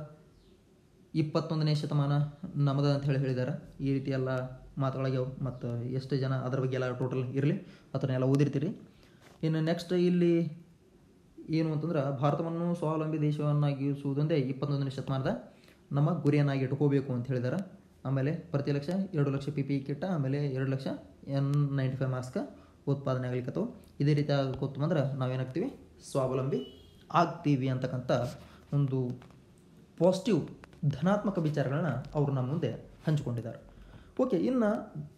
ಇಪ್ಪತ್ತೊಂದನೇ ಶತಮಾನ ನಮ್ಮದ ಅಂತ ಹೇಳಿ ಹೇಳಿದ್ದಾರೆ ಈ ರೀತಿ ಎಲ್ಲ ಮಾತುಗಳಾಗ್ಯಾವ ಮತ್ತು ಎಷ್ಟು ಜನ ಅದ್ರ ಬಗ್ಗೆ ಎಲ್ಲ ಟೋಟಲ್ ಇರಲಿ ಅದನ್ನೆಲ್ಲ ಓದಿರ್ತೀರಿ ಇನ್ನು ನೆಕ್ಸ್ಟ್ ಇಲ್ಲಿ ಏನು ಅಂತಂದ್ರೆ ಭಾರತವನ್ನು ಸ್ವಾವಲಂಬಿ ದೇಶವನ್ನಾಗಿಸುವುದೊಂದೇ ಇಪ್ಪತ್ತೊಂದನೇ ಶತಮಾನದ ನಮ್ಮ ಗುರಿಯನ್ನಾಗಿ ಇಟ್ಕೋಬೇಕು ಅಂತ ಹೇಳಿದ್ದಾರೆ ಆಮೇಲೆ ಪ್ರತಿ ಲಕ್ಷ ಎರಡು ಲಕ್ಷ ಪಿ ಪಿ ಕಿಟ್ಟ ಆಮೇಲೆ ಎರಡು lakh N ninety five mask ಉತ್ಪಾದನೆ ಆಗ್ಲಿಕ್ಕತ್ತವು ಇದೇ ರೀತಿ ಆಗೋತ್ತು ಅಂದ್ರೆ ನಾವೇನಾಗ್ತೀವಿ ಸ್ವಾವಲಂಬಿ ಆಗ್ತೀವಿ ಅಂತಕ್ಕಂಥ ಒಂದು ಪಾಸಿಟಿವ್ ಧನಾತ್ಮಕ ವಿಚಾರಗಳನ್ನ ಅವರು ನಮ್ಮ ಮುಂದೆ ಹಂಚಿಕೊಂಡಿದ್ದಾರೆ ಓಕೆ ಇನ್ನು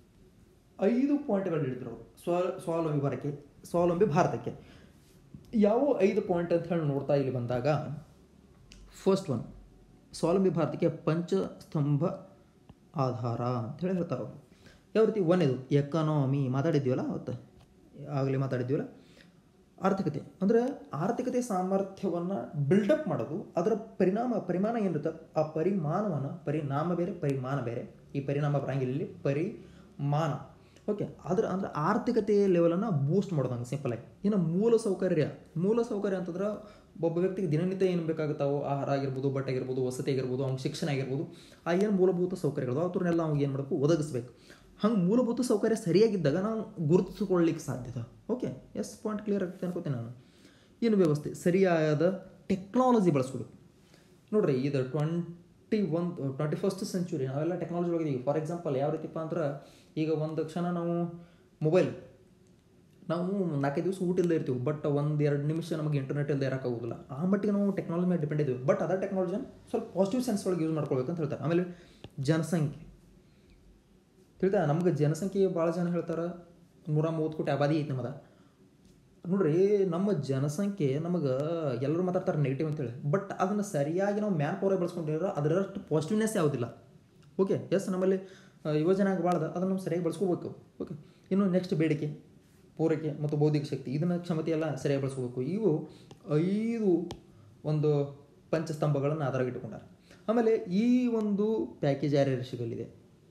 ಐದು ಪಾಯಿಂಟ್ಗಳು ಹೇಳಿದ್ರು ಅವರು ಸ್ವ ಸ್ವಾವಲಂಬಿ ಭಾರತಕ್ಕೆ ಸ್ವಾವಲಂಬಿ ಭಾರತಕ್ಕೆ ಯಾವ ಐದು ಪಾಯಿಂಟ್ ಅಂತ ಹೇಳಿ ನೋಡ್ತಾ ಇಲ್ಲಿ ಬಂದಾಗ ಫಸ್ಟ್ ಒನ್ ಸ್ವಾವಲಂಬಿ ಭಾರತಕ್ಕೆ ಪಂಚಸ್ತಂಭ ಆಧಾರ ಅಂತೇಳಿ ಹೇಳ್ತಾರೆ ಅವರು ಯಾವ ರೀತಿ ಒಂದೇದು ಎಕಾನಮಿ ಮಾತಾಡಿದ್ದೀವಲ್ಲ ಅವತ್ತು ಆಗಲೇ ಮಾತಾಡಿದ್ದೀವಲ್ಲ ಆರ್ಥಿಕತೆ ಅಂದರೆ ಆರ್ಥಿಕತೆ ಸಾಮರ್ಥ್ಯವನ್ನು ಬಿಲ್ಡಪ್ ಮಾಡೋದು ಅದರ ಪರಿಣಾಮ ಪರಿಮಾಣ ಏನಿರುತ್ತೆ ಆ ಪರಿಮಾಣವನ್ನು ಪರಿಣಾಮ ಬೇರೆ ಪರಿಮಾಣ ಬೇರೆ ಈ ಪರಿಣಾಮ ಬರಂಗಿಲ್ಲ ಇಲ್ಲಿ ಪರಿಮಾಣ ಓಕೆ ಅದ್ರ ಅಂದ್ರೆ ಆರ್ಥಿಕತೆ ಲೆವೆಲನ್ನು ಬೂಸ್ಟ್ ಮಾಡೋದಂಗೆ ಸಿಂಪಲ್ ಆಗಿ ಇನ್ನು ಮೂಲ ಸೌಕರ್ಯ ಮೂಲ ಸೌಕರ್ಯ ಅಂತಂದ್ರೆ ಒಬ್ಬ ವ್ಯಕ್ತಿಗೆ ದಿನನಿತ್ಯ ಏನು ಬೇಕಾಗುತ್ತಾವೋ ಆಹಾರ ಆಗಿರ್ಬೋದು ಬಟ್ಟೆ ಆಗಿರ್ಬೋದು ವಸತಿ ಆಗಿರ್ಬೋದು ಅವ್ನ ಶಿಕ್ಷಣ ಆಗಿರ್ಬೋದು ಆ ಏನು ಮೂಲಭೂತ ಸೌಕರ್ಯಗಳು ಅವ್ರನ್ನೆಲ್ಲ ಅವ್ನಿಗೆ ಏನು ಮಾಡಬೇಕು ಒದಗಿಸ್ಬೇಕು ಹಂಗೆ ಮೂಲಭೂತ ಸೌಕರ್ಯ ಸರಿಯಾಗಿದ್ದಾಗ ನಾವು ಗುರುತಿಸಿಕೊಳ್ಳಿಕ್ಕೆ ಸಾಧ್ಯತೆ ಓಕೆ ಎಸ್ ಪಾಯಿಂಟ್ ಕ್ಲಿಯರ್ ಆಗುತ್ತೆ ಅನ್ಕೋತೀನಿ ನಾನು ಏನು ವ್ಯವಸ್ಥೆ ಸರಿಯಾದ ಟೆಕ್ನಾಲಜಿ ಬಳಸ್ಕೊಬೇಕು ನೋಡ್ರಿ ಇದು twenty one twenty first century ನಾವೆಲ್ಲ ಟೆಕ್ನಾಲಜಿ ಒಳಗಿದ್ದೀವಿ ಫಾರ್ ಎಕ್ಸಾಂಪಲ್ ಯಾವ ರೀತಿಪ್ಪ ಅಂದ್ರೆ ಈಗ ಒಂದು ಕ್ಷಣ ನಾವು ಮೊಬೈಲ್ ನಾವು ನಾಲ್ಕೈದು ದಿವಸ ಊಟ ಇಲ್ಲದೆ ಇರ್ತೀವಿ ಬಟ್ ಒಂದು ಎರಡು ನಿಮಿಷ ನಮಗೆ ಇಂಟರ್ನೆಟ್ ಇಲ್ಲದೆ ಇರೋಕ್ಕಾಗೋದಿಲ್ಲ ಆ ಮಟ್ಟಿಗೆ ನಾವು ಟೆಕ್ನಾಲಜಿ ಮೇಲೆ ಡಿಪೆಂಡ್ ಇದ್ದೀವಿ ಬಟ್ ಅದೇ ಟೆಕ್ನಾಲಜಿನ ಸ್ವಲ್ಪ ಪಾಸಿಟಿವ್ ಸೆನ್ಸ್ ಒಳಗೆ ಯೂಸ್ ಮಾಡ್ಕೊಳ್ಬೇಕು ಅಂತ ಹೇಳ್ತಾರೆ ಆಮೇಲೆ ಜನಸಂಖ್ಯೆ ತಿಳಿತಾ ನಮ್ಗೆ ಜನಸಂಖ್ಯೆ ಭಾಳ ಜನ ಹೇಳ್ತಾರೆ ನೂರ ಮೂವತ್ತು ಕೋಟಿ ಆಬಾದಿ ಐತಿ ನಮ್ಮದ ನೋಡ್ರಿ ನಮ್ಮ ಜನಸಂಖ್ಯೆ ನಮಗೆ ಎಲ್ಲರೂ ಮಾತಾಡ್ತಾರೆ ನೆಗೆಟಿವ್ ಅಂತೇಳಿ ಬಟ್ ಅದನ್ನು ಸರಿಯಾಗಿ ನಾವು ಮ್ಯಾನ್ ಪವರ್ ಬಳಸ್ಕೊಂಡಿರೋ ಅದರಷ್ಟು ಪಾಸಿಟಿವ್ನೆಸ್ ಯಾವುದಿಲ್ಲ ಓಕೆ ಎಸ್ ನಮ್ಮಲ್ಲಿ ಆ, ಯುವಜನಾಂಗ ಭಾಳದ ಅದನ್ನು ನಾವು ಸರಿಯಾಗಿ ಬಳಸ್ಕೋಬೇಕು ಓಕೆ ಇನ್ನು ನೆಕ್ಸ್ಟ್ ಬೇಡಿಕೆ ಪೂರೈಕೆ ಮತ್ತು ಬೌದ್ಧಿಕ ಶಕ್ತಿ ಇದನ್ನು ಕ್ಷಮತೆ ಎಲ್ಲ ಸರಿಯಾಗಿ ಬಳಸ್ಕೋಬೇಕು ಇವು ಐದು ಒಂದು ಪಂಚಸ್ತಂಭಗಳನ್ನು ಆಧಾರವಾಗಿಟ್ಟುಕೊಂಡಾರೆ ಆಮೇಲೆ ಈ ಒಂದು ಪ್ಯಾಕೇಜ್ ಯಾರ್ಯಾರು ಸಿಗಲಿದೆ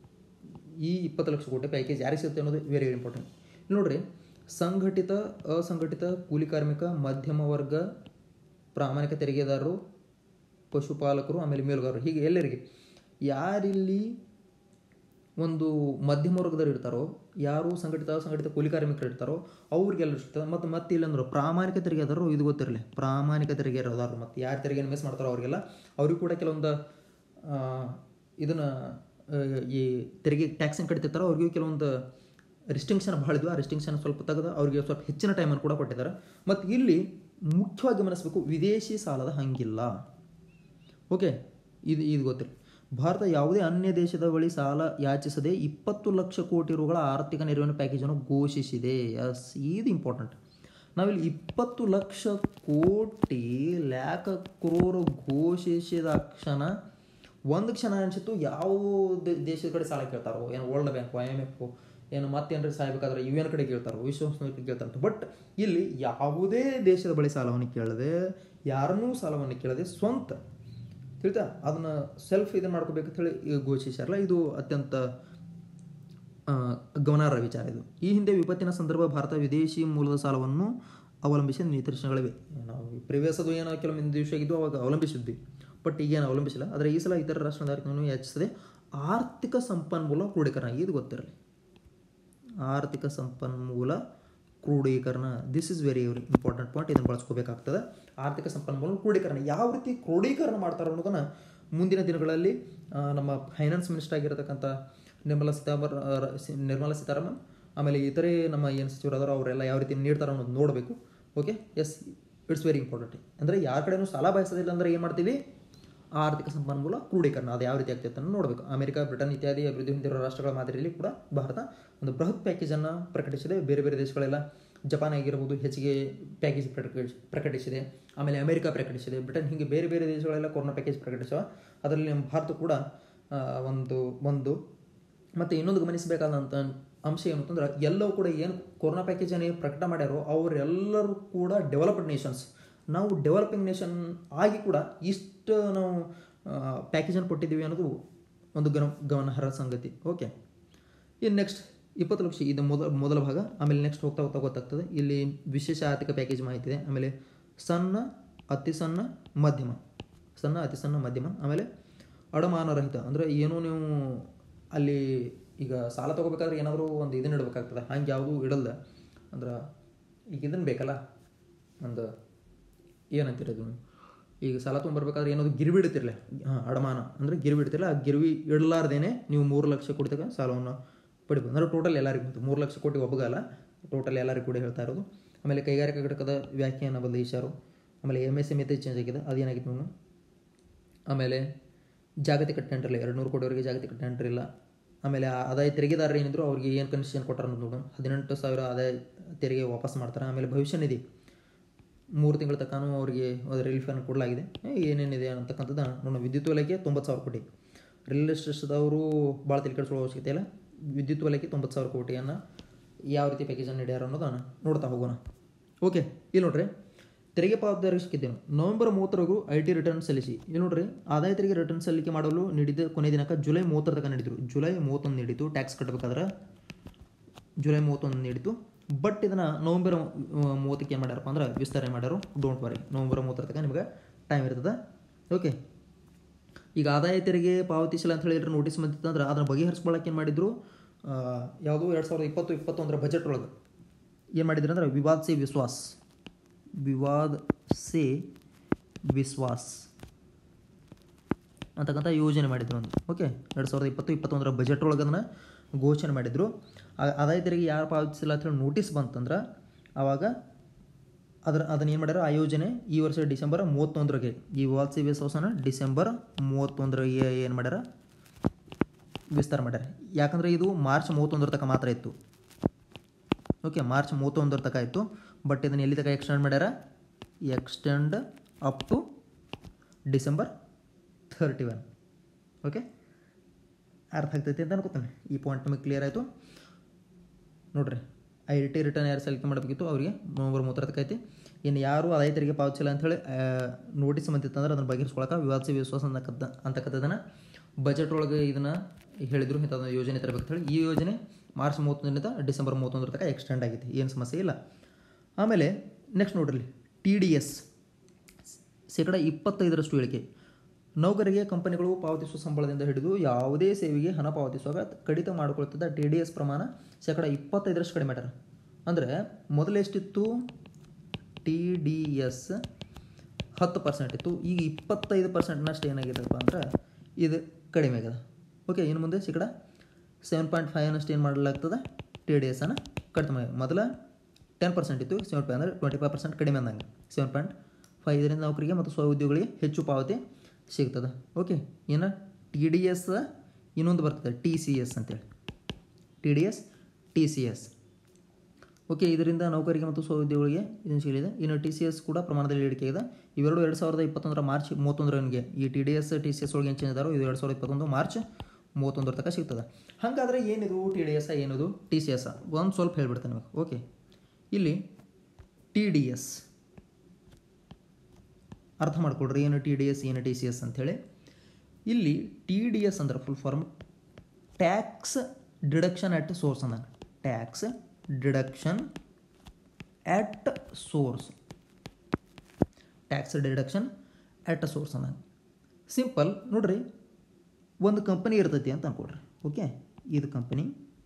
ಈ ಇಪ್ಪತ್ತು ಲಕ್ಷ ಕೋಟಿ ಪ್ಯಾಕೇಜ್ ಯಾರಿಗೆ ಸಿಗುತ್ತೆ ಅನ್ನೋದು ವೆರಿ ವೆರಿ ಇಂಪಾರ್ಟೆಂಟ್ ನೋಡ್ರಿ ಸಂಘಟಿತ ಅಸಂಘಟಿತ ಕೂಲಿ ಕಾರ್ಮಿಕ ಮಧ್ಯಮ ವರ್ಗ ಪ್ರಾಮಾಣಿಕ ತೆರಿಗೆದಾರರು ಪಶುಪಾಲಕರು ಆಮೇಲೆ ಮೇಲುಗಾರರು ಹೀಗೆ ಎಲ್ಲರಿಗೆ ಯಾರಿಲ್ಲಿ ಒಂದು ಮಧ್ಯಮ ವರ್ಗದವ್ರು ಇರ್ತಾರೋ ಯಾರು ಸಂಘಟಿತ ಅಸಂಘಟಿತ ಕೂಲಿ ಕಾರ್ಮಿಕರು ಇರ್ತಾರೋ ಅವ್ರಿಗೆಲ್ಲ ಇರ್ತದೆ ಮತ್ತು ಮತ್ತೆ ಇಲ್ಲಂದ್ರೆ ಪ್ರಾಮಾಣಿಕ ತೆರಿಗೆದಾರರು ಇದು ಗೊತ್ತಿರಲಿ ಪ್ರಾಮಾಣಿಕ ತೆರಿಗೆದಾರರು ಮತ್ತು ಯಾರು ತೆರಿಗೆಯನ್ನು ಮಿಸ್ ಮಾಡ್ತಾರೋ ಅವರಿಗೆಲ್ಲ ಅವ್ರಿಗೂ ಕೂಡ ಕೆಲವೊಂದು ಆ, ಇದನ್ನ ಆ, ಈ ತೆರಿಗೆ ಟ್ಯಾಕ್ಸನ್ನು ಕಟ್ತಿರ್ತಾರೋ ಅವ್ರಿಗೂ ಕೆಲವೊಂದು ರಿಸ್ಟಿಂಕ್ಷನ್ ಭಾಳ ಇದ್ವು ಆ ರಿಸ್ಟಿಂಕ್ಷನ್ ಸ್ವಲ್ಪ ತೆಗೆದು ಅವ್ರಿಗೆ ಸ್ವಲ್ಪ ಹೆಚ್ಚಿನ ಟೈಮನ್ನು ಕೂಡ ಕೊಟ್ಟಿದ್ದಾರೆ ಮತ್ತು ಇಲ್ಲಿ ಮುಖ್ಯವಾಗಿ ಗಮನಿಸಬೇಕು ವಿದೇಶಿ ಸಾಲದ ಹಂಗಿಲ್ಲ ಓಕೆ ಇದು ಇದು ಗೊತ್ತಿಲ್ಲ ಭಾರತ ಯಾವುದೇ ಅನ್ಯ ದೇಶದ ಬಳಿ ಸಾಲ ಯಾಚಿಸದೆ ಇಪ್ಪತ್ತು ಲಕ್ಷ ಕೋಟಿ ರುಗಳ ಆರ್ಥಿಕ ನೆರವಿನ ಪ್ಯಾಕೇಜನ್ನು ಘೋಷಿಸಿದೆ ಎಸ್ ಇದು ಇಂಪಾರ್ಟೆಂಟ್ ನಾವಿಲ್ಲಿ ಇಪ್ಪತ್ತು ಲಕ್ಷ ಕೋಟಿ ಲ್ಯಾಕ್ ಕ್ರೋರ್ ಘೋಷಿಸಿದ ಕ್ಷಣ ಒಂದು ಕ್ಷಣ ಅನಿಸಿತ್ತು ಯಾವ ದೇ- ದೇಶದ ಕಡೆ ಸಾಲ ಕೇಳ್ತಾರೋ ಏನು World Bank I M F ಏನು ಮತ್ತೇನಾರು ಸಾಯ್ಬೇಕಾದ್ರೆ ಯು ಎನ್ ಕಡೆ ಕೇಳ್ತಾರೋ ವಿಶ್ವಸಂಸ್ಥೆ ಕೇಳ್ತಾರಂತ ಬಟ್ ಇಲ್ಲಿ ಯಾವುದೇ ದೇಶದ ಬಳಿ ಸಾಲವನ್ನು ಕೇಳದೆ ಯಾರನ್ನೂ ಸಾಲವನ್ನು ಕೇಳದೆ ಸ್ವಂತ ತಿಳಿತಾ ಅದನ್ನ ಸೆಲ್ಫ್ ಇದನ್ನು ಮಾಡ್ಕೋಬೇಕಂತ ಹೇಳಿ ಈಗ ಘೋಷಿಸ್ಯಾರಲ್ಲ ಇದು ಅತ್ಯಂತ ಆ, ಗಮನಾರ್ಹ ವಿಚಾರ ಇದು ಈ ಹಿಂದೆ ವಿಪತ್ತಿನ ಸಂದರ್ಭ ಭಾರತ ವಿದೇಶಿ ಮೂಲದ ಸಾಲವನ್ನು ಅವಲಂಬಿಸಿ ನಿದರ್ಶನಗಳಿವೆ ನಾವು ಪ್ರಿವಿಯಸ್ ಅದು ಏನೋ ಕೆಲವೊಂದು ದಿವಸ ಆಗಿದ್ದು ಅವಾಗ ಅವಲಂಬಿಸಿದ್ವಿ ಬಟ್ ಈಗೇನು ಅವಲಂಬಿಸಿಲ್ಲ ಆದರೆ ಈ ಸಲ ಇತರ ರಾಷ್ಟ್ರದಾರಿಗಳನ್ನು ಹೆಚ್ಚಿಸದೆ ಆರ್ಥಿಕ ಸಂಪನ್ಮೂಲ ಕ್ರೋಢೀಕರಣ ಇದು ಗೊತ್ತಿರಲಿ ಆರ್ಥಿಕ ಸಂಪನ್ಮೂಲ ಕ್ರೋಢೀಕರಣ this is very very important point ಇದನ್ನು ಬಳಸ್ಕೋಬೇಕಾಗ್ತದೆ ಆರ್ಥಿಕ ಸಂಪನ್ಮೂಲ ಕ್ರೋಢೀಕರಣ ಯಾವ ರೀತಿ ಕ್ರೋಢೀಕರಣ ಮಾಡ್ತಾರೆ ಅನ್ನೋದನ್ನು ಮುಂದಿನ ದಿನಗಳಲ್ಲಿ ಆ, ನಮ್ಮ ಫೈನಾನ್ಸ್ ಮಿನಿಸ್ಟರ್ ಆಗಿರತಕ್ಕಂಥ ನಿರ್ಮಲಾ ಸೀತಾರಾಮನ್ ಆ, ರ- ಸಿ- ನಿರ್ಮಲಾ ಸೀತಾರಾಮನ್ ಆಮೇಲೆ ಇತರೆ ನಮ್ಮ ಏನು ಸಚಿವರಾದರೋ ಅವರೆಲ್ಲ ಯಾವ ರೀತಿ ನೀಡ್ತಾರೆ ಅನ್ನೋದು ನೋಡಬೇಕು okay yes it's very important ಅಂದರೆ ಯಾರ ಕಡೆನೂ ಸಾಲ ಬಯಸೋದಿಲ್ಲ ಅಂದರೆ ಏನು ಮಾಡ್ತೀವಿ ಆರ್ಥಿಕ ಸಂಪನ್ಮೂಲ ಕ್ರೋಢೀಕರಣ ಅದು ಯಾವ ರೀತಿ ಆಗ್ತೈತೆ ಅಂತ ನೋಡಬೇಕು ಅಮೆರಿಕ ಬ್ರಿಟನ್ ಇತ್ಯಾದಿ ಅಭಿವೃದ್ಧಿ ಹೊಂದಿರುವ ರಾಷ್ಟ್ರಗಳ ಮಾದರಿಯಲ್ಲಿ ಕೂಡ ಭಾರತ ಒಂದು ಬೃಹತ್ ಪ್ಯಾಕೇಜನ್ನು ಪ್ರಕಟಿಸಿದೆ ಬೇರೆ ಬೇರೆ ದೇಶಗಳೆಲ್ಲ ಜಪಾನ್ ಆಗಿರ್ಬೋದು ಹೆಚ್ಚಿಗೆ ಪ್ಯಾಕೇಜ್ ಪ್ರಕಟಿಸ್ ಪ್ರಕಟಿಸಿದೆ ಆಮೇಲೆ ಅಮೆರಿಕ ಪ್ರಕಟಿಸಿದೆ ಬ್ರಿಟನ್ ಹೀಗೆ ಬೇರೆ ಬೇರೆ ದೇಶಗಳೆಲ್ಲ ಕೊರೋನಾ ಪ್ಯಾಕೇಜ್ ಪ್ರಕಟಿಸುವ ಅದರಲ್ಲಿ ನಮ್ಮ ಭಾರತ ಕೂಡ ಆ, ಒಂದು ಒಂದು ಮತ್ತು ಇನ್ನೊಂದು ಗಮನಿಸಬೇಕಾದಂಥ ಅಂಶ ಏನು ಅಂತಂದ್ರೆ ಎಲ್ಲವೂ ಕೂಡ ಏನು ಕೊರೋನಾ ಪ್ಯಾಕೇಜನ್ನು ಏನು ಪ್ರಕಟ ಮಾಡ್ಯಾರೋ ಅವರೆಲ್ಲರೂ ಕೂಡ ಡೆವಲಪ್ಡ್ ನೇಷನ್ಸ್ ನಾವು ಡೆವಲಪಿಂಗ್ ನೇಷನ್ ಆಗಿ ಕೂಡ ಇಷ್ಟು ನಾವು ಪ್ಯಾಕೇಜನ್ನು ಕೊಟ್ಟಿದ್ದೀವಿ ಅನ್ನೋದು ಒಂದು ಗಮ ಗಮನಾರ್ಹ ಸಂಗತಿ ಓಕೆ ಇನ್ನು ನೆಕ್ಸ್ಟ್ ಇಪ್ಪತ್ತು ಲಕ್ಷ ಇದು ಮೊದಲ ಮೊದಲ ಭಾಗ ಆಮೇಲೆ ನೆಕ್ಸ್ಟ್ ಹೋಗ್ತಾ ಹೋಗ್ತಾ ಗೊತ್ತಾಗ್ತದೆ ಇಲ್ಲಿ ವಿಶೇಷ ಆರ್ಥಿಕ ಪ್ಯಾಕೇಜ್ ಮಾಹಿತಿ ಇದೆ ಆಮೇಲೆ ಸಣ್ಣ ಅತಿ ಸಣ್ಣ ಮಧ್ಯಮ ಸಣ್ಣ ಅತಿ ಸಣ್ಣ ಮಧ್ಯಮ ಆಮೇಲೆ ಅಡಮಾನ ರಹಿತ ಅಂದರೆ ಏನೋ ನೀವು ಅಲ್ಲಿ ಈಗ ಸಾಲ ತೊಗೋಬೇಕಾದ್ರೆ ಏನಾದರೂ ಒಂದು ಇದನ್ನ ಇಡಬೇಕಾಗ್ತದೆ ಹಂಗೆ ಯಾವುದೂ ಇಡಲ್ಲ ಅಂದ್ರೆ ಈಗ ಇದನ್ನು ಬೇಕಲ್ಲ ಒಂದು ಏನಂತೀರ ಅದು ಈಗ ಸಾಲ ತೊಗೊಂಬರ್ಬೇಕಾದ್ರೆ ಏನಾದ್ರು ಗಿರ್ವಿ ಇಡ್ತಿರಲ್ಲ ಹಾಂ ಅಡಮಾನ ಅಂದರೆ ಗಿರ್ವಿ ಇಡ್ತಿರಲ್ಲ ಆ ಗಿರ್ವಿ ಇಡಲಾರ್ದೇನೆ ನೀವು ಮೂರು ಲಕ್ಷ ಕೊಡ್ತಕ್ಕ ಸಾಲವನ್ನು ಪಡಿಬೋದು ಅಂದರೆ ಟೋಟಲ್ ಎಲ್ಲರಿಗೂ ಬಂತು ಮೂರು ಲಕ್ಷ ಕೋಟಿ ಒಬ್ಬಗಲ್ಲ ಟೋಟಲ್ ಎಲ್ಲರಿಗೂ ಕೂಡ ಹೇಳ್ತಾ ಇರೋದು ಆಮೇಲೆ ಕೈಗಾರಿಕಾ ಘಟಕದ ವ್ಯಾಖ್ಯಾನ ಬದಲಿಸ್ಯಾರು ಆಮೇಲೆ ಎಮ್ ಎಸ್ ಎಮ್ ಎತ್ತೆ ಚೇಂಜ್ ಆಗಿದೆ ಅದೇನಾಗಿತ್ತು ನಾನು ಆಮೇಲೆ ಜಾಗತಿಕ ಟೆಂಡರ್ ಇಲ್ಲ ಎರಡು ನೂರು ಕೋಟಿವರೆಗೆ ಜಾಗತಿಕ ಟೆಂಡರ್ ಇಲ್ಲ ಆಮೇಲೆ ಆ ಆದಾಯ ತೆರಿಗೆದಾರರು ಏನಿದ್ರು ಅವ್ರಿಗೆ ಏನು ಕನ್ಸೆಷನ್ ಕೊಟ್ಟಾರ ಅನ್ನೋದು ನೋಡೋಣ ಹದಿನೆಂಟು ಸಾವಿರ ಆದಾಯ ತೆರಿಗೆ ವಾಪಸ್ ಮಾಡ್ತಾರೆ ಆಮೇಲೆ ಭವಿಷ್ಯ ನಿಧಿ ಮೂರು ತಿಂಗಳ ತನಕ ಅವರಿಗೆ ರಿಲೀಫನ್ನು ಕೊಡಲಾಗಿದೆ ಏ, ಏನೇನಿದೆ ಅಂತಕ್ಕಂಥದ್ದು ನೋಡೋಣ ವಿದ್ಯುತ್ ವಲಯಕ್ಕೆ ತೊಂಬತ್ತು ಸಾವಿರ ಕೋಟಿ ರೈಲ್ವೆ ಸ್ಟೇಷನ್ದವರು ಭಾಳ ತಲೆ ಕೆಡಿಸ್ಕೊಳ್ಳೋ ಅವಶ್ಯಕತೆ ಇಲ್ಲ ವಿದ್ಯುತ್ ವಲಯಕ್ಕೆ ತೊಂಬತ್ತು ಸಾವಿರ ಕೋಟಿಯನ್ನು ಯಾವ ರೀತಿ ಪ್ಯಾಕೇಜನ್ನು ನೀಡ್ಯಾರ ಅನ್ನೋದನ್ನು ನೋಡ್ತಾ ಹೋಗೋಣ ಓಕೆ ಇಲ್ಲಿ ನೋಡ್ರಿ ತೆರಿಗೆ ಪಾವತಿದಾರರಿಗೆ ಸಿಕ್ಕಿದ್ದೇವೆ ನವೆಂಬರ್ ಮೂವತ್ತರವರೆಗೂ ಐ ಟಿ ರಿಟರ್ನ್ ಸಲ್ಲಿಸಿ ಇಲ್ಲಿ ನೋಡ್ರಿ ಆದಾಯ ತೆರಿಗೆ ರಿಟರ್ನ್ ಸಲ್ಲಿಕೆ ಮಾಡಲು ನೀಡಿದ ಕೊನೆ ದಿನಾಂಕ ಜುಲೈ ಮೂವತ್ತರ ತನಕ ನೀಡಿದರು ಜುಲೈ ಮೂವತ್ತೊಂದು ನೀಡಿತು ಟ್ಯಾಕ್ಸ್ ಕಟ್ಟಬೇಕಾದ್ರೆ ಜುಲೈ ಮೂವತ್ತೊಂದು ನೀಡಿತು ಬಟ್ ಇದನ್ನು ನವಂಬರ್ ಮೂವತ್ತಕ್ಕೆ ಏನು ಮಾಡ್ಯಾರಪ್ಪ ಅಂದ್ರೆ ವಿಸ್ತರಣೆ ಮಾಡ್ಯಾರು ಡೋಂಟ್ ವರಿ ನವಂಬರ್ ಮೂವತ್ತರ ತನಕ ನಿಮ್ಗೆ ಟೈಮ್ ಇರ್ತದೆ ಓಕೆ ಈಗ ಆದಾಯ ತೆರಿಗೆ ಪಾವತಿಸಿಲ್ಲ ಅಂತ ಹೇಳಿದ್ರೆ ನೋಟಿಸ್ ಬಂದಿತ್ತಂದ್ರೆ ಅದನ್ನು ಬಗೆಹರಿಸ್ಕೊಳ್ಳೋಕೆ ಏನು ಮಾಡಿದ್ರು ಆ, ಯಾವುದು ಎರಡು ಸಾವಿರದ ಇಪ್ಪತ್ತು ಇಪ್ಪತ್ತೊಂದರ ಬಜೆಟ್ ಒಳಗೆ ಏನು ಮಾಡಿದ್ರು ಅಂದ್ರೆ ವಿವಾದ್ ಸೆ ವಿಶ್ವಾಸ್ ವಿವಾದ್ ಸೆ ವಿಶ್ವಾಸ್ ಅಂತಕ್ಕಂಥ ಯೋಜನೆ ಮಾಡಿದ್ರು ಒಂದು ಓಕೆ ಎರಡು ಸಾವಿರದ ಇಪ್ಪತ್ತು ಇಪ್ಪತ್ತೊಂದರ ಬಜೆಟ್ ಒಳಗೆ ಅದನ್ನು ಘೋಷಣೆ ಮಾಡಿದರು ಆ- ಆದಾಯ ತೆರಿಗೆ ಯಾರು ಪಾವತಿಸಿಲ್ಲ ಅಂತ ಹೇಳಿ ನೋಟಿಸ್ ಬಂತಂದ್ರೆ ಆವಾಗ ಅದರ ಅದನ್ನ ಏನು ಮಾಡ್ಯಾರ ಆ ಯೋಜನೆ ಈ ವರ್ಷ ಡಿಸೆಂಬರ್ ಮೂವತ್ತೊಂದರಿಗೆ ಈ ವಾಲ್ ಸಿ ವಿಶ್ವಾಸನ ಡಿಸೆಂಬರ್ ಮೂವತ್ತೊಂದರಿಗೆ ಏನು ಮಾಡ್ಯಾರ ವಿಸ್ತಾರ ಮಾಡ್ಯಾರ ಯಾಕಂದರೆ ಇದು ಮಾರ್ಚ್ ಮೂವತ್ತೊಂದರ ತನಕ ಮಾತ್ರ ಇತ್ತು ಓಕೆ ಮಾರ್ಚ್ ಮೂವತ್ತೊಂದರ ತನಕ ಇತ್ತು ಬಟ್ ಇದನ್ನು ಎಲ್ಲಿ ತನಕ ಎಕ್ಸ್ಟೆಂಡ್ ಮಾಡ್ಯಾರ extend up to December thirty one okay ಅರ್ಥ ಆಗ್ತೈತಿ ಅಂತ ಅನ್ಕೋತಾನೆ ಈ ಪಾಯಿಂಟ್ ನಮಗೆ ಕ್ಲಿಯರ್ ಆಯಿತು ನೋಡ್ರಿ ಐ ಟಿ ರಿಟರ್ನ್ ಯಾರು ಸೆಲೆಕ್ಟ್ ಮಾಡಬೇಕಿತ್ತು ಅವರಿಗೆ ನವಂಬರ್ ಮೂವತ್ತರಕ್ಕೆ ಐತಿ ಇನ್ನು ಯಾರು ಆದಾಯ ತೆರಿಗೆ ಪಾವತಿಸಿಲ್ಲ ಅಂಥೇಳಿ ನೋಟಿಸ್ ಬಂದಿತ್ತಂದ್ರೆ ಅದನ್ನು ಬಗೆಹರಿಸ್ಕೊಳಕ್ಕೆ ವಿವಾದಿಸಿ ವಿಶ್ವಾಸ ಅಂತಕ್ಕಂಥ ಅಂತಕ್ಕಂಥದ್ದನ್ನು ಬಜೆಟ್ ಒಳಗೆ ಇದನ್ನು ಹೇಳಿದರು ಇಂಥದ್ದು ಯೋಜನೆ ತರಬೇಕು ಹೇಳಿ ಈ ಯೋಜನೆ ಮಾರ್ಚ್ ಮೂವತ್ತೊಂದರಿಂದ ಡಿಸೆಂಬರ್ ಮೂವತ್ತೊಂದರ ತನಕ ಎಕ್ಸ್ಟೆಂಡ್ ಆಗೈತಿ ಏನು ಸಮಸ್ಯೆ ಇಲ್ಲ ಆಮೇಲೆ ನೆಕ್ಸ್ಟ್ ನೋಡ್ರಿ ಟಿ ಡಿ ಎಸ್ ಶೇಕಡ ಇಪ್ಪತ್ತೈದರಷ್ಟು ಇಳಿಕೆ ನೌಕರಿಗೆ ಕಂಪನಿಗಳು ಪಾವತಿಸುವ ಸಂಬಳದಿಂದ ಹಿಡಿದು ಯಾವುದೇ ಸೇವೆಗೆ ಹಣ ಪಾವತಿಸುವಾಗ ಕಡಿತ ಮಾಡಿಕೊಳ್ತದ ಟಿ ಡಿ ಎಸ್ ಪ್ರಮಾಣ ಶೇಕಡ ಇಪ್ಪತ್ತೈದರಷ್ಟು ಕಡಿಮೆ ಮಾಡ್ಯಾರ ಅಂದರೆ ಮೊದಲು ಎಷ್ಟಿತ್ತು ಟಿ ಡಿ ಎಸ್ ಹತ್ತು ಪರ್ಸೆಂಟ್ ಇತ್ತು ಈಗ ಇಪ್ಪತ್ತೈದು ಪರ್ಸೆಂಟ್ನಷ್ಟು ಏನಾಗಿದೆಪ್ಪ ಅಂದ್ರೆ ಇದು ಕಡಿಮೆ ಆಗ್ಯದ ಓಕೆ ಇನ್ನು ಮುಂದೆ ಶೇಕಡ ಸೆವೆನ್ ಪಾಯಿಂಟ್ ಫೈವ್ನಷ್ಟು ಏನು ಮಾಡಲಾಗ್ತದೆ ಟಿ ಡಿ ಎಸನ್ನು ಕಡಿಮೆ ಮೊದಲ ಟೆನ್ ಪರ್ಸೆಂಟ್ ಇತ್ತು ಸೆವೆನ್ ಫೈವ್ ಅಂದರೆ ಟ್ವೆಂಟಿ ಫೈವ್ ಪರ್ಸೆಂಟ್ ಕಡಿಮೆ ಅಂದಂಗೆ ಸೆವೆನ್ ಪಾಯಿಂಟ್ ಫೈವ್ ಇದರಿಂದ ನೌಕರಿಗೆ ಮತ್ತು ಸ್ವ ಉದ್ಯೋಗಿಗಳಿಗೆ ಹೆಚ್ಚು ಪಾವತಿ ಸಿಗ್ತದೆ ಓಕೆ ಏನು ಟಿ ಡಿ ಎಸ್ ಇನ್ನೊಂದು ಬರ್ತದೆ ಟಿ ಸಿ ಎಸ್ ಅಂತೇಳಿ T D S T C S okay ಇದರಿಂದ ನೌಕರಿಗೆ ಮತ್ತು ಸ್ವಉದ್ಯೋಗಿಗಳಿಗೆ ಇದನ್ನು ಸಿಗಲಿದೆ ಇನ್ನು ಟಿ ಸಿ ಎಸ್ ಕೂಡ ಪ್ರಮಾಣದಲ್ಲಿ ಇಳಿಕೆ ಇದೆ ಇವೆರಡು ಎರಡು ಸಾವಿರದ ಇಪ್ಪತ್ತೊಂದರ ಮಾರ್ಚ್ ಮೂವತ್ತೊಂದರವರೆಗೆ ಈ T D S T C S ಒಳಗೆ ಏನು ಚೇಂಜ್ ಇದಾರೋ ಇದು ಎರಡು ಸಾವಿರದ ಇಪ್ಪತ್ತೊಂದು ಮಾರ್ಚ್ ಮೂವತ್ತೊಂದರ ತನಕ ಸಿಗ್ತದೆ ಹಾಗಾದರೆ ಏನಿದು ಟಿ ಡಿ ಎಸ್ ಏನಿದು ಟಿ ಸಿ ಎಸ್ ಒಂದು ಸ್ವಲ್ಪ ಹೇಳ್ಬಿಡ್ತೇನೆ ನಿಮಗೆ ಓಕೆ ಇಲ್ಲಿ ಟಿ ಡಿ ಎಸ್ ಅರ್ಥ ಮಾಡ್ಕೊಳ್ರಿ ಏನು ಟಿ ಡಿ ಎಸ್ ಏನು ಟಿ ಸಿ ಎಸ್ ಅಂಥೇಳಿ ಇಲ್ಲಿ ಟಿ ಡಿ ಎಸ್ ಅಂದ್ರೆ full form tax deduction at source ಅಂದ tax deduction at source tax deduction at source ಅಂದ ಸಿಂಪಲ್ ನೋಡ್ರಿ ಒಂದು ಕಂಪನಿ ಇರ್ತೈತಿ ಅಂತ ಅನ್ಕೊಡ್ರಿ ಓಕೆ ಇದು ಕಂಪನಿ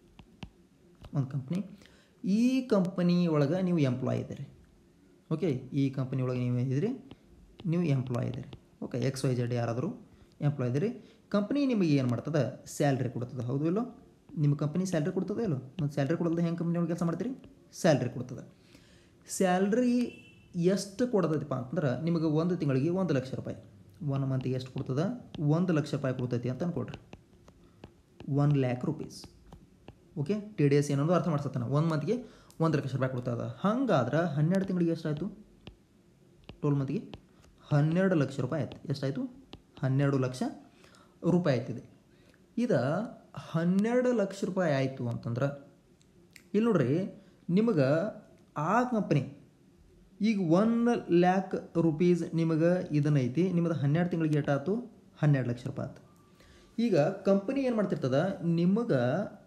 ಒಂದು ಕಂಪ್ನಿ ಈ ಕಂಪನಿ ಒಳಗೆ ನೀವು ಎಂಪ್ಲಾಯ್ ಇದ್ದೀರಿ ಓಕೆ ಈ ಕಂಪನಿ ಒಳಗೆ ನೀವು ಇದ್ದೀರಿ ನೀವು ಎಂಪ್ಲಾಯ್ ಇದ್ದೀರಿ ಓಕೆ ಎಕ್ಸ್ ವೈ ಜೆಡ್ ಯಾರಾದರೂ ಎಂಪ್ಲಾಯ್ ಇದ್ದೀರಿ ಕಂಪ್ನಿ ನಿಮಗೆ ಏನು ಮಾಡ್ತದೆ ಸ್ಯಾಲ್ರಿ ಕೊಡ್ತದೆ ಹೌದು ಇಲ್ಲೋ ನಿಮ್ಮ ಕಂಪ್ನಿ ಸ್ಯಾಲ್ರಿ ಕೊಡ್ತದೆ ಇಲ್ಲೋ ಮತ್ತು ಸ್ಯಾಲ್ರಿ ಕೊಡಲ್ದೆ ಹೆಂಗೆ ಕಂಪ್ನಿ ಒಳಗೆ ಕೆಲಸ ಮಾಡ್ತೀರಿ ಸ್ಯಾಲ್ರಿ ಕೊಡ್ತದೆ ಸ್ಯಾಲ್ರಿ ಎಷ್ಟು ಕೊಡ್ತೈತಿಪ್ಪ ಅಂತಂದ್ರೆ ನಿಮಗೆ ಒಂದು ತಿಂಗಳಿಗೆ ಒಂದು ಲಕ್ಷ ರೂಪಾಯಿ ಒನ್ ಮಂತಿಗೆ ಎಷ್ಟು ಕೊಡ್ತದೆ ಒಂದು ಲಕ್ಷ ರೂಪಾಯಿ ಕೊಡ್ತೈತಿ ಅಂತ ಅನ್ಕೊಡ್ರಿ one lakh rupees okay T D S ಏನೊಂದು ಅರ್ಥ ಮಾಡ್ಸತ್ತಾನೆ ಒಂದು ಮಂತ್ಗೆ ಒಂದು ಲಕ್ಷ ರೂಪಾಯಿ ಕೊಡ್ತದ ಹಂಗಾದ್ರೆ ಹನ್ನೆರಡು ತಿಂಗಳಿಗೆ ಎಷ್ಟಾಯಿತು ಟೋಲ್ ಮಂತ್ಗೆ ಹನ್ನೆರಡು ಲಕ್ಷ ರೂಪಾಯಿ ಆಯ್ತು ಎಷ್ಟಾಯಿತು ಹನ್ನೆರಡು ಲಕ್ಷ ರೂಪಾಯಿ ಆಯ್ತಿದೆ ಇದು ಹನ್ನೆರಡು ಲಕ್ಷ ರೂಪಾಯಿ ಆಯಿತು ಅಂತಂದ್ರೆ ಇಲ್ಲಿ ನೋಡ್ರಿ ನಿಮಗೆ ಆ ಕಂಪ್ನಿ ಈಗ ಒನ್ ಲ್ಯಾಕ್ ರುಪೀಸ್ ನಿಮಗೆ ಇದನ್ನೈತಿ ನಿಮ್ಮದು ಹನ್ನೆರಡು ತಿಂಗಳಿಗೆ ಏಟಾಯ್ತು ಹನ್ನೆರಡು ಲಕ್ಷ ರೂಪಾಯಿ ಆಯ್ತು ಈಗ ಕಂಪನಿ ಏನು ಮಾಡ್ತಿರ್ತದ ನಿಮಗೆ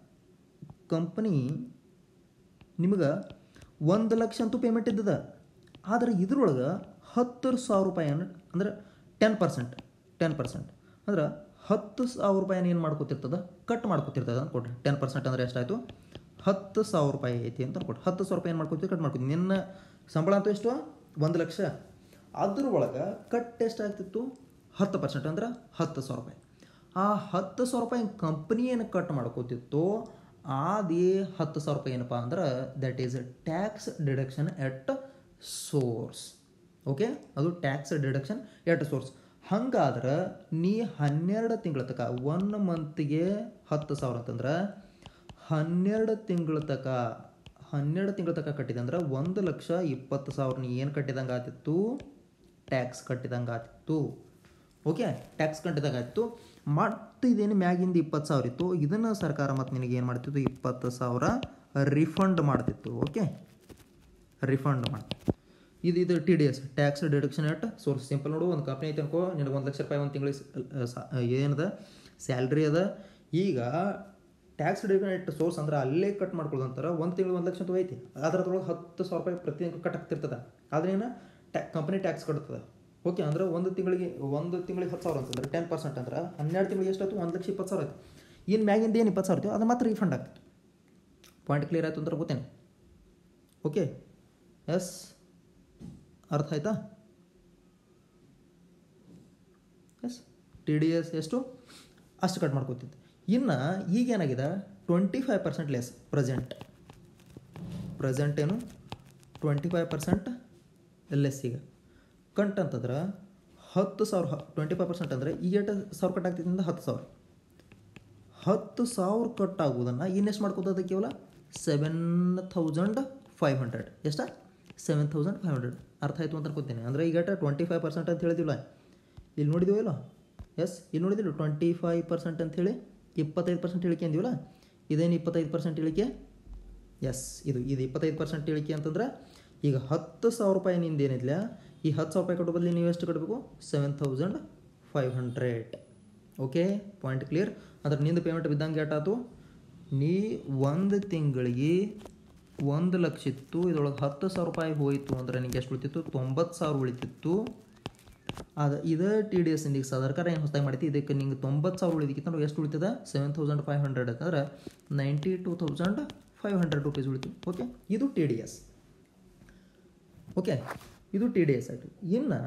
ಕಂಪನಿ ನಿಮಗೆ ಒಂದು ಲಕ್ಷ ಅಂತೂ ಪೇಮೆಂಟ್ ಇದ್ದದ ಆದರೆ ಇದ್ರೊಳಗೆ ಹತ್ತು ಸಾವಿರ ರೂಪಾಯಿ ಅಂದ್ರೆ ಟೆನ್ ಪರ್ಸೆಂಟ್ ಟೆನ್ ಪರ್ಸೆಂಟ್ ಅಂದ್ರೆ ಹತ್ತು ಸಾವಿರ ರೂಪಾಯಿನ ಏನು ಮಾಡ್ಕೊತಿರ್ತದ ಕಟ್ ಮಾಡ್ಕೊತಿರ್ತದ ಅಂತ ಕೊಡ್ರಿ ಟೆನ್ ಪರ್ಸೆಂಟ್ ಅಂದರೆ ಎಷ್ಟಾಯಿತು ಹತ್ತು ಸಾವಿರ ರೂಪಾಯಿ ಐತಿ ಅಂತ ಅನ್ಕೊಡ್ರಿ ಹತ್ತು ಸಾವಿರ ರೂಪಾಯಿ ಏನು ಮಾಡ್ಕೊತೀವಿ ಕಟ್ ಮಾಡ್ಕೊತೀವಿ ನಿನ್ನ ಸಂಬಳ ಅಂತೂ ಎಷ್ಟು ಒಂದು ಲಕ್ಷ ಅದ್ರ ಒಳಗೆ ಕಟ್ ಎಷ್ಟಾಗ್ತಿತ್ತು ಹತ್ತು ಪರ್ಸೆಂಟ್ ಅಂದ್ರೆ ಹತ್ತು ಸಾವಿರ ರೂಪಾಯಿ ಆ ಹತ್ತು ಸಾವಿರ ರೂಪಾಯಿ ಕಂಪ್ನಿ ಏನು ಕಟ್ ಮಾಡ್ಕೋತಿತ್ತೋ ಅದೇ ಹತ್ತು ಸಾವಿರ ರೂಪಾಯಿ ಏನಪ್ಪ ಅಂದ್ರೆ that is tax deduction at source okay ಅದು ಟ್ಯಾಕ್ಸ್ ಡಿಡಕ್ಷನ್ ಎಟ್ ಸೋರ್ಸ್ ಹಂಗಾದ್ರೆ ನೀ ಹನ್ನೆರಡು ತಿಂಗಳ ತನಕ ಒನ್ ಮಂತ್ಗೆ ಹತ್ತು ಸಾವಿರ ಅಂತಂದ್ರೆ ಹನ್ನೆರಡು ತಿಂಗಳ ತನಕ ಹನ್ನೆರಡು ತಿಂಗಳ ತನಕ ಕಟ್ಟಿದೆ ಅಂದ್ರೆ ಒಂದು ಲಕ್ಷ ಇಪ್ಪತ್ತು ಸಾವಿರ ನೀ ಏನು ಕಟ್ಟಿದಂಗೆ ಆತಿತ್ತು ಟ್ಯಾಕ್ಸ್ ಕಟ್ಟಿದಂಗೆ ಆತಿತ್ತು ಓಕೆ ಟ್ಯಾಕ್ಸ್ ಕಟ್ಟಿದಂಗೆ ಆಯಿತು ಮತ್ತು ಇದೇನು ಮ್ಯಾಗಿಂದ ಇಪ್ಪತ್ತು ಸಾವಿರ ಇತ್ತು ಇದನ್ನು ಸರ್ಕಾರ ಮತ್ತು ನಿನಗೆ ಏನು ಮಾಡ್ತಿತ್ತು ಇಪ್ಪತ್ತು ಸಾವಿರ ರಿಫಂಡ್ ಮಾಡ್ತಿತ್ತು ಓಕೆ ರಿಫಂಡ್ ಮಾಡ್ತಿತ್ತು ಇದು ಇದು T D S tax deduction at source simple ನೋಡು ಒಂದು ಕಂಪ್ನಿ ಐತೆ ಅನ್ಕೋ ನಿನಗೆ ಒಂದು ಲಕ್ಷ ರೂಪಾಯಿ ಒಂದು ತಿಂಗಳಿಗೆ ಏನದ ಸ್ಯಾಲ್ರಿ ಅದ ಈಗ ಟ್ಯಾಕ್ಸ್ ಡಿಡಕ್ಟ್ ಸೋರ್ಸ್ ಅಂದ್ರೆ ಅಲ್ಲೇ ಕಟ್ ಮಾಡ್ಕೊಳ್ಳೋದಂತಾರೆ ಒಂದು ತಿಂಗಳು ಒಂದು ಲಕ್ಷ ಅಂತ ಐತಿ ಅದರೊಳಗೆ ಹತ್ತು ಸಾವಿರ ರೂಪಾಯಿ ಪ್ರತಿ ತಿಂಗಳು ಕಟ್ ಆಗ್ತಿರ್ತದೆ ಆದ್ರೇನ ಟ್ಯಾ ಕಂಪನಿ ಟ್ಯಾಕ್ಸ್ ಕಟ್ತದೆ ಓಕೆ ಅಂದ್ರೆ ಒಂದು ತಿಂಗಳಿಗೆ ಒಂದು ತಿಂಗಳಿಗೆ ಹತ್ತು ಸಾವಿರ ಅಂತಂದ್ರೆ ಟೆನ್ ಪರ್ಸೆಂಟ್ ಅಂದ್ರೆ ಹನ್ನೆರಡು ತಿಂಗಳಿಗೆ ಎಷ್ಟಾಯ್ತು ಒಂದು ಲಕ್ಷ ಇಪ್ಪತ್ತು ಸಾವಿರ ಆಯ್ತು ಇನ್ನು ಮ್ಯಾಗಿಂದ ಏನು ಇಪ್ಪತ್ತು ಸಾವಿರ ಇತ್ತು ಅದು ಮಾತ್ರ ರೀಫಂಡ್ ಆಗ್ತಿತ್ತು ಪಾಯಿಂಟ್ ಕ್ಲಿಯರ್ ಆಯಿತು ಅಂದ್ರೆ ಗೊತ್ತೇನೆ ಓಕೆ ಎಸ್ ಅರ್ಥ ಆಯ್ತಾ ಎಸ್ ಟಿ ಡಿ ಎಸ್ ಎಷ್ಟು ಅಷ್ಟು ಕಟ್ ಮಾಡ್ಕೋತಿತ್ತು ಇನ್ನು ಈಗೇನಾಗಿದೆ twenty five percent less present present ಏನು ಟ್ವೆಂಟಿ ಫೈವ್ ಪರ್ಸೆಂಟ್ ಲೆಸ್ ಈಗ ಕಂಟ್ ಅಂತಂದ್ರೆ ಹತ್ತು ಸಾವಿರ ಟ್ವೆಂಟಿ ಫೈವ್ ಪರ್ಸೆಂಟ್ ಅಂದರೆ ಈಗ ಎಷ್ಟು ಸಾವಿರ ಕಟ್ ಆಗ್ತಿದ್ದಿಂದ ಹತ್ತು ಸಾವಿರ ಹತ್ತು ಸಾವಿರ ಕಟ್ ಆಗುವುದನ್ನು ಇನ್ನೆಷ್ಟು ಮಾಡ್ಕೋತದ ಕೇವಲ ಸೆವೆನ್ ಥೌಸಂಡ್ ಫೈವ್ ಹಂಡ್ರೆಡ್ ಎಷ್ಟ ಸೆವೆನ್ ತೌಸಂಡ್ ಫೈವ್ ಹಂಡ್ರೆಡ್ ಅರ್ಥ ಆಯಿತು ಅಂತ ಅನ್ಕೋತೀನಿ ಅಂದರೆ ಈಗ ಟ್ವೆಂಟಿ ಫೈವ್ ಪರ್ಸೆಂಟ್ ಅಂತ ಹೇಳಿದಿಲ್ಲ ಇಲ್ಲಿ ನೋಡಿದೀವೋ ಇಲ್ಲ ಎಸ್ ಇಲ್ಲಿ ನೋಡಿದಿಲ್ಲ ಟ್ವೆಂಟಿ ಫೈವ್ ಪರ್ಸೆಂಟ್ ಅಂತೇಳಿ ಇಪ್ಪತ್ತೈದು ಪರ್ಸೆಂಟ್ ಇಳಿಕೆ ಅಂದಿವಲ್ಲ ಇದೇನು ಇಪ್ಪತ್ತೈದು ಪರ್ಸೆಂಟ್ ಇಳಿಕೆ ಎಸ್ ಇದು ಇದು ಇಪ್ಪತ್ತೈದು ಪರ್ಸೆಂಟ್ ಇಳಿಕೆ ಅಂತಂದ್ರೆ ಈಗ ಹತ್ತು ಸಾವಿರ ರೂಪಾಯಿ ನಿಂದ ಏನಿಲ್ಲ ಈ ಹತ್ತು ಸಾವಿರ ರೂಪಾಯಿ ಕಟ್ಟೋ ಬದಲು ನೀವು ಎಷ್ಟು ಕಟ್ಟಬೇಕು seven thousand five hundred okay point clear ಅಂದ್ರೆ ನಿಂದು ಪೇಮೆಂಟ್ ಬಿದ್ದಂಗೆ ಏಟಾತು ನೀ ಒಂದು ತಿಂಗಳಿಗೆ ಒಂದು ಲಕ್ಷ ಇತ್ತು ಇದ್ರೊಳಗೆ ಹತ್ತು ಸಾವಿರ ರೂಪಾಯಿ ಹೋಯಿತು ಅಂದ್ರೆ ನಿಂಗೆ ಎಷ್ಟು ಉಳಿತಿತ್ತು ತೊಂಬತ್ತು ಸಾವಿರ ಉಳಿತಿತ್ತು ಅದು ಇದೇ ಟಿ ಡಿ ಎಸ್ ಈಗ ಸರ್ಕಾರ ಏನು ಹೊಸದಾಗಿ ಮಾಡೈತಿ ಇದಕ್ಕೆ ನಿಂಗೆ ತೊಂಬತ್ತು ಸಾವಿರ ಉಳಿದಿಕ್ಕಿತ್ತು ಅಂದ್ರೆ ಎಷ್ಟು ಉಳಿತದ ಸೆವೆನ್ ತೌಸಂಡ್ ಫೈವ್ ಹಂಡ್ರೆಡ್ ಅಂತಂದ್ರೆ ninety two thousand five hundred rupees ಉಳಿತು ಓಕೆ ಇದು ಟಿ ಡಿ ಎಸ್ ಓಕೆ ಇದು ಟಿ ಡಿ ಎಸ್ ಆಯಿತು ಇನ್ನು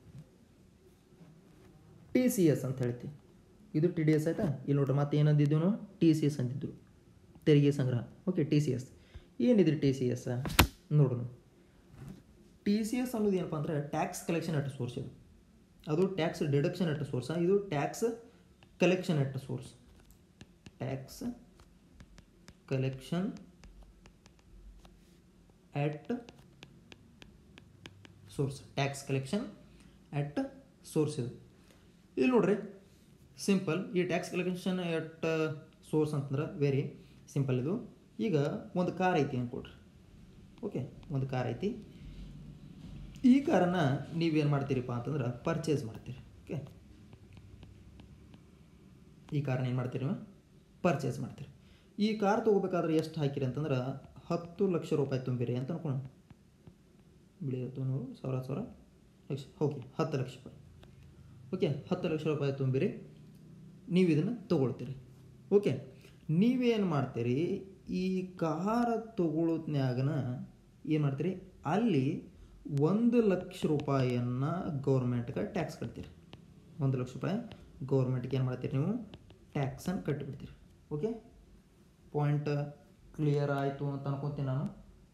ಟಿ ಸಿ ಎಸ್ ಅಂತ ಹೇಳ್ತೀವಿ ಇದು ಟಿ ಡಿ ಎಸ್ ಆಯಿತಾ ಇಲ್ಲಿ ನೋಡ್ರಿ ಮತ್ತೆ ಏನಂದಿದ್ದೀವಿ ನಾವು ಟಿ ಸಿ ಎಸ್ ಅಂತಿದ್ರು ತೆರಿಗೆ ಸಂಗ್ರಹ ಓಕೆ ಟಿ ಸಿ ಎಸ್ ಏನಿದ್ರಿ ಟಿ ಸಿ ಎಸ್ ನೋಡೋಣ ಟಿ ಸಿ ಎಸ್ ಅನ್ನೋದು ಏನಪ್ಪ ಅಂದರೆ ಟ್ಯಾಕ್ಸ್ ಕಲೆಕ್ಷನ್ ಅಟ್ ಸೋರ್ಸ್ ಇದು ಅದು ಟ್ಯಾಕ್ಸ್ ಡಿಡಕ್ಷನ್ ಅಟ್ ಸೋರ್ಸ್ ಇದು tax collection at source tax collection at source tax collection at source ಇದು ಇಲ್ಲಿ ನೋಡ್ರಿ ಸಿಂಪಲ್ ಈ ಟ್ಯಾಕ್ಸ್ ಕಲೆಕ್ಷನ್ ಎಟ್ ಸೋರ್ಸ್ ಅಂತಂದ್ರೆ ವೆರಿ ಸಿಂಪಲ್ ಇದು ಈಗ ಒಂದು ಕಾರ್ ಐತಿ ಅನ್ಕೊಡ್ರಿ ಓಕೆ ಒಂದು ಕಾರ್ ಐತಿ ಈ ಕಾರನ್ನು ನೀವೇನು ಮಾಡ್ತೀರಿಪ್ಪ ಅಂತಂದ್ರೆ ಪರ್ಚೇಸ್ ಮಾಡ್ತೀರಿ ಓಕೆ ಈ ಕಾರನ್ನ ಏನು ಮಾಡ್ತೀರಿ ನೀವು ಪರ್ಚೇಸ್ ಮಾಡ್ತೀರಿ ಈ ಕಾರ್ ತೊಗೋಬೇಕಾದ್ರೆ ಎಷ್ಟು ಹಾಕಿರಿ ಅಂತಂದ್ರೆ ಹತ್ತು ಲಕ್ಷ ರೂಪಾಯಿ ತುಂಬಿರಿ ಅಂತ ಅನ್ಕೊಂಡು ಬಿಡಿ ಹತ್ತು ನೂರು ಸಾವಿರ ಸಾವಿರ ಲಕ್ಷ ಓಕೆ ಹತ್ತು ಲಕ್ಷ ರೂಪಾಯಿ ಓಕೆ ಹತ್ತು ಲಕ್ಷ ರೂಪಾಯಿ ತುಂಬಿರಿ ನೀವು ಇದನ್ನು ತೊಗೊಳ್ತೀರಿ ಓಕೆ ನೀವೇನು ಮಾಡ್ತೀರಿ ಈ ಕಾರ ತೊಗೊಳೋದ್ನ್ಯಾಗನ ಏನು ಮಾಡ್ತೀರಿ ಅಲ್ಲಿ ಒಂದು ಲಕ್ಷ ರೂಪಾಯಿಯನ್ನು ಗೌರ್ಮೆಂಟ್ಗೆ ಟ್ಯಾಕ್ಸ್ ಕಟ್ತೀರಿ ಒಂದು ಲಕ್ಷ ರೂಪಾಯಿ ಗೌರ್ಮೆಂಟ್ಗೆ ಏನು ಮಾಡ್ತೀರಿ ನೀವು ಟ್ಯಾಕ್ಸನ್ನು ಕಟ್ಟಿಬಿಡ್ತೀರಿ ಓಕೆ ಪಾಯಿಂಟ್ ಕ್ಲಿಯರ್ ಆಯಿತು ಅಂತ ಅನ್ಕೊತೀನಿ ನಾನು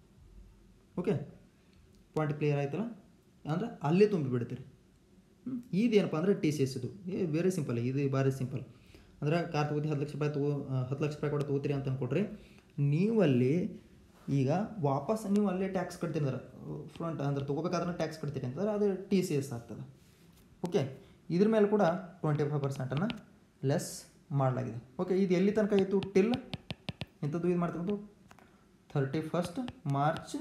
ಓಕೆ ಪಾಯಿಂಟ್ ಕ್ಲಿಯರ್ ಆಯ್ತಲ್ಲ ಅಂದರೆ ಅಲ್ಲೇ ತುಂಬಿ ಬಿಡ್ತೀರಿ ಹ್ಮ್. ಇದೇನಪ್ಪ ಅಂದರೆ ಟಿ ಸಿ ಎಸ್ ಇದು ಏ ವೆರಿ ಸಿಂಪಲ್ ಇದು ಭಾರಿ ಸಿಂಪಲ್ ಅಂದ್ರೆ ಕಾರ್ ತೊಗೋತಿ ಹತ್ತು ಲಕ್ಷ ರೂಪಾಯಿ ತಗೋ ಆ, ಹತ್ತು ಲಕ್ಷ ರೂಪಾಯಿ ಕೂಡ ತೊಗೋತೀರಿ ಅಂತ ಅನ್ಕೊಡ್ರಿ ನೀವಲ್ಲಿ ಈಗ ವಾಪಸ್ ನೀವು ಅಲ್ಲೇ ಟ್ಯಾಕ್ಸ್ ಕಟ್ತೀರಿ ಅಂದ್ರೆ ಫ್ರಂಟ್ ಅಂದ್ರೆ ತೊಗೋಬೇಕಾದ್ರೆ ಟ್ಯಾಕ್ಸ್ ಕಟ್ತೀರಿ ಅಂತಂದ್ರೆ ಅದು ಟಿ ಸಿ ಎಸ್ ಆಗ್ತದೆ ಓಕೆ ಇದ್ರ ಮೇಲೆ ಕೂಡ ಟ್ವೆಂಟಿ ಫೈವ್ ಪರ್ಸೆಂಟನ್ನು ಲೆಸ್ ಮಾಡಲಾಗಿದೆ ಓಕೆ ಇದು ಎಲ್ಲಿ ತನಕ ಇತ್ತು ಟಿಲ್ ಇಂಥದ್ದು ಇದು ಮಾಡ್ತಕ್ಕಂಥ thirty first March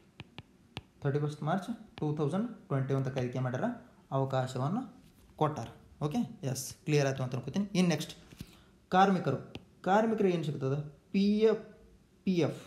thirty first March two thousand twenty one ತನಕ ಇದಕ್ಕೆ ಮಾಡ್ಯಾರ ಅವಕಾಶವನ್ನು ಕೊಟ್ಟಾರ ಓಕೆ ಎಸ್ ಕ್ಲಿಯರ್ ಆಯಿತು ಅಂತ ಅನ್ಕೋತೀನಿ ಇನ್ನು ನೆಕ್ಸ್ಟ್ ಕಾರ್ಮಿಕರು ಕಾರ್ಮಿಕರಿಗೆ ಏನು ಸಿಗ್ತದೆ P F P F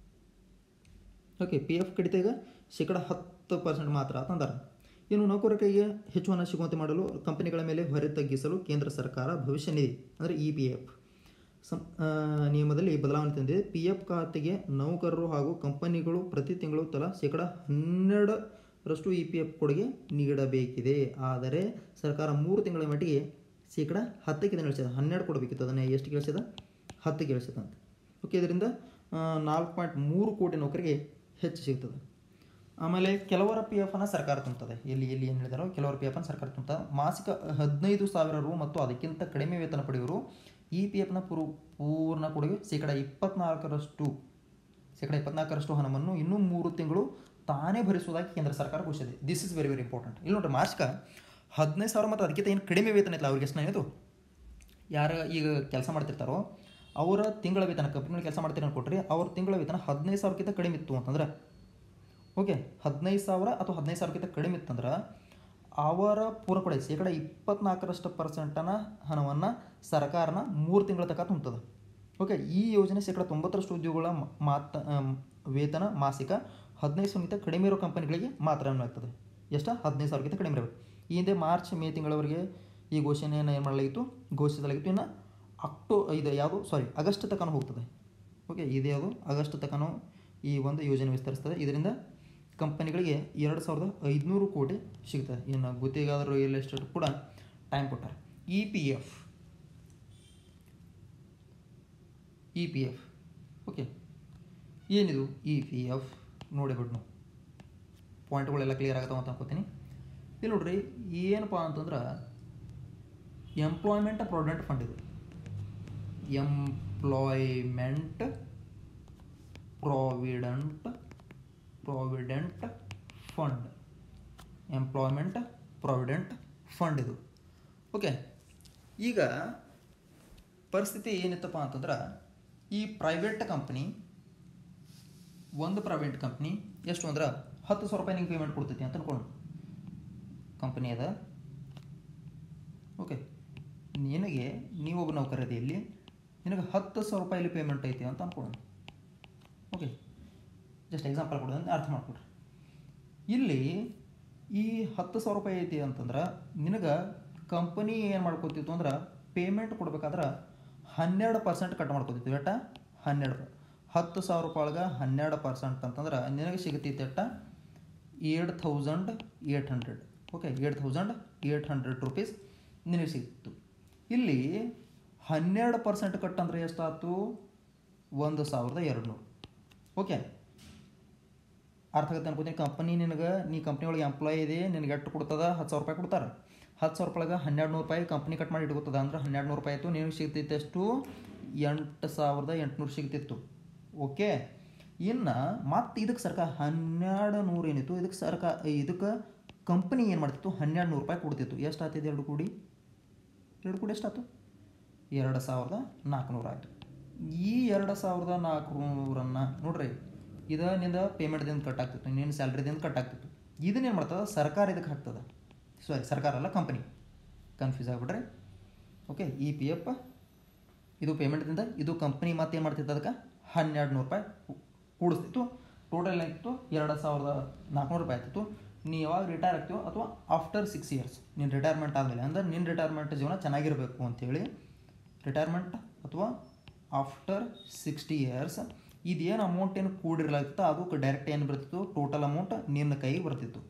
okay P F ಕಡಿತ ಈಗ ಶೇಕಡ ಹತ್ತು ಪರ್ಸೆಂಟ್ ಮಾತ್ರ ಅಂತಂದಾರೆ ಇನ್ನು ನೌಕರರಿಗೆ ಹೆಚ್ಚು ಹಣ ಸಿಗುವಂತೆ ಮಾಡಲು ಕಂಪನಿಗಳ ಮೇಲೆ ಹೊರೆ ತಗ್ಗಿಸಲು ಕೇಂದ್ರ ಸರ್ಕಾರ ಭವಿಷ್ಯ ನಿಧಿ ಅಂದರೆ ಇ ಪಿ ಎಫ್ ಸಂ ಆ, ನಿಯಮದಲ್ಲಿ ಬದಲಾವಣೆ ತಂದಿದೆ ಪಿ ಎಫ್ ಖಾತೆಗೆ ನೌಕರರು ಹಾಗೂ ಕಂಪನಿಗಳು ಪ್ರತಿ ತಿಂಗಳು ತಲಾ ಶೇಕಡ ಹನ್ನೆರಡರಷ್ಟು ಇ ಪಿ ಎಫ್ ಕೊಡುಗೆ ನೀಡಬೇಕಿದೆ ಆದರೆ ಸರ್ಕಾರ ಮೂರು ತಿಂಗಳ ಮಟ್ಟಿಗೆ ಶೇಕಡ ಹತ್ತಕ್ಕೆ ಇಳಿಸಿದ ಹನ್ನೆರಡು ಕೊಡಬೇಕಿತ್ತು ಅದನ್ನು ಎಷ್ಟು ಇಳಿಸಿದ ಹತ್ತಕ್ಕೆ ಇಳಿಸಿದ ಅಂತ ಓಕೆ ಇದರಿಂದ ನಾಲ್ಕು ಪಾಯಿಂಟ್ ಮೂರು ಕೋಟಿ ನೌಕರಿಗೆ ಹೆಚ್ಚು ಸಿಗ್ತದೆ ಆಮೇಲೆ ಕೆಲವರ ಪಿ ಎಫ್ ಅನ್ನು ಸರ್ಕಾರ ತುಂಬುತ್ತದೆ ಎಲ್ಲಿ ಎಲ್ಲಿ ಏನು ಹೇಳಿದಾರೋ ಕೆಲವರ ಪಿ ಎಫ್ ಅನ್ನು ಸರ್ಕಾರ ತುಂಬುತ್ತದೆ ಮಾಸಿಕ ಹದಿನೈದು ಸಾವಿರ ರು ಮತ್ತು ಅದಕ್ಕಿಂತ ಕಡಿಮೆ ವೇತನ ಪಡೆಯೋರು ಇ ಪಿ ಎಫ್ನ ಪೂರ್ ಪೂರ್ಣ ಕೊಡುಗೆ ಶೇಕಡ ಇಪ್ಪತ್ನಾಲ್ಕರಷ್ಟು ಶೇಕಡ ಇಪ್ಪತ್ನಾಲ್ಕರಷ್ಟು ಹಣವನ್ನು ಇನ್ನೂ ಮೂರು ತಿಂಗಳು ತಾನೇ ಭರಿಸುವುದಾಗಿ ಕೇಂದ್ರ ಸರ್ಕಾರ ಘೋಷಿಸಿದೆ this is very very important ಇಲ್ಲಿ ನೋಡ್ರಿ ಮಾಸಿಕ ಹದಿನೈದು ಸಾವಿರ ಮತ್ತು ಅದಕ್ಕಿಂತ ಏನು ಕಡಿಮೆ ವೇತನ ಇತ್ತಲ್ಲ ಅವ್ರಿಗೆ ಎಷ್ಟು ಇದು ಯಾರು ಈಗ ಕೆಲಸ ಮಾಡ್ತಿರ್ತಾರೋ ಅವರ ತಿಂಗಳ ವೇತನ ಕಂಪ್ನಿಗಳು ಕೆಲಸ ಮಾಡ್ತೀರಿ ಅನ್ಕೊಟ್ರಿ ಅವ್ರ ತಿಂಗಳ ವೇತನ ಹದಿನೈದು ಸಾವಿರಕ್ಕಿಂತ ಕಡಿಮೆ ಇತ್ತು ಅಂತಂದ್ರೆ ಓಕೆ ಹದಿನೈದು ಸಾವಿರ ಅಥವಾ ಹದಿನೈದು ಸಾವಿರಕ್ಕಿಂತ ಕಡಿಮೆ ಇತ್ತಂದ್ರೆ ಅವರ ಪೂರಕೊಡೆ ಶೇಕಡ ಇಪ್ಪತ್ನಾಲ್ಕರಷ್ಟು ಪರ್ಸೆಂಟನ ಹಣವನ್ನು ಸರ್ಕಾರನ ಮೂರು ತಿಂಗಳ ತನಕ ತುಂಬುತ್ತದೆ ಓಕೆ ಈ ಯೋಜನೆ ಶೇಕಡ ತೊಂಬತ್ತರಷ್ಟು ಉದ್ಯೋಗಗಳ ಮ- ಮಾತ ಆಮ್, ವೇತನ ಮಾಸಿಕ ಹದಿನೈದು ಸಾವಿರಕ್ಕಿಂತ ಕಡಿಮೆ ಇರೋ ಕಂಪನಿಗಳಿಗೆ ಮಾತ್ರ ಅನ್ವಯಿಸ್ತದೆ ಎಷ್ಟು ಹದಿನೈದು ಸಾವಿರಕ್ಕಿಂತ ಕಡಿಮೆ ಇರಬೇಕು ಈ ಹಿಂದೆ ಮಾರ್ಚ್ ಮೇ ತಿಂಗಳವರೆಗೆ ಈ ಘೋಷಣೆಯನ್ನು ಏನು ಮಾಡಲಾಗಿತ್ತು ಘೋಷಿಸಲಾಗಿತ್ತು ಇನ್ನು ಅಕ್ಟೋ ಇದು ಯಾವುದು ಸಾರಿ ಆಗಸ್ಟ್ ತನಕ ಹೋಗ್ತದೆ ಓಕೆ ಇದು ಯಾವುದು ಆಗಸ್ಟ್ ತನಕ ಈ ಒಂದು ಯೋಜನೆ ವಿಸ್ತರಿಸ್ತದೆ ಇದರಿಂದ ಕಂಪನಿಗಳಿಗೆ ಎರಡು ಸಾವಿರದ ಐದುನೂರು ಕೋಟಿ ಸಿಗ್ತದೆ ಇನ್ನು ಗುತ್ತಿಗೆದಾರರು ರಿಯಲ್ ಎಸ್ಟೇಟ್ ಕೂಡ ಟೈಮ್ ಕೊಟ್ಟಾರೆ E P F E P F okay ಏನಿದು ಇ ಪಿ ಎಫ್ ನೋಡಿಬಿಟ್ಟು ನಾವು ಪಾಯಿಂಟ್ಗಳೆಲ್ಲ ಕ್ಲಿಯರ್ ಆಗತ್ತವ ಅಂತ ಅನ್ಕೋತೀನಿ ಇಲ್ಲಿ ನೋಡ್ರಿ ಏನಪ್ಪ ಅಂತಂದ್ರೆ ಎಂಪ್ಲಾಯ್ಮೆಂಟ್ ಪ್ರಾವಿಡೆಂಟ್ ಫಂಡ್ ಇದು employment provident provident fund employment provident fund ಇದು ಓಕೆ ಈಗ ಪರಿಸ್ಥಿತಿ ಏನಿತ್ತಪ್ಪ ಅಂತಂದ್ರೆ ಈ ಪ್ರೈವೇಟ್ ಕಂಪ್ನಿ ಒಂದು ಪ್ರೈವೇಟ್ ಕಂಪ್ನಿ ಎಷ್ಟು ಅಂದ್ರೆ ಹತ್ತು ಸಾವಿರ ರೂಪಾಯಿ ನಿಂಗೆ ಪೇಮೆಂಟ್ ಕೊಡ್ತೈತಿ ಅಂತ ಅನ್ಕೊಂಡು ಕಂಪನಿ ಅದ ಓಕೆ ನಿನಗೆ ನೀವೊಬ್ಬ ನೌಕರದಿಯಲ್ಲಿ ನಿನಗೆ ಹತ್ತು ಸಾವಿರ ರೂಪಾಯಲ್ಲಿ ಪೇಮೆಂಟ್ ಐತಿ ಅಂತ ಅನ್ಕೊಳ್ಳೋಣ ಓಕೆ ಜಸ್ಟ್ ಎಕ್ಸಾಂಪಲ್ ಕೊಡೋದು ಅಂತ ಅರ್ಥ ಮಾಡ್ಕೊಡ್ರಿ ಇಲ್ಲಿ ಈ ಹತ್ತು ಸಾವಿರ ರೂಪಾಯಿ ಐತಿ ಅಂತಂದ್ರೆ ನಿನಗೆ ಕಂಪನಿ ಏನು ಮಾಡ್ಕೊತಿತ್ತು ಅಂದ್ರೆ ಪೇಮೆಂಟ್ ಕೊಡ್ಬೇಕಾದ್ರೆ ಹನ್ನೆರಡು ಪರ್ಸೆಂಟ್ ಕಟ್ ಮಾಡ್ಕೊತಿತ್ತು ಎಟ್ಟ ಹನ್ನೆರಡು ಹತ್ತು ಸಾವಿರ ರೂಪಾಯಿ ಒಳಗೆ ಹನ್ನೆರಡು ಪರ್ಸೆಂಟ್ ಅಂತಂದ್ರೆ ನಿನಗೆ ಸಿಗತೈತೆ ಎಟ್ಟ eight thousand eight hundred okay eight thousand eight hundred rupees ನಿನಗೆ ಸಿಕ್ತು ಇಲ್ಲಿ ಹನ್ನೆರಡು ಪರ್ಸೆಂಟ್ ಕಟ್ ಅಂದರೆ ಎಷ್ಟಾಯ್ತು ಒಂದು ಸಾವಿರದ ಎರಡು ನೂರು ಓಕೆ ಅರ್ಥ ಆಗುತ್ತೆ ಅನ್ಕೋತೀನಿ ಕಂಪನಿ ನಿನಗೆ ನೀ ಕಂಪ್ನಿ ಒಳಗೆ ಎಂಪ್ಲಾಯ್ ಇದೆ ನಿನಗೆ ಎಷ್ಟು ಕೊಡ್ತದ ಹತ್ತು ಸಾವಿರ ರೂಪಾಯಿ ಕೊಡ್ತಾರೆ ಹತ್ತು ಸಾವಿರ ರೂಪಾಯಿಗೆ ಹನ್ನೆರಡು ನೂರು ರೂಪಾಯಿ ಕಂಪ್ನಿ ಕಟ್ ಮಾಡಿ ಇಟ್ಕೋತದ ಅಂದ್ರೆ ಹನ್ನೆರಡು ನೂರು ರೂಪಾಯಿ ಆಯಿತು ನಿನಗೆ ಸಿಗ್ತೈತೆ ಎಷ್ಟು ಎಂಟು ಸಾವಿರದ ಎಂಟುನೂರು ಸಿಗ್ತಿತ್ತು ಓಕೆ ಇನ್ನು ಮತ್ತೆ ಇದಕ್ಕೆ ಸರ್ಕಾರ ಹನ್ನೆರಡು ನೂರು ಏನಿತ್ತು ಇದಕ್ಕೆ ಸರ್ಕಾರ ಇದಕ್ಕೆ ಕಂಪ್ನಿ ಏನು ಮಾಡ್ತಿತ್ತು ಹನ್ನೆರಡು ನೂರು ರೂಪಾಯಿ ಕೊಡ್ತಿತ್ತು ಎಷ್ಟು ಆಗ್ತಿದೆ ಎರಡು ಕೂಡಿ ಎರಡು ಕೂಡಿ ಎಷ್ಟಾಯ್ತು ಎರಡು ಸಾವಿರದ ನಾಲ್ಕುನೂರು ಆಯಿತು ಈ ಎರಡು ಸಾವಿರದ ನಾಲ್ಕುನೂರನ್ನು ನೋಡ್ರಿ ಇದು ನಿಂದ ಪೇಮೆಂಟ್ದಿಂದ ಕಟ್ ಆಗ್ತಿತ್ತು ನಿನ್ನ ಸ್ಯಾಲ್ರಿದಿಂದ ಕಟ್ ಆಗ್ತಿತ್ತು ಇದನ್ನೇನು ಮಾಡ್ತದೆ ಸರ್ಕಾರ ಇದಕ್ಕೆ ಹಾಕ್ತದೆ ಸಾರಿ ಸರ್ಕಾರ ಅಲ್ಲ ಕಂಪನಿ ಕನ್ಫ್ಯೂಸ್ ಆಗಿಬಿಡ್ರಿ ಓಕೆ ಇ ಪಿ ಎಫ್ ಇದು ಪೇಮೆಂಟ್ದಿಂದ ಇದು ಕಂಪ್ನಿ ಮತ್ತೆ ಏನು ಮಾಡ್ತಿತ್ತು ಅದಕ್ಕೆ ಹನ್ನೆರಡು ನೂರು ರೂಪಾಯಿ ಕೂ- ಕೂಡಿಸ್ತಿತ್ತು ಟೋಟಲ್ ಏನಿತ್ತು ಎರಡು ಸಾವಿರದ ನಾಲ್ಕುನೂರು ರೂಪಾಯಿ ಆಗ್ತಿತ್ತು ನೀ ಯಾವಾಗ ರಿಟೈರ್ ಆಗ್ತೀವೋ ಅಥವಾ ಆಫ್ಟರ್ ಸಿಕ್ಸ್ ಇಯರ್ಸ್ ನೀನು ರಿಟೈರ್ಮೆಂಟ್ ಆದಮೇಲೆ ಅಂದ್ರೆ ನಿನ್ನ ರಿಟೈರ್ಮೆಂಟ್ ಜೀವನ ಚೆನ್ನಾಗಿರಬೇಕು ಅಂತೇಳಿ ರಿಟೈರ್ಮೆಂಟ್ ಅಥವಾ ಆಫ್ಟರ್ ಸಿಕ್ಸ್ಟಿ ಇಯರ್ಸ್ ಇದೇನು ಅಮೌಂಟ್ ಏನು ಕೂಡಿರ್ಲಾಗ್ತಿತ್ತು ಅದಕ್ಕೆ ಡೈರೆಕ್ಟ್ ಏನು ಬರ್ತಿತ್ತು ಟೋಟಲ್ ಅಮೌಂಟ್ ನಿನ್ನ ಕೈಗೆ ಬರ್ತಿತ್ತು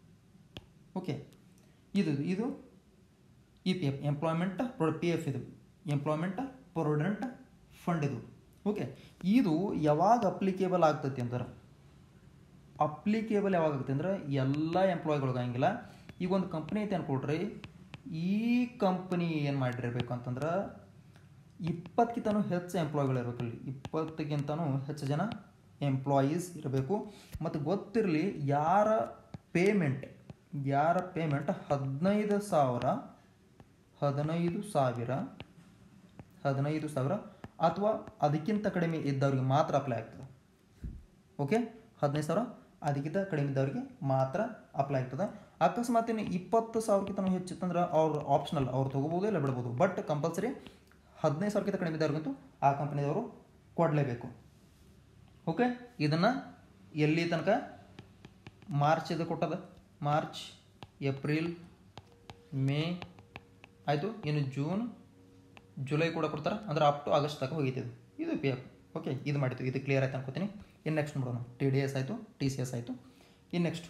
ಓಕೆ ಇದು ಇದು E P F employment P F ಇದು ಎಂಪ್ಲಾಯ್ಮೆಂಟ್ ಪ್ರೊವಿಡೆಂಟ್ ಫಂಡ್ ಇದು ಓಕೆ ಇದು ಯಾವಾಗ ಅಪ್ಲಿಕೇಬಲ್ ಆಗ್ತೈತಿ ಅಂತಾರೆ ಅಪ್ಲಿಕೇಬಲ್ ಯಾವಾಗ ಆಗುತ್ತೆ ಅಂದ್ರೆ ಎಲ್ಲ ಎಂಪ್ಲಾಯ್ಗಳಿಗೆ ಹಂಗಿಲ್ಲ ಈಗ ಒಂದು ಕಂಪ್ನಿ ಐತೆ ಅನ್ಕೊಳ್ರಿ ಈ ಕಂಪ್ನಿ ಏನು ಮಾಡಿರ್ಬೇಕು ಅಂತಂದ್ರೆ ಇಪ್ಪತ್ತಕ್ಕಿಂತನೂ ಹೆಚ್ಚು ಎಂಪ್ಲಾಯ್ಗಳು ಇರಬೇಕಲ್ಲಿ ಇಪ್ಪತ್ತಕ್ಕಿಂತನೂ ಹೆಚ್ಚು ಜನ ಎಂಪ್ಲಾಯೀಸ್ ಇರಬೇಕು ಮತ್ತು ಗೊತ್ತಿರಲಿ ಯಾರ ಪೇಮೆಂಟ್ ಯಾರ ಪೇಮೆಂಟ್ ಹದಿನೈದು ಸಾವಿರ ಹದಿನೈದು ಸಾವಿರ ಹದಿನೈದು ಸಾವಿರ ಅಥವಾ ಅದಕ್ಕಿಂತ ಕಡಿಮೆ ಇದ್ದವ್ರಿಗೆ ಮಾತ್ರ ಅಪ್ಲೈ ಆಗ್ತದೆ ಓಕೆ ಹದಿನೈದು ಸಾವಿರ ಅದಕ್ಕಿಂತ ಕಡಿಮೆ ಇದ್ದವ್ರಿಗೆ ಮಾತ್ರ ಅಪ್ಲೈ ಆಗ್ತದೆ ಅಕಸ್ಮಾತ್ ಇನ್ನು ಇಪ್ಪತ್ತು ಸಾವಿರಕ್ಕಿಂತ ಹೆಚ್ಚಿತ್ತಂದ್ರೆ ಅವ್ರು ಆಪ್ಷನಲ್ ಅವ್ರು ತೊಗೋಬೋದು ಇಲ್ಲ ಬಿಡ್ಬೋದು ಬಟ್ ಕಂಪಲ್ಸರಿ ಹದಿನೈದು ಸಾವಿರಕ್ಕಿಂತ ಕಡಿಮೆ ಇದ್ದವ್ರಿಗಂತೂ ಆ ಕಂಪನಿದವರು ಕೊಡಲೇಬೇಕು ಓಕೆ ಇದನ್ನು ಎಲ್ಲಿ ತನಕ ಮಾರ್ಚ್ ಇದು ಕೊಟ್ಟದ ಮಾರ್ಚ್ ಏಪ್ರಿಲ್ ಮೇ ಆಯಿತು ಇನ್ನು ಜೂನ್ ಜುಲೈ ಕೂಡ ಕೊಡ್ತಾರೆ ಅಂದ್ರೆ ಅಪ್ ಟು ಆಗಸ್ಟ್ ತನಕ ಹೋಗಿತ್ತು ಇದು ಪಿ ಎಫ್ ಓಕೆ ಇದು ಮಾಡಿತ್ತು ಇದು ಕ್ಲಿಯರ್ ಆಯ್ತು ಅನ್ಕೋತೀನಿ ಇನ್ನು ನೆಕ್ಸ್ಟ್ ನೋಡೋಣ ಟಿ ಡಿ ಎಸ್ ಆಯಿತು ಟಿ ಸಿ ಎಸ್ ಆಯಿತು ಇನ್ನು ನೆಕ್ಸ್ಟ್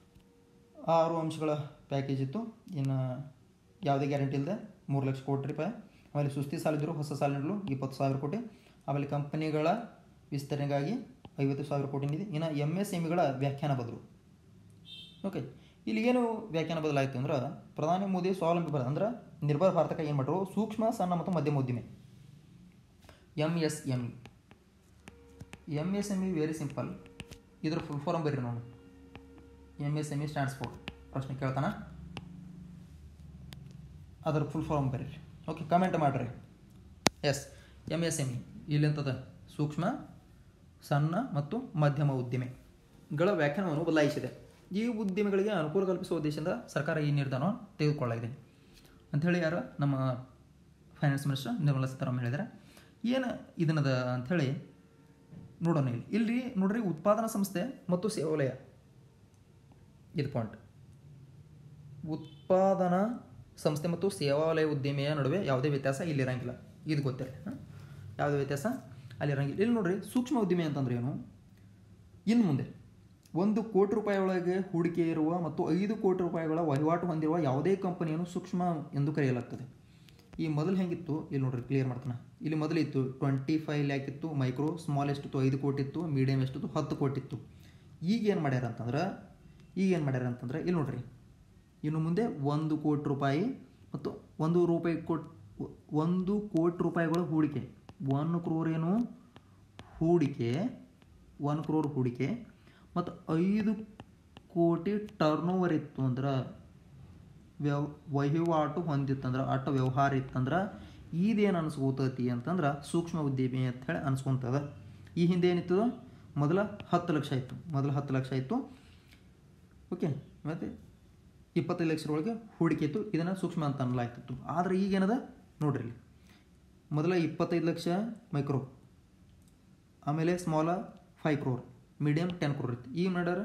ಆರು ಅಂಶಗಳ ಪ್ಯಾಕೇಜ್ ಇತ್ತು ಇನ್ನು ಯಾವುದೇ ಗ್ಯಾರಂಟಿ ಇಲ್ಲದೆ ಮೂರು ಲಕ್ಷ ಕೋಟಿ ರೂಪಾಯಿ ಆಮೇಲೆ ಸುಸ್ತಿ ಸಾಲಿದ್ರು ಹೊಸ ಸಾಲಿನಗಳು ಇಪ್ಪತ್ತು ಸಾವಿರ ಕೋಟಿ ಆಮೇಲೆ ಕಂಪನಿಗಳ ವಿಸ್ತರಣೆಗಾಗಿ ಐವತ್ತು ಸಾವಿರ ಕೋಟಿ ನಿಧಿ ಇನ್ನು ಎಮ್ ಎಸ್ ಎಮ್ಗಳ ವ್ಯಾಖ್ಯಾನ ಬದಲು ಓಕೆ ಇಲ್ಲಿ ಏನು ವ್ಯಾಖ್ಯಾನ ಬದಲಾಯಿತು ಅಂದ್ರೆ ಪ್ರಧಾನಿ ಮೋದಿ ಸ್ವಾವಲಂಬಿ ಭಾರತ ಅಂದ್ರೆ ನಿರ್ಭರ ಭಾರತಕ್ಕೆ ಏನು ಮಾಡ್ರು ಸೂಕ್ಷ್ಮ ಸಣ್ಣ ಮತ್ತು ಮಧ್ಯಮ ಉದ್ದಿಮೆ M S M E M S M E very simple ಇದ್ರ ಫುಲ್ ಫಾರಮ್ ಬರ್ರಿ ನೋಡಿ M S M E stands for ಪ್ರಶ್ನೆ ಕೇಳ್ತಾನ ಅದರ ಫುಲ್ ಫಾರಮ್ ಬರ್ರಿ ಓಕೆ ಕಮೆಂಟ್ ಮಾಡಿರಿ S M S M E ಇಲ್ಲಿಂತದ ಸೂಕ್ಷ್ಮ ಸಣ್ಣ ಮತ್ತು ಮಧ್ಯಮ ಉದ್ದಿಮೆಗಳ ವ್ಯಾಖ್ಯಾನವನ್ನು ಬದಲಾಯಿಸಿದೆ ಈ ಉದ್ಯಮಿಗಳಿಗೆ ಅನುಕೂಲ ಕಲ್ಪಿಸುವ ಉದ್ದೇಶದಿಂದ ಸರ್ಕಾರ ಈ ನಿರ್ಧಾರವನ್ನು ತೆಗೆದುಕೊಳ್ಳಲಾಗಿದೆ ಅಂಥೇಳಿ ಯಾರು ನಮ್ಮ ಫೈನಾನ್ಸ್ ಮಿನಿಸ್ಟರ್ ನಿರ್ಮಲಾ ಸೀತಾರಾಮನ್ ಹೇಳಿದ್ದಾರೆ ಏನು ಇದನ್ನದ ಅಂಥೇಳಿ ನೋಡೋಣ ಇಲ್ಲಿ ಇಲ್ರಿ ನೋಡ್ರಿ ಉತ್ಪಾದನಾ ಸಂಸ್ಥೆ ಮತ್ತು ಸೇವಾಲಯ ಇದು ಪಾಯಿಂಟ್ ಉತ್ಪಾದನಾ ಸಂಸ್ಥೆ ಮತ್ತು ಸೇವಾಲಯ ಉದ್ಯಮಿಯ ನಡುವೆ ಯಾವುದೇ ವ್ಯತ್ಯಾಸ ಇಲ್ಲಿ ಇರಂಗಿಲ್ಲ ಇದು ಗೊತ್ತಿರಲಿ ಹಾಂ ಯಾವುದೇ ವ್ಯತ್ಯಾಸ ಅಲ್ಲಿ ಇರಂಗಿಲ್ಲ ಇಲ್ಲಿ ನೋಡ್ರಿ ಸೂಕ್ಷ್ಮ ಉದ್ಯಮಿ ಅಂತಂದ್ರೆ ಏನು ಇನ್ನು ಮುಂದೆ ಒಂದು ಕೋಟಿ ರೂಪಾಯಿ ಒಳಗೆ ಹೂಡಿಕೆ ಇರುವ ಮತ್ತು ಐದು ಕೋಟಿ ರೂಪಾಯಿಗಳ ವಹಿವಾಟು ಹೊಂದಿರುವ ಯಾವುದೇ ಕಂಪನಿಯನ್ನು ಸೂಕ್ಷ್ಮ ಎಂದು ಕರೆಯಲಾಗ್ತದೆ ಈ ಮೊದಲು ಹೆಂಗಿತ್ತು ಇಲ್ಲಿ ನೋಡ್ರಿ ಕ್ಲಿಯರ್ ಮಾಡ್ತಾನೆ ಇಲ್ಲಿ ಮೊದಲು ಇತ್ತು ಟ್ವೆಂಟಿ ಫೈವ್ ಲ್ಯಾಕ್ ಇತ್ತು ಮೈಕ್ರೋ ಸ್ಮಾಲ್ ಎಷ್ಟಿತ್ತು ಐದು ಕೋಟಿ ಇತ್ತು ಮೀಡಿಯಮ್ ಎಷ್ಟಿತ್ತು ಹತ್ತು ಕೋಟಿ ಇತ್ತು ಈಗ ಏನು ಮಾಡ್ಯಾರ ಅಂತಂದ್ರೆ ಈಗ ಏನು ಮಾಡ್ಯಾರ ಅಂತಂದ್ರೆ ಇಲ್ಲಿ ನೋಡ್ರಿ ಇನ್ನು ಮುಂದೆ ಒಂದು ಕೋಟಿ ರೂಪಾಯಿ ಮತ್ತು ಒಂದು ರೂಪಾಯಿ ಕೋಟ್ ಒಂದು ಕೋಟಿ ರೂಪಾಯಿಗಳ ಹೂಡಿಕೆ ಒನ್ ಕ್ರೋರ್ ಏನು ಹೂಡಿಕೆ ಒನ್ ಕ್ರೋರ್ ಹೂಡಿಕೆ ಮತ್ತು ಐದು ಕೋಟಿ ಟರ್ನ್ ಓವರ್ ಇತ್ತು ಅಂದ್ರೆ ವ್ಯವ ವಹಿವಾಟು ಹೊಂದಿತ್ತಂದ್ರೆ ಅಟ್ಟ ವ್ಯವಹಾರ ಇತ್ತಂದ್ರೆ ಇದೇನು ಅನಿಸ್ಕೋತೈತಿ ಅಂತಂದ್ರೆ ಸೂಕ್ಷ್ಮ ಉದ್ಯಮಿ ಅಂತ ಹೇಳಿ ಅನಿಸ್ಕೊಂತದ ಈ ಹಿಂದೆ ಏನಿತ್ತು ಮೊದಲ ಹತ್ತು ಲಕ್ಷ ಇತ್ತು ಮೊದಲ ಹತ್ತು ಲಕ್ಷ ಇತ್ತು ಓಕೆ ಮತ್ತು ಇಪ್ಪತ್ತೈದು ಲಕ್ಷದೊಳಗೆ ಹೂಡಿಕೆ ಇತ್ತು ಇದನ್ನು ಸೂಕ್ಷ್ಮ ಅಂತ ಅನ್ನಲಾಗ್ತಿತ್ತು ಆದರೆ ಈಗೇನದ ನೋಡ್ರಿ ಇಲ್ಲಿ ಮೊದಲ ಇಪ್ಪತ್ತೈದು ಲಕ್ಷ ಮೈಕ್ರೋ ಆಮೇಲೆ small five crore medium ten crore ಇತ್ತು ಈಗ ಮಾಡ್ಯಾರ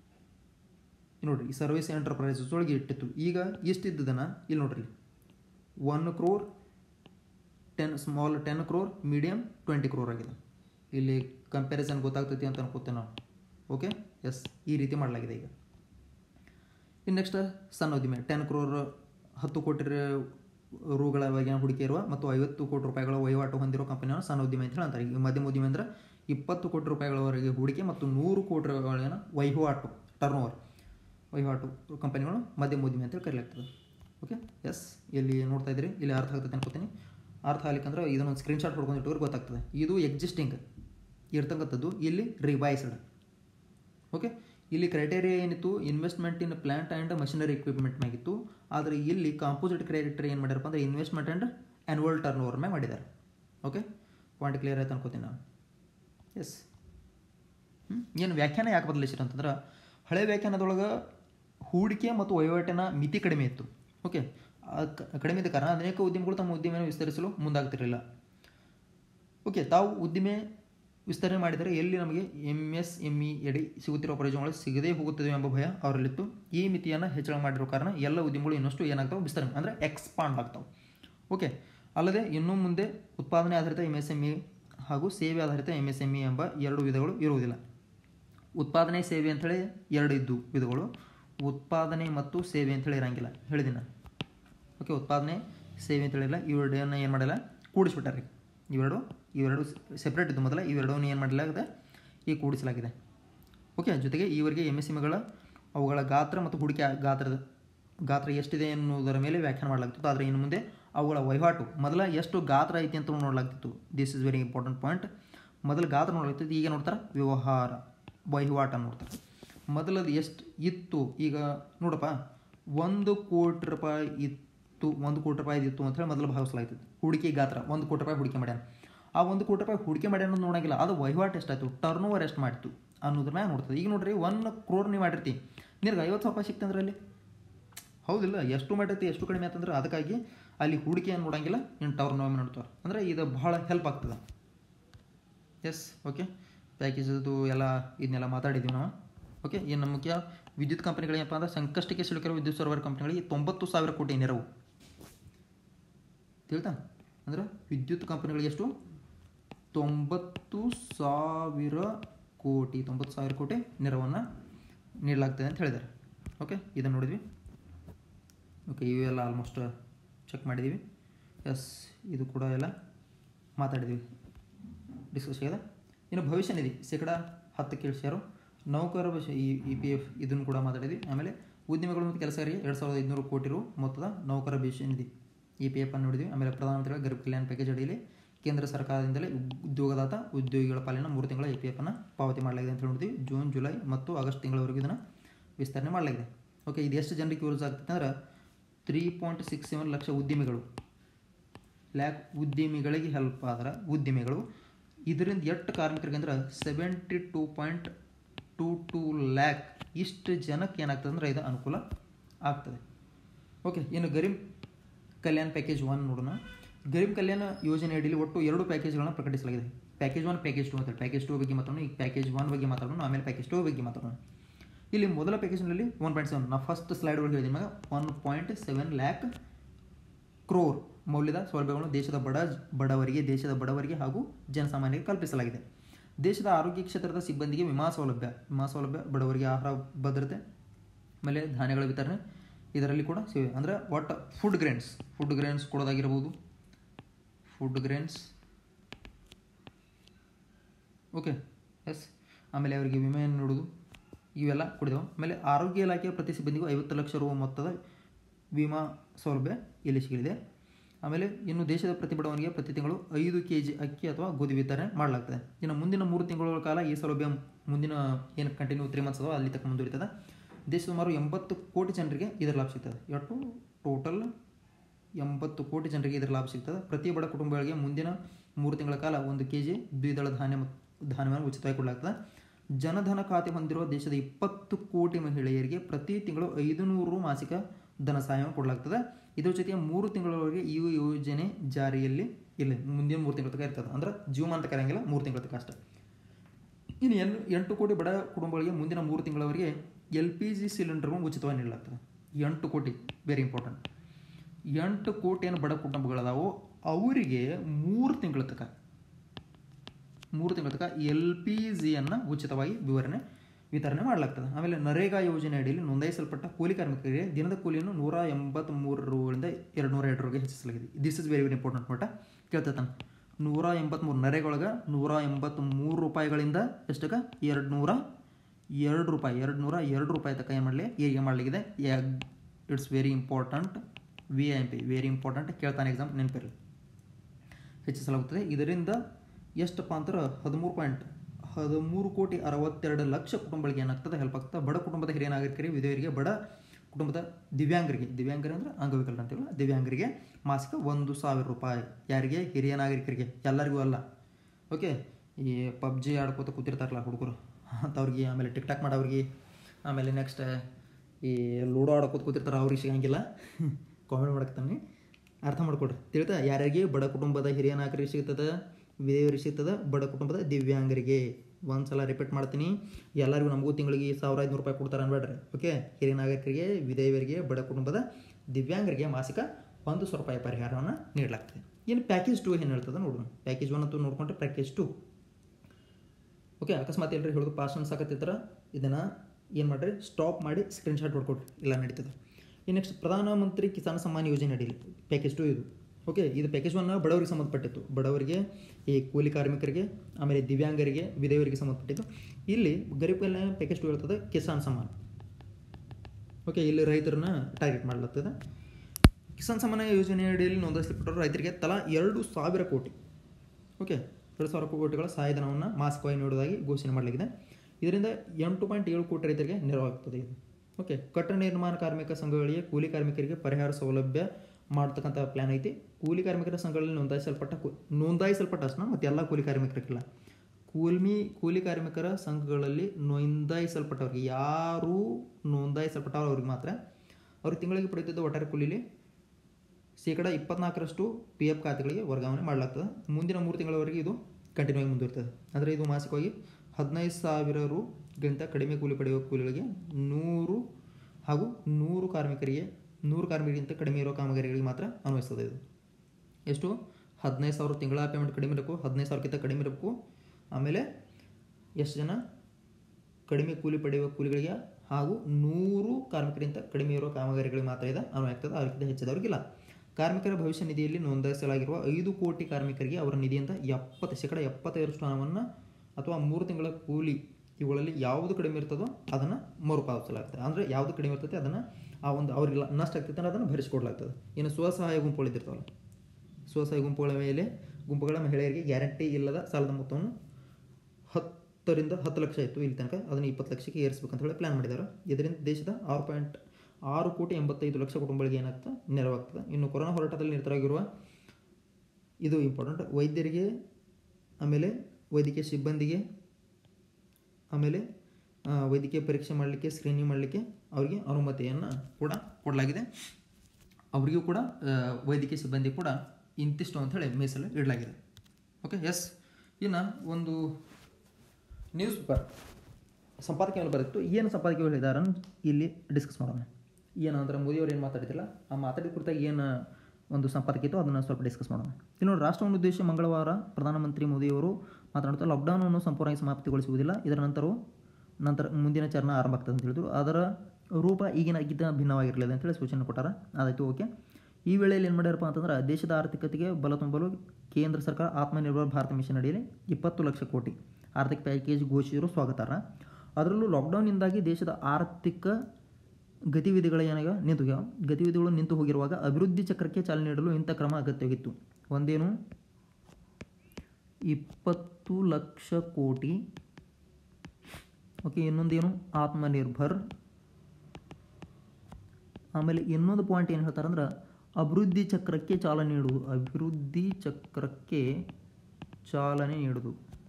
ನೋಡ್ರಿ ಈ ಸರ್ವಿಸ್ ಎಂಟರ್ಪ್ರೈಸಸ್ ಒಳಗೆ ಇಟ್ಟಿತ್ತು ಈಗ ಇಷ್ಟಿದ್ದದನ್ನು ಇಲ್ಲಿ ನೋಡ್ರಿ one crore ten small ten crore medium twenty crore ಆಗಿದೆ ಇಲ್ಲಿ ಕಂಪ್ಯಾರಿಸನ್ ಗೊತ್ತಾಗ್ತೈತಿ ಅಂತ ಅನ್ಕೋತೇವೆ ನಾವು ಓಕೆ ಎಸ್ ಈ ರೀತಿ ಮಾಡಲಾಗಿದೆ ಈಗ ಇನ್ನು ನೆಕ್ಸ್ಟ್ ಸಣ್ಣ ಉದ್ದಿಮೆ ಟೆನ್ ಕ್ರೋರ್ ಹತ್ತು ಕೋಟಿ ರೂಗಳ ಬಗೆಯ ಹೂಡಿಕೆ ಇರುವ ಮತ್ತು ಐವತ್ತು ಕೋಟಿ ರೂಪಾಯಿಗಳ ವಹಿವಾಟು ಹೊಂದಿರುವ ಕಂಪನಿಯನ್ನು ಸಣ್ಣ ಉದ್ದಿಮೆ ಅಂತ ಹೇಳಿ ಅಂತಾರೆ ಈಗ ಮಧ್ಯಮ ಉದ್ದಿಮೆ ಅಂದರೆ ಇಪ್ಪತ್ತು ಕೋಟಿ ರೂಪಾಯಿಗಳವರೆಗೆ ಹೂಡಿಕೆ ಮತ್ತು ನೂರು ಕೋಟಿ ರೂಪಾಯಿಗಳ ವಹಿವಾಟು ಟರ್ನ್ ಓವರ್ ವಹಿವಾಟು ಕಂಪನಿಗಳು ಮಧ್ಯಮ ಉದ್ದಿಮೆ ಅಂತೇಳಿ ಕರೆಯಲಾಗ್ತದೆ ಓಕೆ ಎಸ್ ಇಲ್ಲಿ ನೋಡ್ತಾ ಇದ್ದೀರಿ ಇಲ್ಲಿ ಅರ್ಥ ಆಗ್ತದೆ ಅನ್ಕೋತೀನಿ ಅರ್ಥ ಆಗ್ಲಿಕ್ಕಂದ್ರೆ ಇದನ್ನೊಂದು ಸ್ಕ್ರೀನ್ಶಾಟ್ ಹೊಡ್ಕೊಂಡು ಇಟ್ಟವ್ರು ಗೊತ್ತಾಗ್ತದೆ ಇದು ಎಕ್ಸಿಸ್ಟಿಂಗ್ ಇರ್ತಕ್ಕಂಥದ್ದು ಇಲ್ಲಿ ರಿವೈಸ್ಡ್ ಓಕೆ ಇಲ್ಲಿ ಕ್ರೈಟೇರಿಯಾ ಏನಿತ್ತು investment in plant and machinery equipment ಮ್ಯಾಗಿತ್ತು ಆದರೆ ಇಲ್ಲಿ ಕಾಂಪೋಸಿಟ್ ಕ್ರೈಟೇರಿಯಾ ಏನು ಮಾಡ್ಯಾರಪ್ಪ ಅಂದರೆ investment and annual turnover ಮ್ಯಾಗ ಮಾಡಿದ್ದಾರೆ ಓಕೆ ಪಾಯಿಂಟ್ ಕ್ಲಿಯರ್ ಆಯ್ತು ಅನ್ಕೋತೀನಿ ನಾನು ಎಸ್ ಏನು ವ್ಯಾಖ್ಯಾನ ಯಾಕೆ ಬದಲಿಸಿರು ಅಂತಂದ್ರೆ ಹಳೆ ವ್ಯಾಖ್ಯಾನದೊಳಗೆ ಹೂಡಿಕೆ ಮತ್ತು ವಹಿವಾಟಿನ ಮಿತಿ ಕಡಿಮೆ ಇತ್ತು ಓಕೆ ಕಡಿಮೆ ಇದ್ದ ಕಾರಣ ಅನೇಕ ಉದ್ಯಮಗಳು ತಮ್ಮ ಉದ್ಯಮವನ್ನು ವಿಸ್ತರಿಸಲು ಮುಂದಾಗ್ತಿರಲಿಲ್ಲ ಓಕೆ ತಾವು ಉದ್ದಿಮೆ ವಿಸ್ತರಣೆ ಮಾಡಿದರೆ ಎಲ್ಲಿ ನಮಗೆ ಎಮ್ ಎಸ್ ಎಮ್ ಇ ಎಡಿ ಸಿಗುತ್ತಿರುವ ಪ್ರಯೋಜನಗಳು ಸಿಗದೇ ಹೋಗುತ್ತದೆ ಎಂಬ ಭಯ ಅವರಲ್ಲಿತ್ತು ಈ ಮಿತಿಯನ್ನು ಹೆಚ್ಚಳ ಮಾಡಿರೋ ಕಾರಣ ಎಲ್ಲ ಉದ್ಯಮಗಳು ಇನ್ನಷ್ಟು ಏನಾಗ್ತಾವೆ ವಿಸ್ತರಣೆ ಅಂದರೆ ಎಕ್ಸ್ಪಾಂಡ್ ಆಗ್ತಾವೆ ಓಕೆ ಅಲ್ಲದೆ ಇನ್ನು ಮುಂದೆ ಉತ್ಪಾದನೆ ಆಧಾರಿತ ಎಮ್ ಎಸ್ ಎಮ್ ಇ ಹಾಗೂ ಸೇವೆ ಆಧಾರಿತ ಎಮ್ ಎಸ್ ಎಮ್ ಇ ಎಂಬ ಎರಡು ವಿಧಗಳು ಇರುವುದಿಲ್ಲ ಉತ್ಪಾದನೆ ಸೇವೆ ಅಂಥೇಳಿ ಎರಡು ಇದ್ದು ವಿಧಗಳು ಉತ್ಪಾದನೆ ಮತ್ತು ಸೇವೆ ಅಂಥೇಳಿ ಇರಂಗಿಲ್ಲ ಹೇಳಿದ್ದೀನಿ ನಾನು ಓಕೆ ಉತ್ಪಾದನೆ ಸೇವೆ ಅಂತ ಹೇಳಿಲ್ಲ ಇವೆರಡನ್ನ ಏನು ಮಾಡಿಲ್ಲ ಕೂಡಿಸ್ಬಿಟ್ಟಾರೆ ಇವೆರಡು ಇವೆರಡು ಸೆಪ್ರೇಟ್ ಇದ್ದು ಮೊದಲ ಇವೆರಡನ್ನು ಏನು ಮಾಡಲಾಗಿದೆ ಈಗ ಕೂಡಿಸಲಾಗಿದೆ ಓಕೆ ಜೊತೆಗೆ ಈವರೆಗೆ ಎಮ್ ಎಸ್ ಎಮ್ಗಳ ಅವುಗಳ ಗಾತ್ರ ಮತ್ತು ಹೂಡಿಕೆ ಗಾತ್ರದ ಗಾತ್ರ ಎಷ್ಟಿದೆ ಎನ್ನುವುದರ ಮೇಲೆ ವ್ಯಾಖ್ಯಾನ ಮಾಡಲಾಗ್ತಿತ್ತು ಆದರೆ ಇನ್ನು ಮುಂದೆ ಅವುಗಳ ವಹಿವಾಟು ಮೊದಲ ಎಷ್ಟು ಗಾತ್ರ ಐತಿ ಅಂತ ನೋಡಲಾಗ್ತಿತ್ತು this is very important point ಮೊದಲು ಗಾತ್ರ ನೋಡಲಾಗ್ತಿತ್ತು ಈಗ ನೋಡ್ತಾರೆ ವ್ಯವಹಾರ ವಹಿವಾಟ ನೋಡ್ತಾರೆ ಮೊದಲದು ಎಷ್ಟು ಇತ್ತು ಈಗ ನೋಡಪ್ಪ ಒಂದು ಕೋಟಿ ರೂಪಾಯಿ ಇತ್ತು ಒಂದು ಕೋಟಿ ರೂಪಾಯಿ ಇತ್ತು ಅಂತ ಹೇಳಿ ಮೊದಲು ಭಾವಿಸಲಾಗ್ತಿತ್ತು ಹೂಡಿಕೆ ಗಾತ್ರ ಒಂದು ಕೋಟಿ ರೂಪಾಯಿ ಹೂಡಿಕೆ ಮಾಡ್ಯಾನ ಆ ಒಂದು ಕೋಟಿ ರೂಪಾಯಿ ಹೂಡಿಕೆ ಮಾಡ್ಯಾನ ಅನ್ನೋದು ನೋಡಂಗಿಲ್ಲ ಅದು ವಹಿವಾಟು ಎಷ್ಟಾಯ್ತು ಟರ್ನ್ ಓವರ್ ಎಷ್ಟು ಮಾಡಿತ್ತು ಅನ್ನೋದ್ರ ಮ್ಯಾಗ ನೋಡ್ತದೆ ಈಗ ನೋಡ್ರಿ ಒನ್ ಕ್ರೋರ್ ನೀವು ಮಾಡಿರ್ತಿ ನಿನಗೆ ಐವತ್ತು ರೂಪಾಯಿ ಸಿಕ್ತಂದ್ರೆ ಅಲ್ಲಿ ಹೌದಿಲ್ಲ ಎಷ್ಟು ಮಾಡೈತಿ ಎಷ್ಟು ಕಡಿಮೆ ಆಯ್ತಂದ್ರೆ ಅದಕ್ಕಾಗಿ ಅಲ್ಲಿ ಹೂಡಿಕೆಯನ್ನು ನೋಡಂಗಿಲ್ಲ ಇನ್ನು ಟರ್ನ್ ಓವರ್ ನೋಡ್ತಾರೆ ಅಂದರೆ ಇದು ಭಾಳ ಹೆಲ್ಪ್ ಆಗ್ತದೆ ಎಸ್ ಓಕೆ ಪ್ಯಾಕೇಜದು ಎಲ್ಲ ಇದನ್ನೆಲ್ಲ ಮಾತಾಡಿದ್ದೀವಿ ನಾವು ಓಕೆ ಇನ್ನು ಮುಖ್ಯ ವಿದ್ಯುತ್ ಕಂಪನಿಗಳೇನಪ್ಪ ಅಂದ್ರೆ ಸಂಕಷ್ಟಕ್ಕೆ ಸಿಲುಕಿರುವ ವಿದ್ಯುತ್ ಸರ್ವರ್ ಕಂಪನಿಗಳಿಗೆ ತೊಂಬತ್ತು ಸಾವಿರ ಕೋಟಿ ನೆರವು ತಿಳ್ತಾ ಅಂದ್ರೆ ವಿದ್ಯುತ್ ಕಂಪನಿಗಳಿಗೆ ಎಷ್ಟು ತೊಂಬತ್ತು ಸಾವಿರ ಕೋಟಿ ತೊಂಬತ್ತು ಸಾವಿರ ಕೋಟಿ ನೆರವನ್ನು ನೀಡಲಾಗ್ತದೆ ಅಂತ ಹೇಳಿದ್ದಾರೆ ಓಕೆ ಇದನ್ನು ನೋಡಿದ್ವಿ ಓಕೆ ಇವೆಲ್ಲ ಆಲ್ಮೋಸ್ಟ್ ಚೆಕ್ ಮಾಡಿದ್ದೀವಿ ಎಸ್ ಇದು ಕೂಡ ಎಲ್ಲ ಮಾತಾಡಿದ್ವಿ ಡಿಸ್ಕಸ್ ಆಗಿದೆ ಇನ್ನು ಭವಿಷ್ಯ ನಿಧಿ ಶೇಕಡ ಹತ್ತಕ್ಕೆ ಇಳಿಸ್ಯಾರು ನೌಕರ ಭವಿಷ್ಯ ಈ ಇ ಪಿ ಎಫ್ ಇದನ್ನು ಕೂಡ ಮಾತಾಡಿದ್ವಿ ಆಮೇಲೆ ಉದ್ಯಮಿಗಳು ಮತ್ತು ಕೆಲಸಗಾರರಿಗೆ ಎರಡು ಸಾವಿರದ ಐದುನೂರು ಕೋಟಿ ರು ಮೊತ್ತದ ನೌಕರ ಭವಿಷ್ಯ ನಿಧಿ ಇ ಪಿ ಎಫ್ ಅನ್ನು ನೋಡಿದ್ವಿ ಆಮೇಲೆ ಪ್ರಧಾನಮಂತ್ರಿಗಳ ಗರೀಬ್ ಕಲ್ಯಾಣ ಪ್ಯಾಕೇಜ್ ಅಡಿಯಲ್ಲಿ ಕೇಂದ್ರ ಸರ್ಕಾರದಿಂದಲೇ ಉದ್ಯೋಗದಾತ ಉದ್ಯೋಗಿಗಳ ಪಾಲಿನ ಮೂರು ತಿಂಗಳ ಇ ಪಿ ಎಫ್ ಅನ್ನು ಪಾವತಿ ಮಾಡಲಾಗಿದೆ ಅಂತ ನೋಡಿದ್ವಿ ಜೂನ್ ಜುಲೈ ಮತ್ತು ಆಗಸ್ಟ್ ತಿಂಗಳವರೆಗೂ ಇದನ್ನು ವಿಸ್ತರಣೆ ಮಾಡಲಾಗಿದೆ ಓಕೆ ಇದು ಎಷ್ಟು ಜನರಿಗೆ ಯೂಸ್ ಆಗ್ತದೆ ಅಂದ್ರೆ three point six seven lakh ಉದ್ಯಮಿಗಳು ಲ್ಯಾಕ್ ಉದ್ಯಮಿಗಳಿಗೆ ಹೆಲ್ಪ್ ಆದ್ರೆ ಉದ್ಯಮಿಗಳು ಇದರಿಂದ ಎಷ್ಟು ಕಾರ್ಮಿಕರಿಗೆ ಅಂದ್ರೆ seventy two point two two lakh ಇಷ್ಟು ಜನಕ್ಕೆ ಏನಾಗ್ತದೆ ಅಂದ್ರೆ ಇದು ಅನುಕೂಲ ಆಗ್ತದೆ ಓಕೆ ಇನ್ನು ಗರೀಬ್ ಕಲ್ಯಾಣ್ ಪ್ಯಾಕೇಜ್ ಒನ್ ನೋಡೋಣ ಗರೀಬ್ ಕಲ್ಯಾಣ ಯೋಜನೆ ಅಡಿಯಲ್ಲಿ ಒಟ್ಟು ಎರಡು ಪ್ಯಾಕೇಜ್ಗಳನ್ನು ಪ್ರಕಟಿಸಲಾಗಿದೆ ಪ್ಯಾಕೇಜ್ ಒನ್ ಪ್ಯಾಕೇಜ್ ಟು ಅಂತ ಪ್ಯಾಕೇಜ್ ಟು ಬಗ್ಗೆ ಮಾತಾಡೋಣ ಈಗ ಪ್ಯಾಕೇಜ್ ಒನ್ ಬಗ್ಗೆ ಮಾತಾಡೋಣ ಆಮೇಲೆ ಪ್ಯಾಕೇಜ್ ಟು ಬಗ್ಗೆ ಮಾತಾಡೋಣ ಇಲ್ಲಿ ಮೊದಲ ಪ್ಯಾಕೇಜ್ನಲ್ಲಿ ಒನ್ ಪಾಯಿಂಟ್ ಸೆವೆನ್ ನಾ ಫಸ್ಟ್ ಸ್ಲೈಡ್ ಒಳಗೆ ಹೇಳಿದ ನಿಮಗೆ one point seven lakh crore ಮೌಲ್ಯದ ಸೌಲಭ್ಯಗಳನ್ನು ದೇಶದ ಬಡ ಬಡವರಿಗೆ ದೇಶದ ಬಡವರಿಗೆ ಹಾಗೂ ಜನಸಾಮಾನ್ಯರಿಗೆ ಕಲ್ಪಿಸಲಾಗಿದೆ ದೇಶದ ಆರೋಗ್ಯ ಕ್ಷೇತ್ರದ ಸಿಬ್ಬಂದಿಗೆ ವಿಮಾ ಸೌಲಭ್ಯ ವಿಮಾ ಸೌಲಭ್ಯ ಬಡವರಿಗೆ ಆಹಾರ ಭದ್ರತೆ ಆಮೇಲೆ ಧಾನ್ಯಗಳ ವಿತರಣೆ ಇದರಲ್ಲಿ ಕೂಡ ಸೇವೆ ಅಂದರೆ ಒಟ್ಟು ಫುಡ್ ಗ್ರೇನ್ಸ್ ಫುಡ್ ಗ್ರೇನ್ಸ್ ಕೊಡೋದಾಗಿರ್ಬೋದು ಫುಡ್ ಗ್ರೇನ್ಸ್ ಓಕೆ ಎಸ್ ಆಮೇಲೆ ಅವರಿಗೆ ವಿಮೆಯನ್ನು ನೀಡೋದು ಇವೆಲ್ಲ ಕೊಡಿದವು ಆಮೇಲೆ ಆರೋಗ್ಯ ಇಲಾಖೆಯ ಪ್ರತಿ ಸಿಬ್ಬಂದಿಗೂ ಐವತ್ತು ಲಕ್ಷ ರು ಮೊತ್ತದ ವಿಮಾ ಸೌಲಭ್ಯ ಇಲ್ಲಿ ಸಿಗಲಿದೆ ಆಮೇಲೆ ಇನ್ನು ದೇಶದ ಪ್ರತಿ ಬಡವನಿಗೆ ಪ್ರತಿ ತಿಂಗಳು ಐದು ಕೆ ಜಿ ಅಕ್ಕಿ ಅಥವಾ ಗೋಧಿ ವಿತರಣೆ ಮಾಡಲಾಗ್ತದೆ ಇನ್ನು ಮುಂದಿನ ಮೂರು ತಿಂಗಳ ಕಾಲ ಈ ಸೌಲಭ್ಯ ಮುಂದಿನ ಏನು ಕಂಟಿನ್ಯೂ ತ್ರೀ ಮಂತ್ಸ್ ಅದೋ ಅಲ್ಲಿ ತಕ್ಕ ಮುಂದುವರಿತದೆ ದೇಶದ ಸುಮಾರು ಎಂಬತ್ತು ಕೋಟಿ ಜನರಿಗೆ ಇದರ ಲಾಭ ಸಿಗ್ತದೆ ಎಷ್ಟು ಟೋಟಲ್ ಎಂಬತ್ತು ಕೋಟಿ ಜನರಿಗೆ ಇದರ ಲಾಭ ಸಿಗ್ತದೆ ಪ್ರತಿ ಬಡ ಕುಟುಂಬಗಳಿಗೆ ಮುಂದಿನ ಮೂರು ತಿಂಗಳ ಕಾಲ ಒಂದು ಕೆ ಜಿ ದ್ವಿದಳ ಧಾನ್ಯ ಮತ್ತು ಧಾನ್ಯವನ್ನು ಉಚಿತವಾಗಿ ಕೊಡಲಾಗ್ತದೆ ಜನಧನ ಖಾತೆ ಹೊಂದಿರುವ ದೇಶದ ಇಪ್ಪತ್ತು ಕೋಟಿ ಮಹಿಳೆಯರಿಗೆ ಪ್ರತಿ ತಿಂಗಳು ಐದು ನೂರು ಮಾಸಿಕ ಧನ ಸಹಾಯವನ್ನು ಕೊಡಲಾಗ್ತದೆ ಇದರ ಜೊತೆಗೆ ಮೂರು ತಿಂಗಳವರೆಗೆ ಈ ಯೋಜನೆ ಜಾರಿಯಲ್ಲಿ ಇಲ್ಲ ಮುಂದಿನ ಮೂರು ತಿಂಗಳ ತನಕ ಇರ್ತದೆ ಅಂದ್ರೆ ಜೀವಮಾನ ತನಕ ಇರಂಗಿಲ್ಲ ಮೂರು ತಿಂಗಳ ತನಕ ಅಷ್ಟೇ ಇನ್ನು ಎನ್ ಎಂಟು ಕೋಟಿ ಬಡ ಕುಟುಂಬಗಳಿಗೆ ಮುಂದಿನ ಮೂರು ತಿಂಗಳವರೆಗೆ ಎಲ್ ಪಿ ಜಿ ಸಿಲಿಂಡರ್ಗಳನ್ನು ಉಚಿತವಾಗಿ ನೀಡಲಾಗ್ತದೆ ಎಂಟು ಕೋಟಿ ವೆರಿ ಇಂಪಾರ್ಟೆಂಟ್ ಎಂಟು ಕೋಟಿ ಏನು ಬಡ ಕುಟುಂಬಗಳದಾವೋ ಅವರಿಗೆ ಮೂರು ತಿಂಗಳ ತನಕ ಮೂರು ತಿಂಗಳ ತನಕ ಎಲ್ ಪಿ ಜಿಯನ್ನು ಉಚಿತವಾಗಿ ವಿವರಣೆ ವಿತರಣೆ ಮಾಡಲಾಗ್ತದೆ ಆಮೇಲೆ ನರೇಗಾ ಯೋಜನೆ ಅಡಿಯಲ್ಲಿ ನೋಂದಾಯಿಸಲ್ಪಟ್ಟ ಕೂಲಿ ಕಾರ್ಮಿಕರಿಗೆ ದಿನದ ಕೂಲಿಯನ್ನು ನೂರ ಎಂಬತ್ತ್ಮೂರರಿಂದ ಎರಡು ನೂರ ಎರಡರವರೆಗೆ ಹೆಚ್ಚಿಸಲಾಗಿದೆ this is very very important ಮಟ್ಟ ಕೇಳ್ತಾನೆ ನೂರ ಎಂಬತ್ತ್ಮೂರು ನರೇಗೊಳಗೆ ನೂರ ಎಂಬತ್ತ್ಮೂರು ರೂಪಾಯಿಗಳಿಂದ ಎಷ್ಟಕ್ಕೆ ಎರಡು ನೂರ ಎರಡು ರೂಪಾಯಿ ಎರಡು ನೂರ ಎರಡು ರೂಪಾಯಿ ತನಕ ಏನು ಮಾಡಲಿ ಏರಿಕೆ ಮಾಡಲಿಗಿದೆ it's very important V I M P very important ಕೇಳ್ತಾನೆ ಎಕ್ಸಾಮ್ ನೆನಪಿರಲಿ ಹೆಚ್ಚಿಸಲಾಗುತ್ತದೆ ಇದರಿಂದ ಎಷ್ಟಪ್ಪ ಅಂದ್ರೆ ಹದಿಮೂರು ಪಾಯಿಂಟ್ ಹದಿಮೂರು ಕೋಟಿ ಅರವತ್ತೆರಡು ಲಕ್ಷ ಕುಟುಂಬಗಳಿಗೆ ಏನಾಗ್ತದೆ ಹೆಲ್ಪ್ ಆಗ್ತದೆ ಬಡ ಕುಟುಂಬದ ಹಿರಿಯ ನಾಗರಿಕರಿಗೆ ವಿಧವೆಯರಿಗೆ ಬಡ ಕುಟುಂಬದ ದಿವ್ಯಾಂಗರಿಗೆ ದಿವ್ಯಾಂಗರು ಅಂದ್ರೆ ಅಂಗವಿಕಲ ಅಂತೀವಲ್ಲ ದಿವ್ಯಾಂಗರಿಗೆ ಮಾಸಿಕ ಒಂದು ಸಾವಿರ ರೂಪಾಯಿ ಯಾರಿಗೆ ಹಿರಿಯ ನಾಗರಿಕರಿಗೆ ಎಲ್ಲರಿಗೂ ಅಲ್ಲ ಓಕೆ ಈ ಪಬ್ಜಿ ಆಡ್ಕೋತ ಕೂತಿರ್ತಾರಲ್ಲ ಹುಡುಗರು ಅಂಥವ್ರಿಗೆ ಆಮೇಲೆ ಟಿಕ್ ಟಾಕ್ ಮಾಡೋರಿಗೆ ಆಮೇಲೆ ನೆಕ್ಸ್ಟ್ ಈ ಲೂಡೋ ಆಡ್ಕೋತ ಕೂತಿರ್ತಾರೆ ಅವ್ರಿಗೆ ಸಿಗಂಗಿಲ್ಲ ಕಾಮೆಂಟ್ ಮಾಡಕ್ತಾನೆ ಅರ್ಥ ಮಾಡ್ಕೊಡ್ರಿ ತಿಳ್ತಾ ಯಾರ್ಯಾರಿಗೆ ಬಡ ಕುಟುಂಬದ ಹಿರಿಯ ನಾಗರಿಕರಿಗೆ ಸಿಗ್ತದೆ ವಿಧೇಯರಿಗೆ ಸಿಗ್ತದೆ ಬಡ ಕುಟುಂಬದ ದಿವ್ಯಾಂಗರಿಗೆ ಒಂದು ಸಲ ರಿಪೀಟ್ ಮಾಡ್ತೀನಿ ಎಲ್ಲರಿಗೂ ನಮಗೂ ತಿಂಗಳಿಗೆ ಸಾವಿರ ಐದುನೂರು ರೂಪಾಯಿ ಕೊಡ್ತಾರೆ ಅನ್ಬೇಡ್ರಿ ಓಕೆ ಹಿರಿಯ ನಾಗರಿಕರಿಗೆ ವಿಧೇಯರಿಗೆ ಬಡ ಕುಟುಂಬದ ದಿವ್ಯಾಂಗರಿಗೆ ಮಾಸಿಕ ಒಂದು ಸಾವಿರ ರೂಪಾಯಿ ಪರಿಹಾರವನ್ನು ನೀಡಲಾಗ್ತದೆ ಇನ್ನು ಪ್ಯಾಕೇಜ್ ಟು ಏನು ಹೇಳ್ತದೆ ನೋಡೋಣ ಪ್ಯಾಕೇಜ್ ಒನ್ ಅಂತೂ ನೋಡ್ಕೊಂಡ್ರೆ ಪ್ಯಾಕೇಜ್ ಟು ಓಕೆ ಅಕಸ್ಮಾತ್ ಎಲ್ಲರೂ ಹೇಳೋದು ಪಾಸ್ ಅನ್ಸಾಕತ್ತಿದ್ರ ಇದನ್ನು ಏನು ಮಾಡಿರಿ ಸ್ಟಾಪ್ ಮಾಡಿ ಸ್ಕ್ರೀನ್ಶಾಟ್ ಹೊಡ್ಕೊಡ್ರಿ ಇಲ್ಲ ನಡೀತದೆ ಈ ನೆಕ್ಸ್ಟ್ ಪ್ರಧಾನಮಂತ್ರಿ ಕಿಸಾನ್ ಸಮ್ಮಾನ್ ಯೋಜನೆ ಅಡಿಯಲ್ಲಿ ಪ್ಯಾಕೇಜ್ ಟು ಇದು ಓಕೆ ಇದು ಪ್ಯಾಕೇಜ್ ಒನ್ ಬಡವರಿಗೆ ಸಂಬಂಧಪಟ್ಟಿತ್ತು ಬಡವರಿಗೆ ಈ ಕೂಲಿ ಕಾರ್ಮಿಕರಿಗೆ ಆಮೇಲೆ ದಿವ್ಯಾಂಗರಿಗೆ ವಿಧವೆಯರಿಗೆ ಸಂಬಂಧಪಟ್ಟಿತ್ತು ಇಲ್ಲಿ ಗರೀಬ್ ಕಲ್ಯಾಣ ಪ್ಯಾಕೇಜ್ ಟು ಇರ್ತದೆ ಕಿಸಾನ್ ಸಮ್ಮಾನ್ ಓಕೆ ಇಲ್ಲಿ ರೈತರನ್ನ ಟಾರ್ಗೆಟ್ ಮಾಡಲಾಗ್ತದೆ ಕಿಸಾನ್ ಸಮ್ಮಾನ ಯೋಜನೆ ಅಡಿಯಲ್ಲಿ ನೋಂದಾಯಿಸಲ್ಪಟ್ಟವರು ರೈತರಿಗೆ ತಲಾ ಎರಡು ಸಾವಿರ ಕೋಟಿ ಓಕೆ ಎರಡು ಸಾವಿರ ಕೋಟಿಗಳ ಸಹಾಯಧನವನ್ನು ಮಾಸಿಕವಾಗಿ ನೀಡುವುದಾಗಿ ಘೋಷಣೆ ಮಾಡಲಾಗಿದೆ ಇದರಿಂದ ಎಂಟು ಪಾಯಿಂಟ್ ಏಳು ಕೋಟಿ ರೈತರಿಗೆ ನೆರವಾಗ್ತದೆ ಇದು ಓಕೆ ಕಟ್ಟಡ ನಿರ್ಮಾಣ ಕಾರ್ಮಿಕ ಸಂಘಗಳಿಗೆ ಕೂಲಿ ಕಾರ್ಮಿಕರಿಗೆ ಪರಿಹಾರ ಸೌಲಭ್ಯ ಮಾಡ್ತಕ್ಕಂಥ ಪ್ಲ್ಯಾನ್ ಐತಿ ಕೂಲಿ ಕಾರ್ಮಿಕರ ಸಂಘಗಳಲ್ಲಿ ನೋಂದಾಯಿಸಲ್ಪಟ್ಟ ಕು- ನೋಂದಾಯಿಸಲ್ಪಟ್ಟ ಅಷ್ಟನ್ನ ಮತ್ತು ಎಲ್ಲ ಕೂಲಿ ಕಾರ್ಮಿಕರಿಗಿಲ್ಲ ಕೂಲ್ಮಿ ಕೂಲಿ ಕಾರ್ಮಿಕರ ಸಂಘಗಳಲ್ಲಿ ನೋಂದಾಯಿಸಲ್ಪಟ್ಟವ್ರಿಗೆ ಯಾರು ನೋಂದಾಯಿಸಲ್ಪಟ್ಟವ್ರು ಅವ್ರಿಗೆ ಮಾತ್ರ ಅವ್ರಿಗೆ ತಿಂಗಳಿಗೆ ಪಡೆಯುತ್ತಿದ್ದ ಒಟ್ಟಾರೆ ಕೂಲಿಲಿ ಶೇಕಡ ಇಪ್ಪತ್ನಾಲ್ಕರಷ್ಟು ಪಿ ಎಫ್ ಖಾತೆಗಳಿಗೆ ವರ್ಗಾವಣೆ ಮಾಡಲಾಗ್ತದೆ ಮುಂದಿನ ಮೂರು ತಿಂಗಳವರೆಗೆ ಇದು ಕಂಟಿನ್ಯೂ ಆಗಿ ಮುಂದುವರಿತದೆ ಅಂದರೆ ಇದು ಮಾಸಿಕವಾಗಿ ಹದಿನೈದು ಸಾವಿರ ರುಗಿಂತ ಕಡಿಮೆ ಕೂಲಿ ಪಡೆಯುವ ಕೂಲಿಗಳಿಗೆ ನೂರು ಹಾಗೂ ನೂರು ಕಾರ್ಮಿಕರಿಗೆ ನೂರು ಕಾರ್ಮಿಕರಿಗಿಂತ ಕಡಿಮೆ ಇರೋ ಕಾಮಗಾರಿಗಳಿಗೆ ಮಾತ್ರ ಅನ್ವಯಿಸ್ತದೆ ಇದು ಎಷ್ಟು ಹದಿನೈದು ಸಾವಿರ ತಿಂಗಳ ಪೇಮೆಂಟ್ ಕಡಿಮೆ ಇರಬೇಕು ಹದಿನೈದು ಸಾವಿರಕ್ಕಿಂತ ಕಡಿಮೆ ಇರಬೇಕು ಆಮೇಲೆ ಎಷ್ಟು ಜನ ಕಡಿಮೆ ಕೂಲಿ ಪಡೆಯುವ ಕೂಲಿಗಳಿಗೆ ಹಾಗೂ ನೂರು ಕಾರ್ಮಿಕರಿಂದ ಕಡಿಮೆ ಇರುವ ಕಾಮಗಾರಿಗಳಿಗೆ ಮಾತ್ರ ಇದು ಅನ್ವಯಾಗ್ತದೆ ಅದಕ್ಕಿಂತ ಹೆಚ್ಚಿದವರಿಗಿಲ್ಲ ಕಾರ್ಮಿಕರ ಭವಿಷ್ಯ ನಿಧಿಯಲ್ಲಿ ನೋಂದಾಯಿಸಲಾಗಿರುವ ಐದು ಕೋಟಿ ಕಾರ್ಮಿಕರಿಗೆ ಅವರ ನಿಧಿಯಿಂದ ಎಪ್ಪತ್ತು ಶೇಕಡ ಎಪ್ಪತ್ತೈದರಷ್ಟು ಹಣವನ್ನು ಅಥವಾ ಮೂರು ತಿಂಗಳ ಕೂಲಿ ಇವುಗಳಲ್ಲಿ ಯಾವುದು ಕಡಿಮೆ ಇರ್ತದೋ ಅದನ್ನು ಮರುಪಾವತಿಸಲಾಗ್ತದೆ ಅಂದರೆ ಯಾವುದು ಕಡಿಮೆ ಇರ್ತದೆ ಅದನ್ನು ಆ ಒಂದು ಅವ್ರಿಗೆ ನಷ್ಟ ಆಗ್ತೈತೆ ಅಂದ್ರೆ ಅದನ್ನು ಭರಿಸಿಕೊಡ್ಲಾಗ್ತದೆ ಇನ್ನು ಸ್ವಸಹಾಯ ಗುಂಪುಗಳಿದ್ದಿರ್ತಾವಲ್ಲ ಸ್ವಸಹಾಯ ಗುಂಪುಗಳ ಮೇಲೆ ಗುಂಪುಗಳ ಮಹಿಳೆಯರಿಗೆ ಗ್ಯಾರಂಟಿ ಇಲ್ಲದ ಸಾಲದ ಮೊತ್ತವನ್ನು ಹತ್ತರಿಂದ ಹತ್ತು ಲಕ್ಷ ಇತ್ತು ಇಲ್ಲಿ ತನಕ ಅದನ್ನು ಇಪ್ಪತ್ತು ಲಕ್ಷಕ್ಕೆ ಏರಿಸಬೇಕಂತ ಹೇಳಿ ಪ್ಲ್ಯಾನ್ ಮಾಡಿದ್ದಾರೆ ಇದರಿಂದ ದೇಶದ ಆರು ಪಾಯಿಂಟ್ ಆರು ಕೋಟಿ ಎಂಬತ್ತೈದು ಲಕ್ಷ ಕುಟುಂಬಗಳಿಗೆ ಏನಾಗ್ತದೆ ನೆರವಾಗ್ತದೆ ಇನ್ನು ಕೊರೋನಾ ಹೋರಾಟದಲ್ಲಿ ನಿರತರಾಗಿರುವ ಇದು ಇಂಪಾರ್ಟೆಂಟ್ ವೈದ್ಯರಿಗೆ ಆಮೇಲೆ ವೈದ್ಯಕೀಯ ಸಿಬ್ಬಂದಿಗೆ ಆಮೇಲೆ ಆ, ವೈದ್ಯಕೀಯ ಪರೀಕ್ಷೆ ಮಾಡಲಿಕ್ಕೆ ಸ್ಕ್ರೀನಿಂಗ್ ಮಾಡಲಿಕ್ಕೆ ಅವರಿಗೆ ಅನುಮತಿಯನ್ನು ಕೂಡ ಕೊಡಲಾಗಿದೆ ಅವರಿಗೂ ಕೂಡ ಆ, ವೈದ್ಯಕೀಯ ಸಿಬ್ಬಂದಿ ಕೂಡ ಇಂತಿಷ್ಟು ಅಂಥೇಳಿ ಮೀಸಲು ಇಡಲಾಗಿದೆ ಓಕೆ ಎಸ್ ಇನ್ನು ಒಂದು ನ್ಯೂಸ್ ಪೇಪರ್ ಸಂಪಾದಕೀಯವನ್ನು ಬರೆದಿತ್ತು ಏನು ಸಂಪಾದಕೀಯ ಹೇಳಿದಾರ ಇಲ್ಲಿ ಡಿಸ್ಕಸ್ ಮಾಡೋಣ ಏನು ಅಂದ್ರೆ ಮೋದಿಯವರು ಏನು ಮಾತಾಡಿದ್ದಿಲ್ಲ ಆ ಮಾತಾಡಿದ ಕುರಿತಾಗಿ ಏನು ಒಂದು ಸಂಪಾದಕೀಯ ಇತ್ತು ಅದನ್ನು ಸ್ವಲ್ಪ ಡಿಸ್ಕಸ್ ಮಾಡೋಣ ಇನ್ನು ರಾಷ್ಟ್ರವನ್ನು ಉದ್ದೇಶಿಸಿ ಮಂಗಳವಾರ ಪ್ರಧಾನಮಂತ್ರಿ ಮೋದಿಯವರು ಮಾತನಾಡುತ್ತಾ ಲಾಕ್ಡೌನನ್ನು ಸಂಪೂರ್ಣವಾಗಿ ಸಮಾಪ್ತಿಗೊಳಿಸುವುದಿಲ್ಲ ಇದರ ನಂತರವೂ ನಂತರ ಮುಂದಿನ ಚರಣ ಆರಂಭ ಆಗ್ತದೆ ಅಂತ ಹೇಳಿದ್ರು ಅದರ ರೂಪ ಈಗಿನಕ್ಕಿಂತ ಭಿನ್ನವಾಗಿರಲಿದೆ ಅಂತೇಳಿ ಸೂಚನೆ ಕೊಟ್ಟಾರ ಅದಾಯ್ತು ಓಕೆ ಈ ವೇಳೆಯಲ್ಲಿ ಏನು ಮಾಡ್ಯಾರಪ್ಪ ಅಂತಂದ್ರೆ ದೇಶದ ಆರ್ಥಿಕತೆಗೆ ಬಲ ತುಂಬಲು ಕೇಂದ್ರ ಸರ್ಕಾರ ಆತ್ಮನಿರ್ಭರ್ ಭಾರತ ಮಿಷನ್ ಅಡಿಯಲ್ಲಿ ಇಪ್ಪತ್ತು ಲಕ್ಷ ಕೋಟಿ ಆರ್ಥಿಕ ಪ್ಯಾಕೇಜ್ ಘೋಷಿಸಿರು ಸ್ವಾಗತಾರ್ಹ ಅದರಲ್ಲೂ ಲಾಕ್ಡೌನ್ನಿಂದಾಗಿ ದೇಶದ ಆರ್ಥಿಕ ಗತಿವಿಧಿಗಳ ಏನಾಗ ನಿಂತು ಹೋಗ್ಯಾವ ಗತಿವಿಧಿಗಳು ನಿಂತು ಹೋಗಿರುವಾಗ ಅಭಿವೃದ್ಧಿ ಚಕ್ರಕ್ಕೆ ಚಾಲನೆ ನೀಡಲು ಇಂಥ ಕ್ರಮ ಅಗತ್ಯವಾಗಿತ್ತು ಒಂದೇನು ಇಪ್ಪತ್ತು ಲಕ್ಷ ಕೋಟಿ ಓಕೆ ಇನ್ನೊಂದೇನು ಆತ್ಮನಿರ್ಭರ್ ಆಮೇಲೆ ಇನ್ನೊಂದು ಪಾಯಿಂಟ್ ಏನು ಹೇಳ್ತಾರಂದ್ರೆ ಅಭಿವೃದ್ಧಿ ಚಕ್ರಕ್ಕೆ ಚಾಲನೆ ನೀಡುವುದು ಅಭಿವೃದ್ಧಿ ಚಕ್ರಕ್ಕೆ ಚಾಲನೆ ನೀಡುವುದು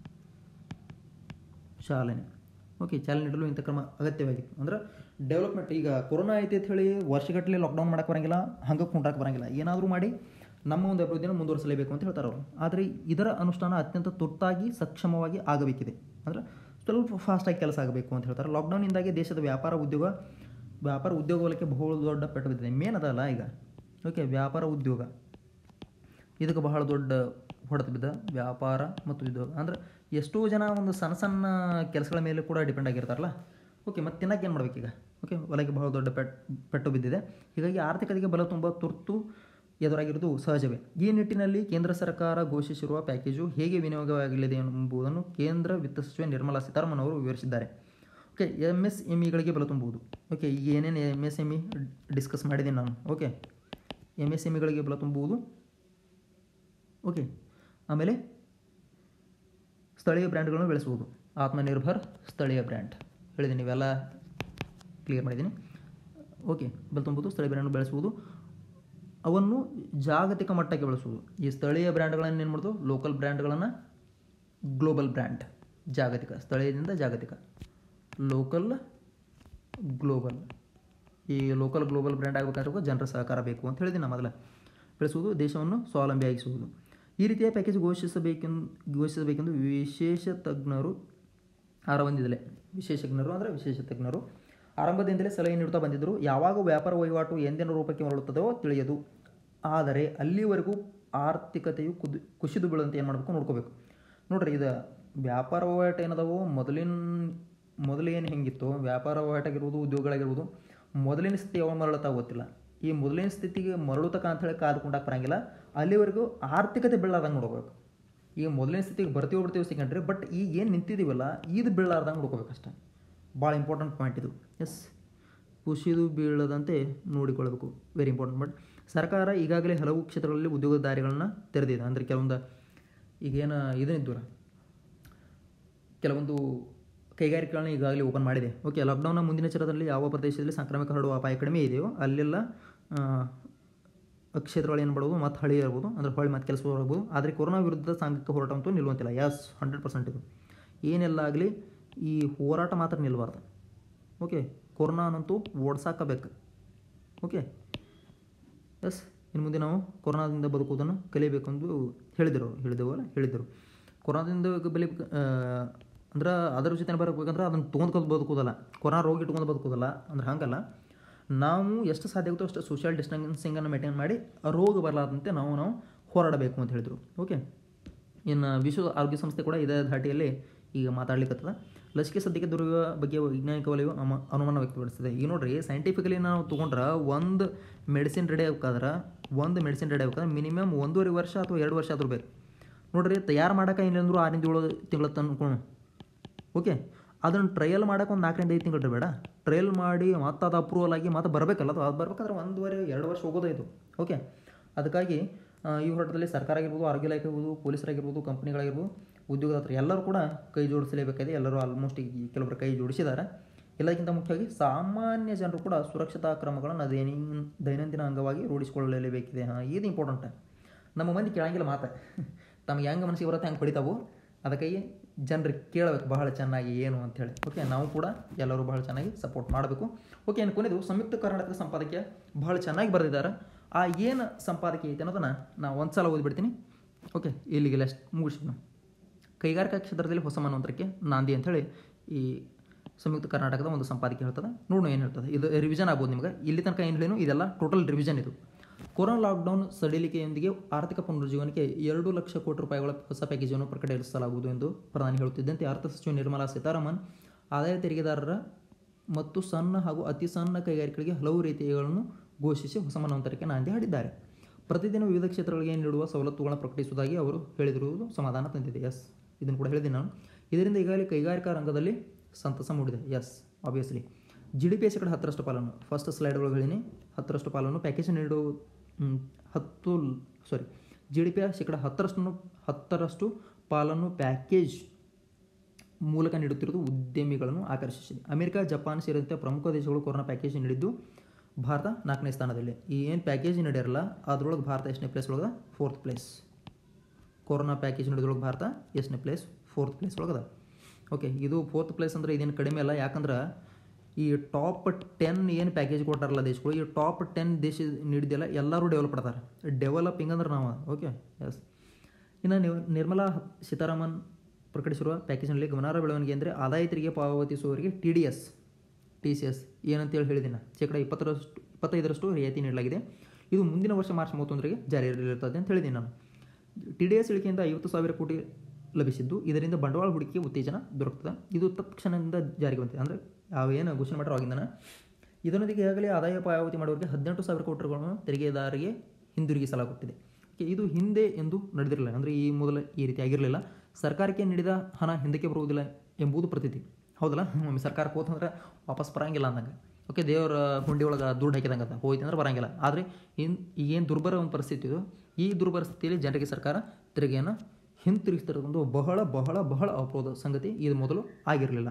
ಚಾಲನೆ ಓಕೆ ಚಾಲನೆ ನೀಡಲು ಇಂಥ ಕ್ರಮ ಅಗತ್ಯವಾಗಿತ್ತು ಅಂದ್ರೆ ಡೆವಲಪ್ಮೆಂಟ್ ಈಗ ಕೊರೋನಾ ಐತಿ ಅಂತ ಹೇಳಿ ವರ್ಷಗಟ್ಟಲೆ ಲಾಕ್ಡೌನ್ ಮಾಡಕ್ಕೆ ಬರಂಗಿಲ್ಲ ಹಂಗೆ ಕುಂಡ್ರಕ್ಕೆ ಬರಂಗಿಲ್ಲ ಏನಾದರೂ ಮಾಡಿ ನಮ್ಮ ಒಂದು ಅಭಿವೃದ್ಧಿನ ಮುಂದುವರಿಸಲೇಬೇಕು ಅಂತ ಹೇಳ್ತಾರೆ ಅವರು ಆದರೆ ಇದರ ಅನುಷ್ಠಾನ ಅತ್ಯಂತ ತುರ್ತಾಗಿ ಸಕ್ಷಮವಾಗಿ ಆಗಬೇಕಿದೆ ಅಂದ್ರೆ ಸ್ವಲ್ಪ ಫಾಸ್ಟಾಗಿ ಕೆಲಸ ಆಗಬೇಕು ಅಂತ ಹೇಳ್ತಾರೆ ಲಾಕ್ಡೌನ್ನಿಂದಾಗಿ ದೇಶದ ವ್ಯಾಪಾರ ಉದ್ಯೋಗ ವ್ಯಾಪಾರ ಉದ್ಯೋಗ ವಲಯಕ್ಕೆ ಬಹು ದೊಡ್ಡ ಪೆಟ್ಟು ಬಿದ್ದಿದೆ ಮೇನ್ ಅದಲ್ಲ ಈಗ ಓಕೆ ವ್ಯಾಪಾರ ಉದ್ಯೋಗ ಇದಕ್ಕೆ ಬಹಳ ದೊಡ್ಡ ಹೊಡೆತ ಬಿದ್ದ ವ್ಯಾಪಾರ ಮತ್ತು ಉದ್ಯೋಗ ಅಂದ್ರೆ ಎಷ್ಟೋ ಜನ ಒಂದು ಸಣ್ಣ ಸಣ್ಣ ಕೆಲಸಗಳ ಮೇಲೆ ಕೂಡ ಡಿಪೆಂಡ್ ಆಗಿರ್ತಾರಲ್ಲ ಓಕೆ ಮತ್ತೆ ತಿನ್ನಕ್ಕೆ ಏನು ಮಾಡ್ಬೇಕೀಗ ಓಕೆ ಹೊಲಕ್ಕೆ ಬಹಳ ದೊಡ್ಡ ಪೆಟ್ ಪೆಟ್ಟು ಬಿದ್ದಿದೆ ಹೀಗಾಗಿ ಆರ್ಥಿಕತೆಗೆ ಬಲ ತುಂಬ ತುರ್ತು ಎದುರಾಗಿರುವುದು ಸಹಜವೇ ಈ ನಿಟ್ಟಿನಲ್ಲಿ ಕೇಂದ್ರ ಸರ್ಕಾರ ಘೋಷಿಸಿರುವ ಪ್ಯಾಕೇಜು ಹೇಗೆ ವಿನಿಯೋಗವಾಗಲಿದೆ ಎಂಬುದನ್ನು ಕೇಂದ್ರ ವಿತ್ತ ಸಚಿವೆ ನಿರ್ಮಲಾ ಸೀತಾರಾಮನ್ ಅವರು ವಿವರಿಸಿದ್ದಾರೆ ಓಕೆ ಎಮ್ ಎಸ್ ಎಮ್ ಇಗಳಿಗೆ ಬಲ ತುಂಬುವುದು ಓಕೆ ಈಗ ಏನೇನು M S M E discuss ಮಾಡಿದ್ದೀನಿ ನಾನು ಓಕೆ ಎಮ್ ಎಸ್ ಎಮ್ ಇಗಳಿಗೆ ಬಲ ತುಂಬುವುದು ಓಕೆ ಆಮೇಲೆ ಸ್ಥಳೀಯ ಬ್ರ್ಯಾಂಡ್ಗಳನ್ನು ಬೆಳೆಸುವುದು ಆತ್ಮನಿರ್ಭರ್ ಸ್ಥಳೀಯ ಬ್ರ್ಯಾಂಡ್ ಹೇಳಿದ್ದೀನಿ ಇವೆಲ್ಲ ಕ್ಲಿಯರ್ ಮಾಡಿದ್ದೀನಿ ಓಕೆ ಬಲ ತುಂಬುವುದು ಸ್ಥಳೀಯ ಬ್ರ್ಯಾಂಡ್ ಬೆಳೆಸುವುದು ಅವನ್ನು ಜಾಗತಿಕ ಮಟ್ಟಕ್ಕೆ ಬೆಳೆಸುವುದು ಈ ಸ್ಥಳೀಯ ಬ್ರ್ಯಾಂಡ್ಗಳನ್ನು ಏನು ಮಾಡೋದು ಲೋಕಲ್ ಬ್ರ್ಯಾಂಡ್ಗಳನ್ನು ಗ್ಲೋಬಲ್ ಬ್ರ್ಯಾಂಡ್ ಜಾಗತಿಕ ಸ್ಥಳೀಯದಿಂದ ಜಾಗತಿಕ ಲೋಕಲ್ ಗ್ಲೋಬಲ್ ಈ ಲೋಕಲ್ ಗ್ಲೋಬಲ್ ಬ್ರ್ಯಾಂಡ್ ಆಗಬೇಕಾದ್ರೆ ಜನರ ಸಹಕಾರ ಬೇಕು ಅಂತ ಹೇಳಿದ್ದೀನಿ ನಾ ಮೊದಲ ಬೆಳೆಸುವುದು ದೇಶವನ್ನು ಸ್ವಾವಲಂಬಿಯಾಗಿಸುವುದು ಈ ರೀತಿಯ ಪ್ಯಾಕೇಜ್ ಘೋಷಿಸಬೇಕೆಂದು ಘೋಷಿಸಬೇಕೆಂದು ವಿಶೇಷ ತಜ್ಞರು ಆರಂಭದಿಂದಲೇ ವಿಶೇಷಜ್ಞರು ಅಂದರೆ ವಿಶೇಷ ತಜ್ಞರು ಆರಂಭದಿಂದಲೇ ಸಲಹೆ ನೀಡುತ್ತಾ ಬಂದಿದ್ದರು ಯಾವಾಗ ವ್ಯಾಪಾರ ವಹಿವಾಟು ಎಂದಿನ ರೂಪಕ್ಕೆ ಮರಳುತ್ತದೋ ತಿಳಿಯದು ಆದರೆ ಅಲ್ಲಿವರೆಗೂ ಆರ್ಥಿಕತೆಯು ಕುದು ಕುಸಿದು ಬೀಳಂತೆ ಏನು ಮಾಡಬೇಕು ನೋಡ್ಕೋಬೇಕು ನೋಡ್ರಿ ಇದು ವ್ಯಾಪಾರ ವಹಿವಾಟು ಏನದಾವೋ ಮೊದಲಿನ ಮೊದಲೇನು ಹೆಂಗಿತ್ತು ವ್ಯಾಪಾರ ವಹಿವಾಟಾಗಿರ್ಬೋದು ಉದ್ಯೋಗಗಳಾಗಿರ್ಬೋದು ಮೊದಲಿನ ಸ್ಥಿತಿ ಯಾವಾಗ ಮರಳುತ್ತಾ ಗೊತ್ತಿಲ್ಲ ಈ ಮೊದಲಿನ ಸ್ಥಿತಿಗೆ ಮರಳುತಕ್ಕ ಅಂತೇಳಿ ಕಾದ್ಕೊಂಡಾಕ ಬರಂಗಿಲ್ಲ ಅಲ್ಲಿವರೆಗೂ ಆರ್ಥಿಕತೆ ಬೀಳಾರ್ದಂಗೆ ನೋಡ್ಕೋಬೇಕು ಈಗ ಮೊದಲಿನ ಸ್ಥಿತಿಗೆ ಬರ್ತೀವಿ ಬಿಡ್ತೀವಿ ಸೆಕೆಂಡ್ರಿ ಬಟ್ ಈಗ ಏನು ನಿಂತಿದ್ದೀವಲ್ಲ ಇದು ಬೀಳಾರ್ದಂಗೆ ನೋಡ್ಕೋಬೇಕಷ್ಟೆ ಭಾಳ ಇಂಪಾರ್ಟೆಂಟ್ ಪಾಯಿಂಟ್ ಇದು ಎಸ್ ಕುಸಿದು ಬೀಳದಂತೆ ನೋಡಿಕೊಳ್ಳಬೇಕು ವೆರಿ ಇಂಪಾರ್ಟೆಂಟ್ ಬಟ್ ಸರ್ಕಾರ ಈಗಾಗಲೇ ಹಲವು ಕ್ಷೇತ್ರಗಳಲ್ಲಿ ಉದ್ಯೋಗ ದಾರಿಗಳನ್ನ ತೆರೆದಿದೆ ಅಂದರೆ ಕೆಲವೊಂದು ಈಗೇನು ಇದನ್ನಿದ್ದೂರ ಕೆಲವೊಂದು ಕೈಗಾರಿಕೆಗಳನ್ನ ಈಗಾಗಲೇ ಓಪನ್ ಮಾಡಿದೆ ಓಕೆ ಲಾಕ್ಡೌನ್ನ ಮುಂದಿನ ಚರದಲ್ಲಿ ಯಾವ ಪ್ರದೇಶದಲ್ಲಿ ಸಾಂಕ್ರಾಮಿಕ ಹರಡುವ ಅಪಾಯ ಕಡಿಮೆ ಇದೆಯೋ ಅಲ್ಲೆಲ್ಲ ಕ್ಷೇತ್ರಗಳು ಏನು ಮಾಡ್ಬೋದು ಮತ್ತು ಹಳಿ ಇರ್ಬೋದು ಅಂದರೆ ಹೊಳ್ಳಿ ಮತ್ತು ಕೆಲಸ ಆಗ್ಬೋದು ಆದರೆ ಕೊರೋನಾ ವಿರುದ್ಧ ಸಾಂಘಿಕ ಹೋರಾಟ ಅಂತೂ ನಿಲ್ಲುವಂತಿಲ್ಲ ಯಸ್ ಹಂಡ್ರೆಡ್ ಪರ್ಸೆಂಟ್ ಇದು ಏನೆಲ್ಲ ಆಗಲಿ ಈ ಹೋರಾಟ ಮಾತ್ರ ನಿಲ್ಲಬಾರ್ದು ಓಕೆ ಕೊರೋನಾನಂತೂ ಓಡ್ಸಾಕಬೇಕು ಓಕೆ ಎಸ್ ಇನ್ನು ಮುಂದೆ ನಾವು ಕೊರೋನಾದಿಂದ ಬದುಕುವುದನ್ನು ಕಲಿಯಬೇಕೆಂದು ಹೇಳಿದರು ಹೇಳಿದೆವಲ್ಲ ಹೇಳಿದರು ಕೊರೋನಾದಿಂದ ಬೆಲೆ ಅಂದ್ರೆ ಅದರ ಜೊತೆ ಬರಬೇಕಂದ್ರೆ ಅದನ್ನು ತೊಗೊಂಡ್ಕೊಂಡು ಬದುಕೋದಲ್ಲ ಕೊರೋನಾ ರೋಗ ಇಟ್ಕೊಂಡು ಬದುಕೋದಲ್ಲ ಅಂದ್ರೆ ಹಂಗಲ್ಲ ನಾವು ಎಷ್ಟು ಸಾಧ್ಯ ಆಗುತ್ತೋ ಅಷ್ಟು ಸೋಷಿಯಲ್ ಡಿಸ್ಟೆನ್ಸಿಂಗನ್ನು ಮೇಂಟೈನ್ ಮಾಡಿ ಆ ರೋಗ ಬರಲಾರ್ದಂತೆ ನಾವು ನಾವು ಹೋರಾಡಬೇಕು ಅಂತ ಹೇಳಿದರು ಓಕೆ ಇನ್ನು ವಿಶ್ವ ಆರೋಗ್ಯ ಸಂಸ್ಥೆ ಕೂಡ ಇದೇ ಧಾಟಿಯಲ್ಲಿ ಈಗ ಮಾತಾಡ್ಲಿಕ್ಕತ್ತದ ಲಸಿಕೆ ಸದ್ಯಕ್ಕೆ ದೊರೆಯುವ ಬಗ್ಗೆ ವೈಜ್ಞಾನಿಕ ವಲಯವು ಅಮ ಅನುಮಾನ ವ್ಯಕ್ತಪಡಿಸ್ತದೆ ಈಗ ನೋಡ್ರಿ ಸೈಂಟಿಫಿಕಲಿ ನಾವು ತೊಗೊಂಡ್ರೆ ಒಂದು ಮೆಡಿಸಿನ್ ರೆಡಿ ಆಗ್ಬೇಕಾದ್ರೆ ಒಂದು ಮೆಡಿಸಿನ್ ರೆಡಿ ಆಗ್ಬೇಕಾದ್ರೆ ಮಿನಿಮಮ್ ಒಂದೂವರೆ ವರ್ಷ ಅಥವಾ ಎರಡು ವರ್ಷ ಆದರೂ ಬೇಕು ನೋಡ್ರಿ ತಯಾರು ಮಾಡೋಕೆ ಏನಿಲ್ಲಂದ್ರೂ ಆರಿಂದ ಏಳು ತಿಂಗಳ ತನ್ಕೊಂಡು ಓಕೆ ಅದನ್ನು ಟ್ರಯಲ್ ಮಾಡೋಕೆ ಒಂದು ನಾಲ್ಕರಿಂದ ಐದು ತಿಂಗಳು ಬೇಡ ಟ್ರಯಲ್ ಮಾಡಿ ಮತ್ತೆ ಅದು ಅಪ್ರೂವಲ್ ಆಗಿ ಮತ್ತೆ ಬರಬೇಕಲ್ಲ ಅದು ಅದು ಬರ್ಬೇಕಾದ್ರೆ ಒಂದೂವರೆ ಎರಡು ವರ್ಷ ಹೋಗೋದೇ ಇದು ಓಕೆ ಅದಕ್ಕಾಗಿ ಈ ಹೋರಾಟದಲ್ಲಿ ಸರ್ಕಾರ ಆಗಿರ್ಬೋದು ಆರೋಗ್ಯ ಇಲಾಖೆ ಇರ್ಬೋದು ಪೊಲೀಸರಾಗಿರ್ಬೋದು ಕಂಪ್ನಿಗಳಾಗಿರ್ಬೋದು ಉದ್ಯೋಗದಾತರು ಎಲ್ಲರೂ ಕೂಡ ಕೈ ಜೋಡಿಸಲೇಬೇಕಾಗಿದೆ ಎಲ್ಲರೂ ಆಲ್ಮೋಸ್ಟ್ ಈಗ ಕೆಲವರು ಕೈ ಜೋಡಿಸಿದ್ದಾರೆ ಎಲ್ಲಕ್ಕಿಂತ ಮುಖ್ಯವಾಗಿ ಸಾಮಾನ್ಯ ಜನರು ಕೂಡ ಸುರಕ್ಷತಾ ಕ್ರಮಗಳನ್ನು ದೈನಿನ ದೈನಂದಿನ ಅಂಗವಾಗಿ ರೂಢಿಸಿಕೊಳ್ಳಲೇಬೇಕಿದೆ ಹಾಂ ಇದು ಇಂಪಾರ್ಟೆಂಟ್ ನಮ್ಮ ಮಂದಿ ಕೇಳಂಗಿಲ್ಲ ಮಾತು ತಮ್ಗೆ ಹೆಂಗೆ ಮನಸ್ಸಿಗೆ ಬರುತ್ತೆ ಹಂಗೆ ಪಡಿತಾವು ಅದಕ್ಕಾಗಿ ಜನರಿಗೆ ಕೇಳಬೇಕು ಬಹಳ ಚೆನ್ನಾಗಿ ಏನು ಅಂಥೇಳಿ ಓಕೆ ನಾವು ಕೂಡ ಎಲ್ಲರೂ ಬಹಳ ಚೆನ್ನಾಗಿ ಸಪೋರ್ಟ್ ಮಾಡಬೇಕು ಓಕೆ ಅನ್ಕೊಂಡಿದ್ದು ಸಂಯುಕ್ತ ಕರ್ನಾಟಕ ಸಂಪಾದಕೀಯ ಬಹಳ ಚೆನ್ನಾಗಿ ಬರೆದಿದ್ದಾರೆ ಆ ಏನು ಸಂಪಾದಕಿ ಐತೆ ಅನ್ನೋದನ್ನು ನಾನು ಒಂದು ಸಲ ಓದ್ಬಿಡ್ತೀನಿ ಓಕೆ ಇಲ್ಲಿಗೆ ಲಾಸ್ಟ್ ಮುಗಿಸಿದ್ನು ಕೈಗಾರಿಕಾ ಕ್ಷೇತ್ರದಲ್ಲಿ ಹೊಸ ಮನ್ವಂತರಕ್ಕೆ ನಾಂದಿ ಅಂಥೇಳಿ ಈ ಸಂಯುಕ್ತ ಕರ್ನಾಟಕದ ಒಂದು ಸಂಪಾದಕಿ ಹೇಳ್ತದೆ ನೋಡೋಣ ಏನು ಹೇಳ್ತದೆ ಇದು ರಿವಿಷನ್ ಆಗ್ಬೋದು ನಿಮ್ಗೆ ಇಲ್ಲಿ ತನಕ ಏನು ಹೇಳೇನು ಇದೆಲ್ಲ ಟೋಟಲ್ ರಿವಿಷನ್ ಇದು ಕೊರೋನಾ ಲಾಕ್ಡೌನ್ ಸಡಿಲಿಕೆಯೊಂದಿಗೆ ಆರ್ಥಿಕ ಪುನರುಜ್ಜೀವನಕ್ಕೆ ಎರಡು ಲಕ್ಷ ಕೋಟಿ ರೂಪಾಯಿಗಳ ಹೊಸ ಪ್ಯಾಕೇಜನ್ನು ಪ್ರಕಟಿಸಲಾಗುವುದು ಎಂದು ಪ್ರಧಾನಿ ಹೇಳುತ್ತಿದ್ದಂತೆ ಅರ್ಥ ಸಚಿವೆ ನಿರ್ಮಲಾ ಸೀತಾರಾಮನ್ ಆದಾಯ ತೆರಿಗೆದಾರರ ಮತ್ತು ಸಣ್ಣ ಹಾಗೂ ಅತಿ ಸಣ್ಣ ಕೈಗಾರಿಕೆಗಳಿಗೆ ಹಲವು ರೀತಿಗಳನ್ನು ಘೋಷಿಸಿ ಹೊಸ ಮನ್ವಂತರಕ್ಕೆ ನಾಂದಿ ಹಾಡಿದ್ದಾರೆ ಪ್ರತಿದಿನ ವಿವಿಧ ಕ್ಷೇತ್ರಗಳಿಗೆ ನೀಡುವ ಸವಲತ್ತುಗಳನ್ನು ಪ್ರಕಟಿಸುವುದಾಗಿ ಅವರು ಹೇಳಿದಿರುವುದು ಸಮಾಧಾನ ತಂದಿದೆ ಎಸ್ ಇದನ್ನು ಕೂಡ ಹೇಳಿದ್ದೀನಿ ನಾನು ಇದರಿಂದ ಈಗಾಗಲೇ ಕೈಗಾರಿಕಾ ರಂಗದಲ್ಲಿ ಸಂತಸ ಮೂಡಿದೆ yes obviously G D P ಶೇಕಡ ಹತ್ತರಷ್ಟು ಪಾಲನ್ನು ಫಸ್ಟ್ ಸ್ಲೈಡ್ಗಳು ಹೇಳಿನಿ ಹತ್ತರಷ್ಟು ಪಾಲನ್ನು ಪ್ಯಾಕೇಜ್ ನೀಡು ಹ್ಮ್, ಹತ್ತು ಸಾರಿ ಜಿ ಡಿ ಪಿಯ ಶೇಕಡ ಹತ್ತರಷ್ಟು ಹತ್ತರಷ್ಟು ಪಾಲನ್ನು ಪ್ಯಾಕೇಜ್ ಮೂಲಕ ನೀಡುತ್ತಿರುವುದು ಉದ್ಯಮಿಗಳನ್ನು ಆಕರ್ಷಿಸಿದೆ ಅಮೆರಿಕ ಜಪಾನ್ ಸೇರಿದಂತೆ ಪ್ರಮುಖ ದೇಶಗಳು ಕೊರೋನಾ ಪ್ಯಾಕೇಜ್ ನೀಡಿದ್ದು ಭಾರತ ನಾಲ್ಕನೇ ಸ್ಥಾನದಲ್ಲಿ ಈ ಏನು ಪ್ಯಾಕೇಜ್ ನೀಡಿರಲ್ಲ ಅದ್ರೊಳಗೆ ಭಾರತ ಎಷ್ಟನೇ ಪ್ಲೇಸ್ ಒಳಗೆ ಫೋರ್ತ್ ಪ್ಲೇಸ್ ಕೊರೋನಾ ಪ್ಯಾಕೇಜ್ ನೀಡಿದ್ರೊಳಗೆ ಭಾರತ ಎಷ್ಟನೇ ಪ್ಲೇಸ್ ಫೋರ್ತ್ ಪ್ಲೇಸ್ ಒಳಗದ ಓಕೆ ಇದು ಫೋರ್ತ್ ಪ್ಲೇಸ್ ಅಂದ್ರೆ ಇದೇನು ಕಡಿಮೆ ಅಲ್ಲ ಯಾಕಂದ್ರೆ ಈ ಟಾಪ್ ಟೆನ್ ಏನು ಪ್ಯಾಕೇಜ್ ಕೊಟ್ಟಾರಲ್ಲ ದೇಶಗಳು ಈ ಟಾಪ್ ಟೆನ್ ದೇಶ ನೀಡಿದೆಲ್ಲ ಎಲ್ಲರೂ ಡೆವಲಪ್ ಮಾಡ್ತಾರೆ ಡೆವಲಪಿಂಗ್ ಅಂದ್ರೆ ನಾವು ಓಕೆ ಎಸ್ ಇನ್ನು ನೀವು ನಿರ್ಮಲಾ ಸೀತಾರಾಮನ್ ಪ್ರಕಟಿಸಿರುವ ಪ್ಯಾಕೇಜ್ನಲ್ಲಿ ಗಮನಾರ್ಹ ಬೆಳವಣಿಗೆ ಅಂದರೆ ಆದಾಯ ತೆರಿಗೆ ಪಾವತಿಸುವವರಿಗೆ T D S T C S ಏನಂತೇಳಿ ಹೇಳಿದ್ದೀನಿ ಶೇಕಡ ಇಪ್ಪತ್ತರಷ್ಟು ಇಪ್ಪತ್ತೈದರಷ್ಟು ರಿಯಾಯಿತಿ ನೀಡಲಾಗಿದೆ ಇದು ಮುಂದಿನ ವರ್ಷ ಮಾರ್ಚ್ ಮೂವತ್ತೊಂದರಿಗೆ ಜಾರಿಯಲ್ಲಿರುತ್ತದೆ ಅಂತ ಹೇಳಿದ್ದೀನಿ ನಾನು ಟಿ ಡಿ ಎಸ್ ಇಳಿಕೆಯಿಂದ ಐವತ್ತು ಸಾವಿರ ಕೋಟಿ ಲಭಿಸಿದ್ದು ಇದರಿಂದ ಬಂಡವಾಳ ಹೂಡಿಕೆಗೆ ಉತ್ತೇಜನ ದೊರಕುತ್ತದೆ ಇದು ತತ್ಕ್ಷಣದಿಂದ ಜಾರಿಗೆ ಬಂದಿದೆ ಅಂದರೆ ಅವೇನು ಘೋಷಣೆ ಮಾಡ್ಯಾರೋ ಆಗಿಂದನ ಇದರೊಂದಿಗೆ ಈಗಾಗಲೇ ಆದಾಯ ಪಾವತಿ ಮಾಡುವವರಿಗೆ ಹದಿನೆಂಟು ಸಾವಿರ ಕೋಟಿಗಳನ್ನು ತೆರಿಗೆದಾರರಿಗೆ ಹಿಂದಿರುಗಿಸಲಾಗುತ್ತಿದೆ ಓಕೆ, ಇದು ಹಿಂದೆ ಎಂದು ನಡೆದಿರಲಿಲ್ಲ ಅಂದರೆ ಈ ಮೊದಲ ಈ ರೀತಿ ಆಗಿರಲಿಲ್ಲ ಸರ್ಕಾರಕ್ಕೆ ನೀಡಿದ ಹಣ ಹಿಂದಕ್ಕೆ ಬರುವುದಿಲ್ಲ ಎಂಬುದು ಪ್ರತೀತಿ ಹೌದಲ್ಲ ಒಮ್ಮೆ ಸರ್ಕಾರಕ್ಕೆ ಹೋತಂದ್ರೆ ವಾಪಸ್ ಬರಂಗಿಲ್ಲ ಅಂದಂಗೆ ಓಕೆ ದೇವರ ಹುಂಡಿ ಒಳಗೆ ದುಡ್ಡು ಹಾಕಿದಂಗೆ ಅಂತ ಹೋಯ್ತು ಅಂದ್ರೆ ಬರಂಗಿಲ್ಲ ಆದರೆ ಇನ್ ಈಗೇನು ದುರ್ಬರ ಒಂದು ಪರಿಸ್ಥಿತಿ ಇದು ಈ ದುರ್ಪರಿಸ್ಥಿತಿಯಲ್ಲಿ ಜನರಿಗೆ ಸರ್ಕಾರ ತೆರಿಗೆಯನ್ನು ಹಿಂತಿರುಗಿಸ್ತಿರೋದೊಂದು ಬಹಳ ಬಹಳ ಬಹಳ ಅಪರೋಧ ಸಂಗತಿ ಇದು ಮೊದಲು ಆಗಿರಲಿಲ್ಲ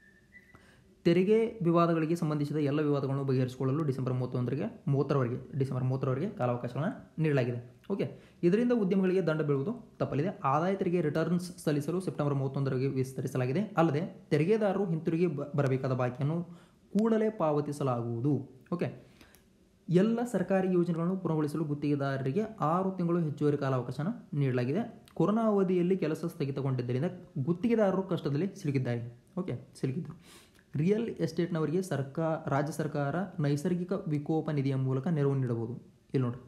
ತೆರಿಗೆ ವಿವಾದಗಳಿಗೆ ಸಂಬಂಧಿಸಿದ ಎಲ್ಲ ವಿವಾದಗಳನ್ನು ಬಗೆಹರಿಸಿಕೊಳ್ಳಲು ಡಿಸೆಂಬರ್ ಮೂವತ್ತೊಂದರಿಗೆ ಮೂವತ್ತರವರೆಗೆ ಡಿಸೆಂಬರ್ ಮೂವತ್ತರವರೆಗೆ ಕಾಲಾವಕಾಶಗಳನ್ನು ನೀಡಲಾಗಿದೆ ಓಕೆ ಇದರಿಂದ ಉದ್ಯಮಗಳಿಗೆ ದಂಡ ಬೀಳುವುದು ತಪ್ಪಲಿದೆ ಆದಾಯ ತೆರಿಗೆ ರಿಟರ್ನ್ಸ್ ಸಲ್ಲಿಸಲು ಸೆಪ್ಟೆಂಬರ್ ಮೂವತ್ತೊಂದರವರೆಗೆ ವಿಸ್ತರಿಸಲಾಗಿದೆ ಅಲ್ಲದೆ ತೆರಿಗೆದಾರರು ಹಿಂತಿರುಗಿ ಬ- ಬರಬೇಕಾದ ಬಾಕಿಯನ್ನು ಕೂಡಲೇ ಪಾವತಿಸಲಾಗುವುದು ಓಕೆ ಎಲ್ಲ ಸರ್ಕಾರಿ ಯೋಜನೆಗಳನ್ನು ಪೂರ್ಣಗೊಳಿಸಲು ಗುತ್ತಿಗೆದಾರರಿಗೆ ಆರು ತಿಂಗಳು ಹೆಚ್ಚುವರಿ ಕಾಲಾವಕಾಶನ ನೀಡಲಾಗಿದೆ ಕೊರೋನಾ ಅವಧಿಯಲ್ಲಿ ಕೆಲಸ ಸ್ಥಗಿತಗೊಂಡಿದ್ದರಿಂದ ಗುತ್ತಿಗೆದಾರರು ಕಷ್ಟದಲ್ಲಿ ಸಿಲುಕಿದ್ದಾರೆ ಓಕೆ ಸಿಲುಕಿದ್ದರು ರಿಯಲ್ ಎಸ್ಟೇಟ್ನವರಿಗೆ ಸರ್ಕಾರ ರಾಜ್ಯ ಸರ್ಕಾರ ನೈಸರ್ಗಿಕ ವಿಕೋಪ ನಿಧಿಯ ಮೂಲಕ ನೆರವು ನೀಡಬಹುದು ಇಲ್ಲಿ ನೋಡಿ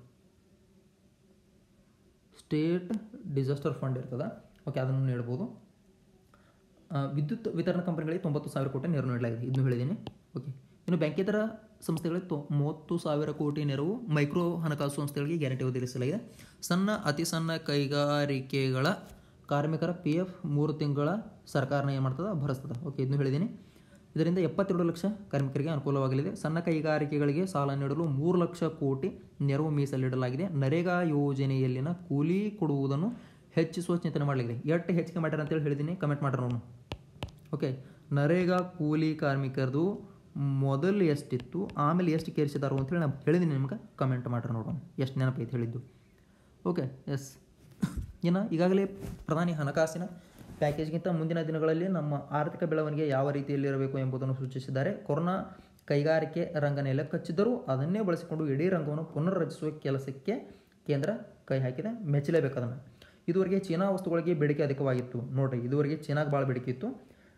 ಸ್ಟೇಟ್ ಡಿಸಾಸ್ಟರ್ ಫಂಡ್ ಇರ್ತದ ಓಕೆ ಅದನ್ನು ನೀಡ್ಬೋದು ಆ, ವಿದ್ಯುತ್ ವಿತರಣಾ ಕಂಪನಿಗಳಿಗೆ ತೊಂಬತ್ತು ಸಾವಿರ ಕೋಟಿ ನೆರವು ನೀಡಲಾಗಿದೆ ಇದನ್ನು ಹೇಳಿದ್ದೀನಿ ಓಕೆ ಇನ್ನು ಬ್ಯಾಂಕೇತರ ಸಂಸ್ಥೆಗಳಿಗೆ ತೊ ಮೂವತ್ತು ಸಾವಿರ ಕೋಟಿ ನೆರವು ಮೈಕ್ರೋ ಹಣಕಾಸು ಸಂಸ್ಥೆಗಳಿಗೆ ಗ್ಯಾರಂಟಿ ಒದಗಿಸಲಾಗಿದೆ ಸಣ್ಣ ಅತಿ ಸಣ್ಣ ಕೈಗಾರಿಕೆಗಳ ಕಾರ್ಮಿಕರ ಪಿ ಎಫ್ ಮೂರು ತಿಂಗಳ ಸರ್ಕಾರನ ಏನು ಮಾಡ್ತದೆ ಭರಿಸ್ತದೆ ಓಕೆ ಇದನ್ನು ಹೇಳಿದ್ದೀನಿ ಇದರಿಂದ ಎಪ್ಪತ್ತೆರಡು ಲಕ್ಷ ಕಾರ್ಮಿಕರಿಗೆ ಅನುಕೂಲವಾಗಲಿದೆ ಸಣ್ಣ ಕೈಗಾರಿಕೆಗಳಿಗೆ ಸಾಲ ನೀಡಲು ಮೂರು ಲಕ್ಷ ಕೋಟಿ ನೆರವು ಮೀಸಲಿಡಲಾಗಿದೆ ನರೇಗಾ ಯೋಜನೆಯಲ್ಲಿನ ಕೂಲಿ ಕೊಡುವುದನ್ನು ಹೆಚ್ಚಿಸುವ ಚಿಂತನೆ ಮಾಡಲಾಗಿದೆ ಎಷ್ಟು ಹೆಚ್ಚಿಗೆ ಮಾಡ್ಯಾರ ಅಂತೇಳಿ ಹೇಳಿದ್ದೀನಿ ಕಮೆಂಟ್ ಮಾಡ್ರಿ ನೋಡು ಓಕೆ ನರೇಗಾ ಕೂಲಿ ಕಾರ್ಮಿಕರದು ಮೊದಲು ಎಷ್ಟಿತ್ತು ಆಮೇಲೆ ಎಷ್ಟು ಕೇರಿಸಿದಾರೋ ಅಂತೇಳಿ ನಾನು ಹೇಳಿದ್ದೀನಿ ನಿಮ್ಗೆ ಕಮೆಂಟ್ ಮಾಡ್ರಿ ನೋಡೋಣ ಎಷ್ಟು ನೆನಪೈತೆ ಹೇಳಿದ್ದು ಓಕೆ ಎಸ್ ಇನ್ನು ಈಗಾಗಲೇ ಪ್ರಧಾನಿ ಹಣಕಾಸಿನ ಪ್ಯಾಕೇಜ್ಗಿಂತ ಮುಂದಿನ ದಿನಗಳಲ್ಲಿ ನಮ್ಮ ಆರ್ಥಿಕ ಬೆಳವಣಿಗೆ ಯಾವ ರೀತಿಯಲ್ಲಿರಬೇಕು ಎಂಬುದನ್ನು ಸೂಚಿಸಿದ್ದಾರೆ ಕೊರೋನಾ ಕೈಗಾರಿಕೆ ರಂಗ ನೆಲಕಚ್ಚಿದ್ದರೂ ಅದನ್ನೇ ಬಳಸಿಕೊಂಡು ಇಡೀ ರಂಗವನ್ನು ಪುನರ್ರಚಿಸುವ ಕೆಲಸಕ್ಕೆ ಕೇಂದ್ರ ಕೈ ಹಾಕಿದೆ ಮೆಚ್ಚಲೇಬೇಕು ಅದನ್ನು ಇದುವರೆಗೆ ಚೀನಾ ವಸ್ತುಗಳಿಗೆ ಬೇಡಿಕೆ ಅಧಿಕವಾಗಿತ್ತು ನೋಡ್ರಿ ಇದುವರೆಗೆ ಚೀನಾಗೆ ಭಾಳ ಬೇಡಿಕೆ ಇತ್ತು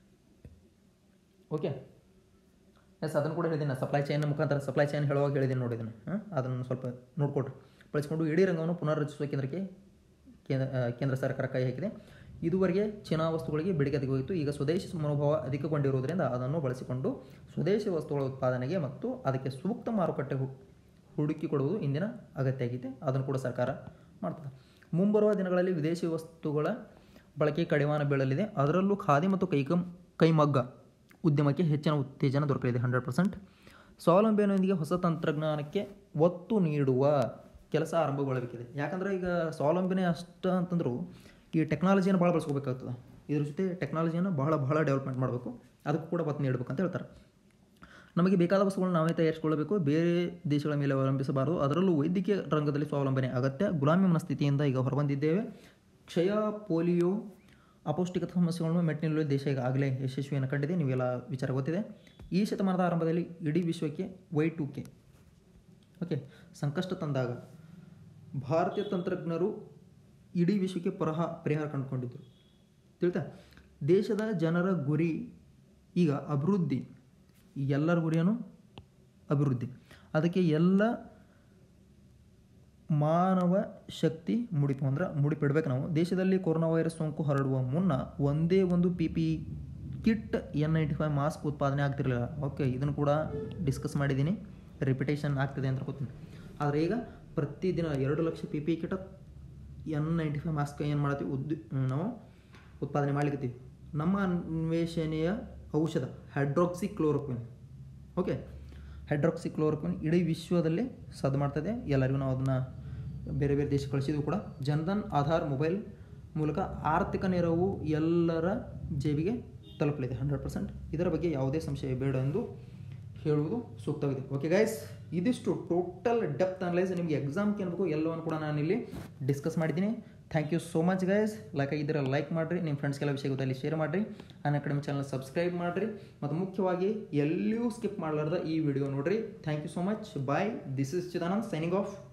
ಓಕೆ ಎಸ್ ಅದನ್ನು ಕೂಡ ಹೇಳಿದ್ದೀನಿ ಸಪ್ಲೈ ಚೈನ್ ಮುಖಾಂತರ ಸಪ್ಲೈ ಚೈನ್ ಹೇಳುವಾಗ ಹೇಳಿದ್ದೀನಿ ನೋಡಿ ಇದನ್ನು ಹಾಂ ಅದನ್ನು ಸ್ವಲ್ಪ ನೋಡಿಕೊಡ್ರಿ ಬಳಸಿಕೊಂಡು ಇಡೀ ರಂಗವನ್ನು ಪುನರ್ರಚಿಸುವ ಕೇಂದ್ರಕ್ಕೆ ಕೇಂದ್ರ ಆ, ಕೇಂದ್ರ ಸರ್ಕಾರ ಕೈ ಹಾಕಿದೆ ಇದುವರೆಗೆ ಚೀನಾ ವಸ್ತುಗಳಿಗೆ ಬೇಡಿಕೆ ಅಧಿಕವಾಗಿತ್ತು ಈಗ ಸ್ವದೇಶಿ ಮನೋಭಾವ ಅಧಿಕಗೊಂಡಿರುವುದರಿಂದ ಅದನ್ನು ಬಳಸಿಕೊಂಡು ಸ್ವದೇಶಿ ವಸ್ತುಗಳ ಉತ್ಪಾದನೆಗೆ ಮತ್ತು ಅದಕ್ಕೆ ಸೂಕ್ತ ಮಾರುಕಟ್ಟೆ ಹು- ಹುಡುಕಿ ಕೊಡುವುದು ಇಂದಿನ ಅಗತ್ಯ ಆಗಿದೆ ಅದನ್ನು ಕೂಡ ಸರ್ಕಾರ ಮಾಡ್ತದೆ ಮುಂಬರುವ ದಿನಗಳಲ್ಲಿ ವಿದೇಶಿ ವಸ್ತುಗಳ ಬಳಕೆ ಕಡಿವಾಣ ಬೀಳಲಿದೆ ಅದರಲ್ಲೂ ಖಾದಿ ಮತ್ತು ಕೈಕಂ ಕೈಮಗ್ಗ ಉದ್ಯಮಕ್ಕೆ ಹೆಚ್ಚಿನ ಉತ್ತೇಜನ ದೊರಕಲಿದೆ ಹಂಡ್ರೆಡ್ ಪರ್ಸೆಂಟ್ ಸ್ವಾವಲಂಬನೆಯೊಂದಿಗೆ ಹೊಸ ತಂತ್ರಜ್ಞಾನಕ್ಕೆ ಒತ್ತು ನೀಡುವ ಕೆಲಸ ಆರಂಭಗೊಳ್ಳಬೇಕಿದೆ ಯಾಕಂದರೆ ಈಗ ಸ್ವಾವಲಂಬನೆ ಅಷ್ಟ ಅಂತಂದ್ರು ಈ ಟೆಕ್ನಾಲಜಿಯನ್ನು ಭಾಳ ಬಳಸ್ಕೋಬೇಕಾಗ್ತದೆ ಇದ್ರ ಜೊತೆ ಟೆಕ್ನಾಲಜಿಯನ್ನು ಬಹಳ ಬಹಳ ಡೆವಲಪ್ಮೆಂಟ್ ಮಾಡಬೇಕು ಅದಕ್ಕೂ ಕೂಡ ಒತ್ತು ನೀಡಬೇಕು ಅಂತ ಹೇಳ್ತಾರೆ ನಮಗೆ ಬೇಕಾದ ವಸ್ತುಗಳನ್ನು ನಾವೇ ತಯಾರಿಸಿಕೊಳ್ಳಬೇಕು ಬೇರೆ ದೇಶಗಳ ಮೇಲೆ ಅವಲಂಬಿಸಬಾರದು ಅದರಲ್ಲೂ ವೈದ್ಯಕೀಯ ರಂಗದಲ್ಲಿ ಸ್ವಾವಲಂಬನೆ ಅಗತ್ಯ ಗುಲಾಮಿ ಮನಸ್ಥಿತಿಯಿಂದ ಈಗ ಹೊರಬಂದಿದ್ದೇವೆ ಕ್ಷಯ ಪೋಲಿಯೋ ಅಪೌಷ್ಟಿಕತೆ ಸಮಸ್ಯೆಗಳನ್ನು ಮೆಟ್ಟಿನಿಲ್ಲುವ ದೇಶ ಈಗ ಆಗಲೇ ಯಶಸ್ವಿಯನ್ನು ಕಂಡಿದೆ ನೀವೆಲ್ಲ ವಿಚಾರ ಗೊತ್ತಿದೆ ಈ ಶತಮಾನದ ಆರಂಭದಲ್ಲಿ ಇಡೀ ವಿಶ್ವಕ್ಕೆ ವೈ ಟು ಕೆ ಓಕೆ ಸಂಕಷ್ಟ ತಂದಾಗ ಭಾರತೀಯ ತಂತ್ರಜ್ಞರು ಇಡೀ ವಿಶ್ವಕ್ಕೆ ಪರಹ ಪರಿಹಾರ ಕಂಡುಕೊಂಡಿದ್ದರು ತಿಳಿತಾ ದೇಶದ ಜನರ ಗುರಿ ಈಗ ಅಭಿವೃದ್ಧಿ ಎಲ್ಲರ ಗುರಿಯೇನು ಅಭಿವೃದ್ಧಿ ಅದಕ್ಕೆ ಎಲ್ಲ ಮಾನವ ಶಕ್ತಿ ಮುಡಿಪು ಅಂದ್ರೆ ಮುಡಿಪಿಡ್ಬೇಕು ನಾವು ದೇಶದಲ್ಲಿ ಕೊರೋನಾ ವೈರಸ್ ಸೋಂಕು ಹರಡುವ ಮುನ್ನ ಒಂದೇ ಒಂದು P P kit N ninety five mask ಉತ್ಪಾದನೆ ಆಗ್ತಿರಲಿಲ್ಲ ಓಕೆ ಇದನ್ನು ಕೂಡ ಡಿಸ್ಕಸ್ ಮಾಡಿದ್ದೀನಿ ರಿಪಿಟೇಷನ್ ಆಗ್ತದೆ ಅಂತ ಗೊತ್ತೀನಿ ಆದರೆ ಈಗ ಪ್ರತಿದಿನ ಎರಡು lakh P P kit N ninety five mask ಏನು ಮಾಡ್ತೀವಿ ಉದ್ ನಾವು ಉತ್ಪಾದನೆ ಮಾಡ್ಲಿಕ್ಕತ್ತೀವಿ ನಮ್ಮ ಅನ್ವೇಷಣೆಯ ಔಷಧ hydroxychloroquine okay hydroxychloroquine ಇಡೀ ವಿಶ್ವದಲ್ಲಿ ಸದ್ದು ಮಾಡ್ತದೆ ಎಲ್ಲರಿಗೂ ನಾವು ಅದನ್ನು ಬೇರೆ ಬೇರೆ ದೇಶ ಕಳಿಸಿದ್ವು ಕೂಡ ಜನ್ಧನ್ ಆಧಾರ್ ಮೊಬೈಲ್ ಮೂಲಕ ಆರ್ಥಿಕ ನೆರವು ಎಲ್ಲರ ಜೇಬಿಗೆ ತಲುಪಲಿದೆ ಹಂಡ್ರೆಡ್ ಪರ್ಸೆಂಟ್ ಇದರ ಬಗ್ಗೆ ಯಾವುದೇ ಸಂಶಯ ಬೇಡ ಎಂದು ಹೇಳುವುದು ಸೂಕ್ತವಾಗಿದೆ ಓಕೆ ಗೈಸ್ ಇದಿಷ್ಟು ಟೋಟಲ್ ಡೆಪ್ತ್ ಅನಲೈಸ್ ನಿಮಗೆ ಎಕ್ಸಾಮ್ಗೆ ಏನ್ಬೇಕು ಎಲ್ಲವನ್ನು ಕೂಡ ನಾನು ಇಲ್ಲಿ ಡಿಸ್ಕಸ್ ಮಾಡಿದ್ದೀನಿ thank you so much guys like ಆಗಿದ್ದರೆ ಲೈಕ್ ಮಾಡಿರಿ ನಿಮ್ಮ ಫ್ರೆಂಡ್ಸ್ಗೆಲ್ಲ ವಿಷಯ ಗೊತ್ತಲ್ಲಿ ಶೇರ್ ಮಾಡಿರಿ ನನ್ನ ಅಕಾಡೆಮಿ ಚಾನಲ್ ಸಬ್ಸ್ಕ್ರೈಬ್ ಮಾಡಿರಿ ಮತ್ತು ಮುಖ್ಯವಾಗಿ ಎಲ್ಲಿಯೂ ಸ್ಕಿಪ್ ಮಾಡಲಾರ್ದ ಈ ವಿಡಿಯೋ ನೋಡಿರಿ thank you so much bye this is Chidanand signing of